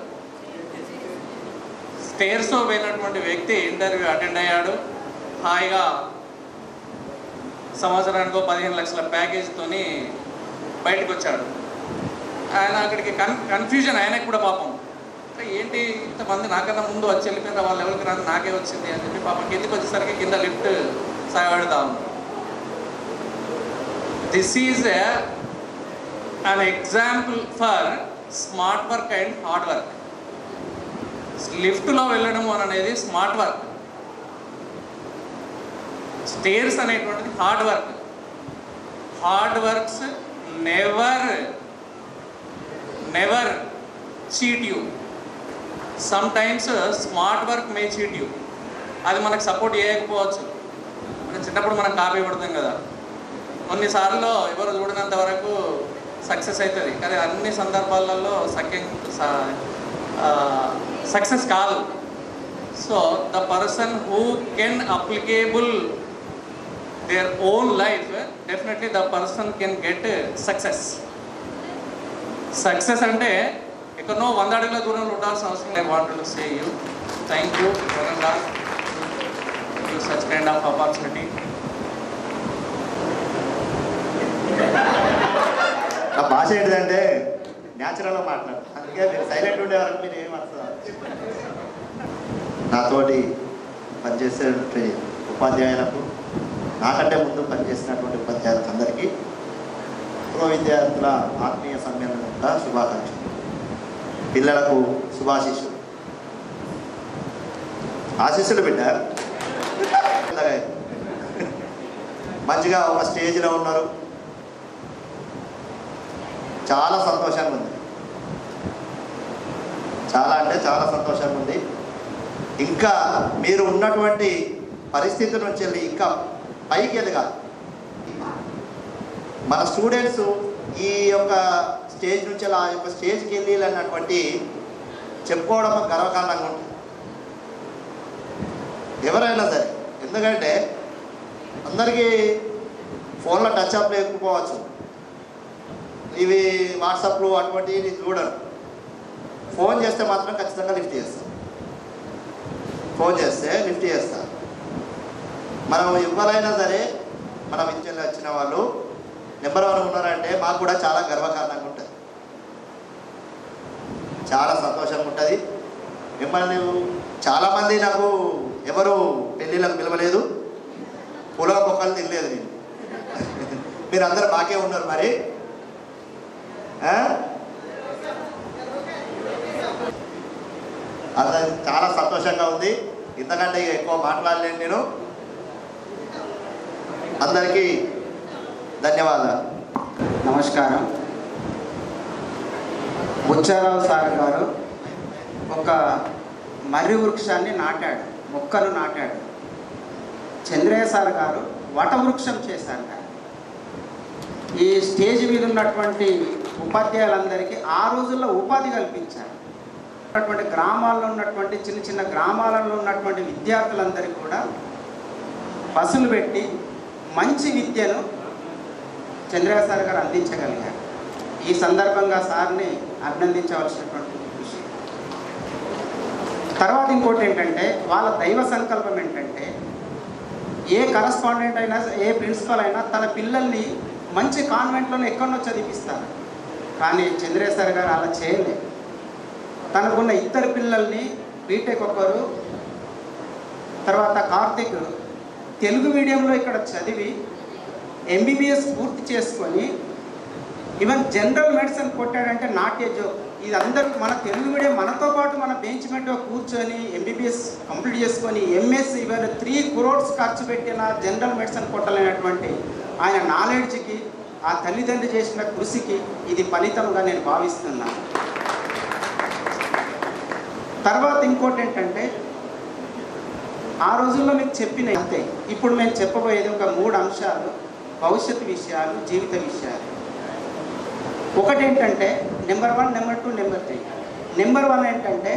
స్టేర్స్లో పోయినటువంటి వ్యక్తి ఇంటర్వ్యూ అటెండ్ అయ్యాడు హాయిగా సంవత్సరానికో పదిహేను లక్షల ప్యాకేజ్తోని బయటకు వచ్చాడు ఆయన అక్కడికి కన్ కన్ఫ్యూజన్ ఆయనకు కూడా పాపం అంటే ఏంటి ఇంతమంది నాకన్నా ముందు వచ్చి వెళ్ళిపోయిన వాళ్ళు ఎవరికి రాని నాకే వచ్చింది అని చెప్పి పాపం కిందకి వచ్చేసరికి కింద లిఫ్ట్ సాగబెడతా ఉంది this is an example for smart work and hard work లిఫ్ట్లో వెళ్ళడం అని అనేది స్మార్ట్ వర్క్ స్టేర్స్ అనేటువంటిది hard work hard works never never cheat you sometimes smart work may cheat you అది మనకు సపోర్ట్ చేయకపోవచ్చు అంటే చిన్నప్పుడు మనం కాపీ పడతాం కదా కొన్నిసార్లు ఎవరు చూడనంత వరకు సక్సెస్ అవుతుంది కానీ అన్ని సందర్భాలలో సఖ్యం సక్సెస్ కాదు so the person who can applicable their own life definitely the person can get success success అంటే ఎక్కడనో వంద అడుగుల దూరంలో ఉండాల్సిన అవసరం లేదు want to say you thank you వరంగా you such kind of opportunity నా భాష ఏంటిదంటే న్యాచురల్గా మాట్లాడు అందుకే మీరు సైలెంట్ ఉండే వరకు మీరు ఏం అర్థం నాతోటి పనిచేసేటువంటి ఉపాధ్యాయులకు నాకంటే ముందు పనిచేసినటువంటి ఉపాధ్యాయులకు అందరికీ పూర్వ విద్యార్థుల ఆత్మీయ సమ్మేళనం యొక్క శుభాకాంక్షలు పిల్లలకు శుభాశీస్సులు ఆశీస్సులు బిడ్డ మంచిగా ఒక స్టేజ్లో ఉన్నారు చాలా సంతోషంగా ఉంది చాలా అంటే చాలా సంతోషంగా ఉంది ఇంకా మీరు ఉన్నటువంటి పరిస్థితి నుంచి వెళ్ళి ఇంకా పైకి ఎదగాలి మన స్టూడెంట్స్ ఈ యొక్క స్టేజ్ నుంచి ఆ యొక్క స్టేజ్కి వెళ్ళి అన్నటువంటి చెప్పుకోవడం గర్వకారణంగా ఉంటుంది ఎవరైనా సరే ఎందుకంటే అందరికీ ఫోన్లో టచ్ అప్ లేకపోవచ్చు ఇవి వాట్సాప్లు అటువంటివి చూడరు ఫోన్ చేస్తే మాత్రం ఖచ్చితంగా లిఫ్ట్ చేస్తాం ఫోన్ చేస్తే లిఫ్ట్ చేస్తారు మనం ఎవరైనా సరే మన విద్యలో వచ్చిన వాళ్ళు నెంబర్ వన్ ఉన్నారంటే మాకు కూడా చాలా గర్వకారణంగా ఉంటుంది చాలా సంతోషంగా ఉంటుంది మిమ్మల్ని చాలామంది నాకు ఎవరు పెళ్ళిళ్ళకు పిలవలేదు పొలం మొక్కలు తినలేదు నేను మీరు అందరు బాకే ఉన్నారు మరి ఆ? అది చాలా సంతోషంగా ఉంది ఇంతకంటే ఇక ఎక్కువ మాట్లాడలేను నేను అందరికీ ధన్యవాదాలు నమస్కారం బుచ్చారావు సార్ గారు ఒక మర్రి వృక్షాన్ని నాటాడు మొక్కను నాటాడు చంద్రయ్య సార్ గారు వటవృక్షం చేశారు కదా. ఈ స్టేజ్ మీద ఉన్నటువంటి ఉపాధ్యాయులందరికీ ఆ రోజుల్లో ఉపాధి కల్పించారు ఉన్నటువంటి గ్రామాల్లో ఉన్నటువంటి చిన్న చిన్న గ్రామాలలో ఉన్నటువంటి విద్యార్థులందరికీ కూడా బస్సులు పెట్టి మంచి విద్యను చంద్రయ్య సార్ గారు అందించగలిగారు ఈ సందర్భంగా సార్ని అభినందించవలసినటువంటి విషయం తర్వాత ఇంకోటి ఏంటంటే వాళ్ళ దైవ సంకల్పం ఏంటంటే ఏ కరస్పాండెంట్ అయినా ఏ ప్రిన్సిపల్ అయినా తన పిల్లల్ని మంచి కాన్వెంట్లోనే ఎక్కడనో చదివిస్తారు కానీ చంద్రయ్య సార్ గారు అలా చేయలేదు తనకున్న ఇద్దరు పిల్లల్ని బీటెక్ ఒకరు తర్వాత కార్తిక్ తెలుగు మీడియంలో ఇక్కడ చదివి ఎంబీబీఎస్ పూర్తి చేసుకొని ఈవెన్ జనరల్ మెడిసిన్ కొట్టాడంటే నాట్ ఏ జోక్ ఇది అందరూ మన తెలుగు మీడియం మనతో పాటు మన బెంచ్ మెట్లో కూర్చొని ఎంబీబీఎస్ కంప్లీట్ చేసుకొని ఎంఎస్ ఈవెన్ త్రీ క్రోడ్స్ ఖర్చు పెట్టిన జనరల్ మెడిసిన్ కొట్టలేనటువంటి ఆయన నాలెడ్జ్కి ఆ తల్లిదండ్రి చేసిన కృషికి ఇది ఫలితంగా నేను భావిస్తున్నాను తర్వాత ఇంకోటి ఏంటంటే ఆ రోజుల్లో మీకు చెప్పిన అంతే ఇప్పుడు మేము చెప్పబోయేది ఒక మూడు అంశాలు భవిష్యత్తు విషయాలు జీవిత విషయాలు ఒకటి ఏంటంటే number one number two number three number one ఏంటంటే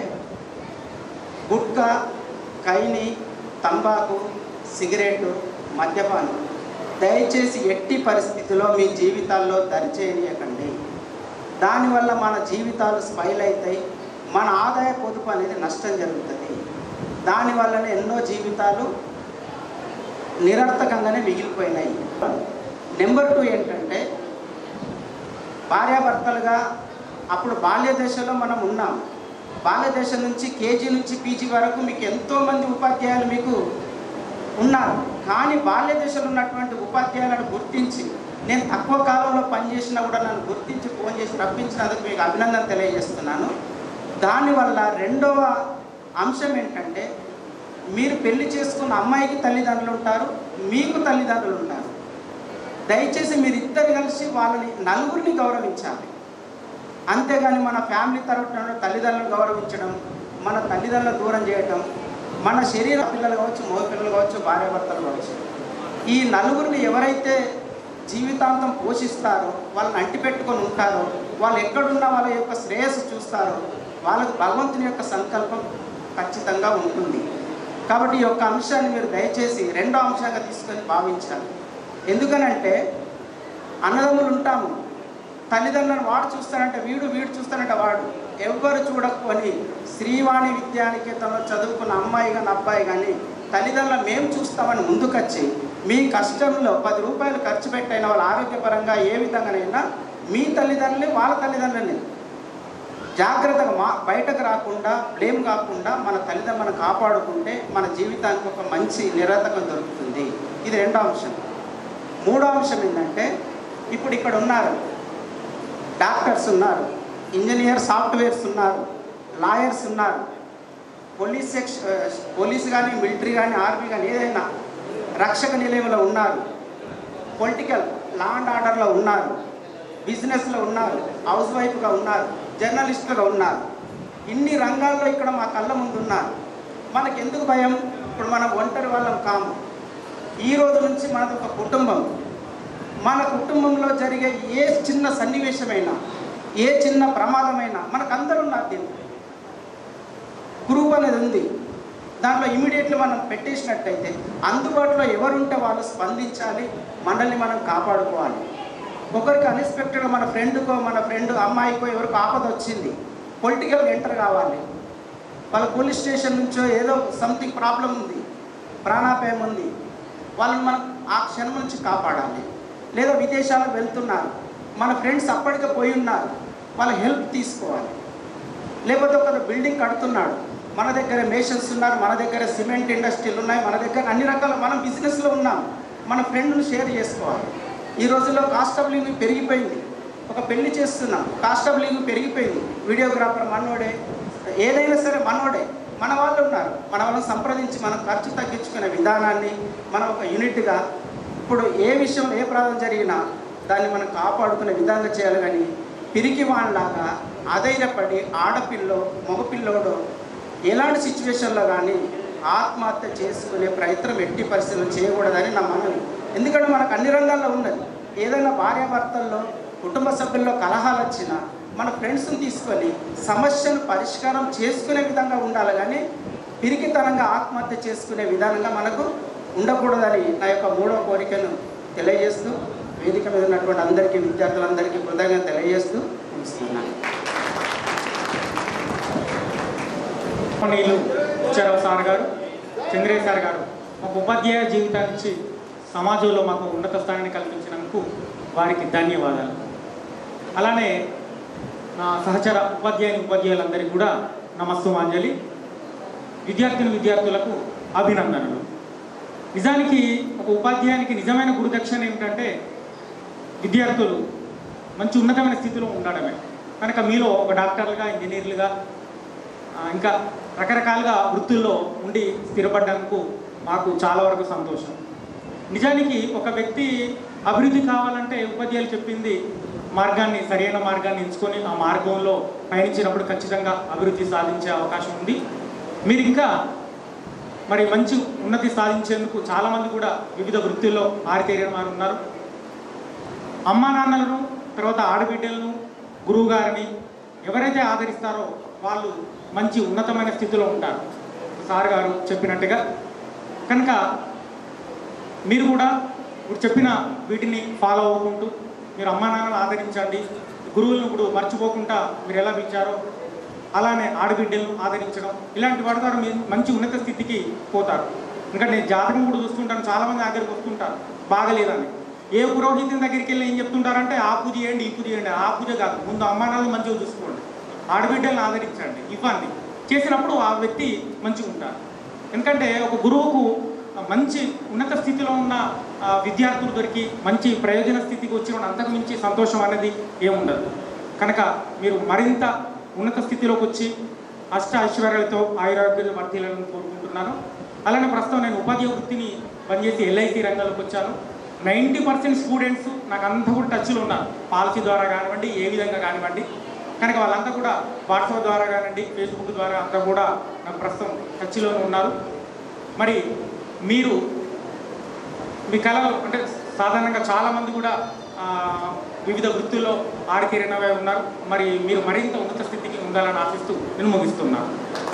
గుట్కా కైని తంబాకు సిగరెట్ మద్యపానం దయచేసి ఎట్టి పరిస్థితిలో మీ జీవితాల్లో దరిచేయకండి దానివల్ల మన జీవితాలు స్పైల్ అవుతాయి మన ఆదాయ పొదుపు అనేది నష్టం జరుగుతుంది దానివల్లనే ఎన్నో జీవితాలు నిరర్థకంగానే మిగిలిపోయినాయి నెంబర్ టూ ఏంటంటే భార్యాభర్తలుగా అప్పుడు బాల్య దశలో మనం ఉన్నాం బాల్య దశ నుంచి కేజీ నుంచి పీజీ వరకు మీకు ఎంతోమంది ఉపాధ్యాయులు మీకు ఉన్నారు కానీ బాల్య దశలో ఉన్నటువంటి ఉపాధ్యాయులను గుర్తించి నేను తక్కువ కాలంలో పనిచేసినా కూడా నన్ను గుర్తించి ఫోన్ చేసి రప్పించినందుకు మీకు అభినందన తెలియజేస్తున్నాను దానివల్ల రెండవ అంశం ఏంటంటే మీరు పెళ్లి చేసుకున్న అమ్మాయికి తల్లిదండ్రులు ఉంటారు మీకు తల్లిదండ్రులు ఉంటారు దయచేసి మీరు ఇద్దరు కలిసి వాళ్ళని నలుగురిని గౌరవించాలి అంతేగాని మన ఫ్యామిలీ తరఫున తల్లిదండ్రులను గౌరవించడం మన తల్లిదండ్రులను దూరం చేయటం మన శరీర పిల్లలు కావచ్చు మగ పిల్లలు కావచ్చు భార్యాభర్తలు కావచ్చు ఈ నలుగురిని ఎవరైతే జీవితాంతం పోషిస్తారో వాళ్ళని అంటిపెట్టుకొని ఉంటారో వాళ్ళు ఎక్కడున్నా వాళ్ళ యొక్క శ్రేయస్సు చూస్తారో వాళ్ళకు భగవంతుని యొక్క సంకల్పం ఖచ్చితంగా ఉంటుంది కాబట్టి ఈ యొక్క అంశాన్ని మీరు దయచేసి రెండో అంశంగా తీసుకొని భావించాలి ఎందుకనంటే అన్నదమ్ములు ఉంటాము తల్లిదండ్రులను వాడు చూస్తానంటే వీడు వీడు చూస్తానంటే వాడు ఎవ్వరు చూడకపోని శ్రీవాణి విద్యానికేతనంలో చదువుకున్న అమ్మాయి కానీ అబ్బాయి కానీ తల్లిదండ్రులు మేము చూస్తామని ముందుకొచ్చి మీ కష్టంలో పది రూపాయలు ఖర్చు పెట్టైన వాళ్ళ ఆరోగ్యపరంగా ఏ విధంగానైనా మీ తల్లిదండ్రులే వాళ్ళ తల్లిదండ్రులని జాగ్రత్తగా మా బయటకు రాకుండా బ్లేమ్ కాకుండా మన తల్లిదండ్రులను కాపాడుకుంటే మన జీవితానికి ఒక మంచి నిరతకం దొరుకుతుంది ఇది రెండో అంశం మూడో అంశం ఏంటంటే ఇప్పుడు ఇక్కడ ఉన్నారు డాక్టర్స్ ఉన్నారు ఇంజనీర్ సాఫ్ట్వేర్స్ ఉన్నారు లాయర్స్ ఉన్నారు పోలీస్ సెక్ష పోలీస్ కానీ మిలిటరీ కానీ ఆర్మీ కానీ ఏదైనా రక్షక నిలయంలో ఉన్నారు పొలిటికల్ లా అండ్ ఆర్డర్లో ఉన్నారు బిజినెస్లో ఉన్నారు హౌస్ వైఫ్గా ఉన్నారు జర్నలిస్టులుగా ఉన్నారు ఇన్ని రంగాల్లో ఇక్కడ మా కళ్ళ ముందు ఉన్నారు మనకి ఎందుకు భయం ఇప్పుడు మనం ఒంటరి వాళ్ళం కాము ఈ రోజు నుంచి మనది ఒక కుటుంబం మన కుటుంబంలో జరిగే ఏ చిన్న సన్నివేశమైనా ఏ చిన్న ప్రమాదమైనా మనకు అందరూ ఉన్నారు దీంట్లో గ్రూప్ అనేది ఉంది దాంట్లో ఇమీడియట్లీ మనం పెట్టేసినట్టయితే అందుబాటులో ఎవరుంటే వాళ్ళు స్పందించాలి మనల్ని మనం కాపాడుకోవాలి ఒకరికి అన్ఎక్స్పెక్టెడ్గా మన ఫ్రెండ్కో మన ఫ్రెండ్ అమ్మాయికో ఎవరికి ఆపద వచ్చింది పొలిటికల్ ఎంటర్ కావాలి వాళ్ళ పోలీస్ స్టేషన్ నుంచో ఏదో సంథింగ్ ప్రాబ్లం ఉంది ప్రాణాపాయం ఉంది వాళ్ళని మనం ఆ క్షణం నుంచి కాపాడాలి లేదా విదేశాలకు వెళ్తున్నారు మన ఫ్రెండ్స్ అప్పటికే పోయి ఉన్నారు వాళ్ళ హెల్ప్ తీసుకోవాలి లేకపోతే ఒక బిల్డింగ్ కడుతున్నాడు మన దగ్గర మేషన్స్ ఉన్నారు మన దగ్గర సిమెంట్ ఇండస్ట్రీలు ఉన్నాయి మన దగ్గర అన్ని రకాల మనం బిజినెస్లో ఉన్నాం మన ఫ్రెండ్ను షేర్ చేసుకోవాలి ఈ రోజుల్లో కాస్ట్ ఆఫ్ లివింగ్ పెరిగిపోయింది ఒక పెళ్లి చేస్తున్నాం కాస్ట్ ఆఫ్ లివింగ్ పెరిగిపోయింది వీడియోగ్రాఫర్ మనోడే ఏదైనా సరే మనోడే మన వాళ్ళు ఉన్నారు మన వాళ్ళని సంప్రదించి మనం ఖర్చు తగ్గించుకునే విధానాన్ని మనం ఒక యూనిట్గా ఇప్పుడు ఏ విషయం ఏ ప్రాంతం జరిగినా దాన్ని మనం కాపాడుకునే విధంగా చేయాలి కానీ పిరికి వాళ్ళలాగా అధైర్యపడి ఆడపిల్లో మగపిల్లోడు ఎలాంటి సిచ్యువేషన్లో కానీ ఆత్మహత్య చేసుకునే ప్రయత్నం ఎట్టి పరిస్థితులు చేయకూడదని నా మనవి ఎందుకంటే మనకు అన్ని రంగాల్లో ఉన్నది ఏదైనా భార్యాభర్తల్లో కుటుంబ సభ్యుల్లో కలహాలు వచ్చినా మన ఫ్రెండ్స్ని తీసుకొని సమస్యను పరిష్కారం చేసుకునే విధంగా ఉండాలి కానీ పిరికితనంగా ఆత్మహత్య చేసుకునే విధానంగా మనకు ఉండకూడదని నా యొక్క మూడవ కోరికను తెలియజేస్తూ వేదిక మీద ఉన్నటువంటి అందరికీ విద్యార్థులందరికీ కృతజ్ఞత తెలియజేస్తూ ముగిస్తున్నాను నీళ్ళు ఉచ్చారావు సార్ గారు చంద్రయ్య సార్ గారు మాకు ఉపాధ్యాయ జీవితాన్ని ఇచ్చి సమాజంలో మాకు ఉన్నత స్థానాన్ని కల్పించినందుకు వారికి ధన్యవాదాలు అలానే నా సహచర ఉపాధ్యాయుని ఉపాధ్యాయులందరికీ కూడా నమస్తమాంజలి విద్యార్థిని విద్యార్థులకు అభినందనలు నిజానికి ఒక ఉపాధ్యాయునికి నిజమైన గురుదక్షిణ ఏమిటంటే విద్యార్థులు మంచి ఉన్నతమైన స్థితిలో ఉండడమే కనుక మీలో ఒక డాక్టర్లుగా ఇంజనీర్లుగా ఆ, ఇంకా రకరకాలుగా వృత్తుల్లో ఉండి స్థిరపడ్డందుకు మాకు చాలా వరకు సంతోషం నిజానికి ఒక వ్యక్తి అభివృద్ధి కావాలంటే ఉపాధ్యాయులు చెప్పింది మార్గాన్ని సరైన మార్గాన్ని ఎంచుకొని ఆ మార్గంలో పయనించినప్పుడు ఖచ్చితంగా అభివృద్ధి సాధించే అవకాశం ఉంది మీరు ఇంకా మరి మంచి ఉన్నతి సాధించేందుకు చాలామంది కూడా వివిధ వృత్తుల్లో ఆరితేరిన వారు ఉన్నారు అమ్మా నాన్నలను తర్వాత ఆడబిడ్డలను గురువు గారిని ఎవరైతే ఆదరిస్తారో వాళ్ళు మంచి ఉన్నతమైన స్థితిలో ఉంటారు సార్ గారు చెప్పినట్టుగా కనుక మీరు కూడా ఇప్పుడు చెప్పిన వీటిని ఫాలో అవ్వకుంటూ మీరు అమ్మా నాన్నలు ఆదరించండి గురువులను ఇప్పుడు మర్చిపోకుండా మీరు ఎలా పిలిచారో అలానే ఆడబిడ్డలను ఆదరించడం ఇలాంటి వాటి ద్వారా మీరు మంచి ఉన్నత స్థితికి పోతారు ఇంకా నేను జాతకం కూడా చూస్తుంటాను చాలామంది దగ్గరికి వస్తుంటారు బాగలేదని ఏ పురోహితుని దగ్గరికి వెళ్ళి ఏం చెప్తుంటారంటే ఆ పూజ చేయండి ఈ పూజ చేయండి ఆ పూజ కాదు ముందు అమ్మా నాన్నలు మంచిగా చూసుకోండి ఆడబిడ్డలను ఆదరించండి ఇవ్వండి చేసినప్పుడు ఆ వ్యక్తి మంచిగా ఉంటారు ఎందుకంటే ఒక గురువుకు మంచి ఉన్నత స్థితిలో ఉన్న ఆ, విద్యార్థులు దొరికి మంచి ప్రయోజన స్థితికి వచ్చిన అంతకు మించి సంతోషం అనేది ఏముండదు కనుక మీరు మరింత ఉన్నత స్థితిలోకి వచ్చి అష్ట ఐశ్వర్యాలతో ఆయురారోగ్యాలు వర్తిల్లాలని కోరుకుంటున్నాను అలానే ప్రస్తుతం నేను ఉపాధ్యాయ వృత్తిని పనిచేసి ఎల్ఐసి రంగంలోకి వచ్చాను నైంటీ పర్సెంట్ స్టూడెంట్స్ నాకు అంతా కూడా టచ్లో ఉన్నారు పాలసీ ద్వారా కానివ్వండి ఏ విధంగా కానివ్వండి కనుక వాళ్ళంతా కూడా వాట్సాప్ ద్వారా కానివ్వండి ఫేస్బుక్ ద్వారా అంతా కూడా నాకు ప్రస్తుతం టచ్లోనే ఉన్నారు మరి మీరు మీ కళలు అంటే సాధారణంగా చాలామంది కూడా ఆ, వివిధ వృత్తుల్లో ఆడితేరినవే ఉన్నారు మరి మీరు మరింత ఉన్నత స్థితికి ఉండాలని ఆశిస్తూ నేను ముగిస్తున్నాను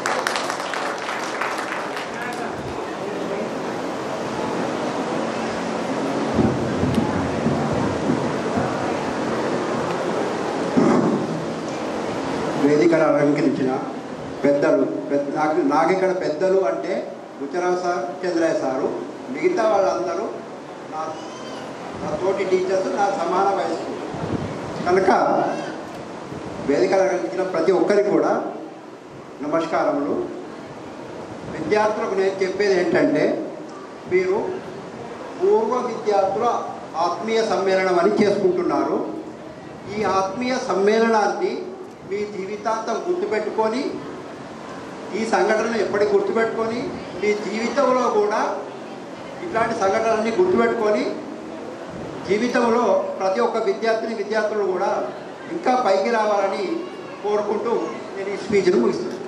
వేదికను అలంకరించిన పెద్దలు పెద్ద నాకు నాకు ఇక్కడ పెద్దలు అంటే బుచ్చరావు సార్ చంద్రయ్య సారు మిగతా వాళ్ళందరూ నా నా తోటి టీచర్స్ నా సమాన వయస్సు కనుక వేదిక అలంకరించిన ప్రతి ఒక్కరికి కూడా నమస్కారములు విద్యార్థులకు నేను చెప్పేది ఏంటంటే మీరు పూర్వ విద్యార్థుల ఆత్మీయ సమ్మేళనం అని చేసుకుంటున్నారు ఈ ఆత్మీయ సమ్మేళనాన్ని మీ జీవితాంతం గుర్తుపెట్టుకొని ఈ సంఘటనలు ఎప్పటికి గుర్తుపెట్టుకొని మీ జీవితంలో కూడా ఇట్లాంటి సంఘటనలన్నీ గుర్తుపెట్టుకొని జీవితంలో ప్రతి ఒక్క విద్యార్థిని విద్యార్థులు కూడా ఇంకా పైకి రావాలని కోరుకుంటూ నేను ఈ స్పీచ్ను ముగిస్తున్నాను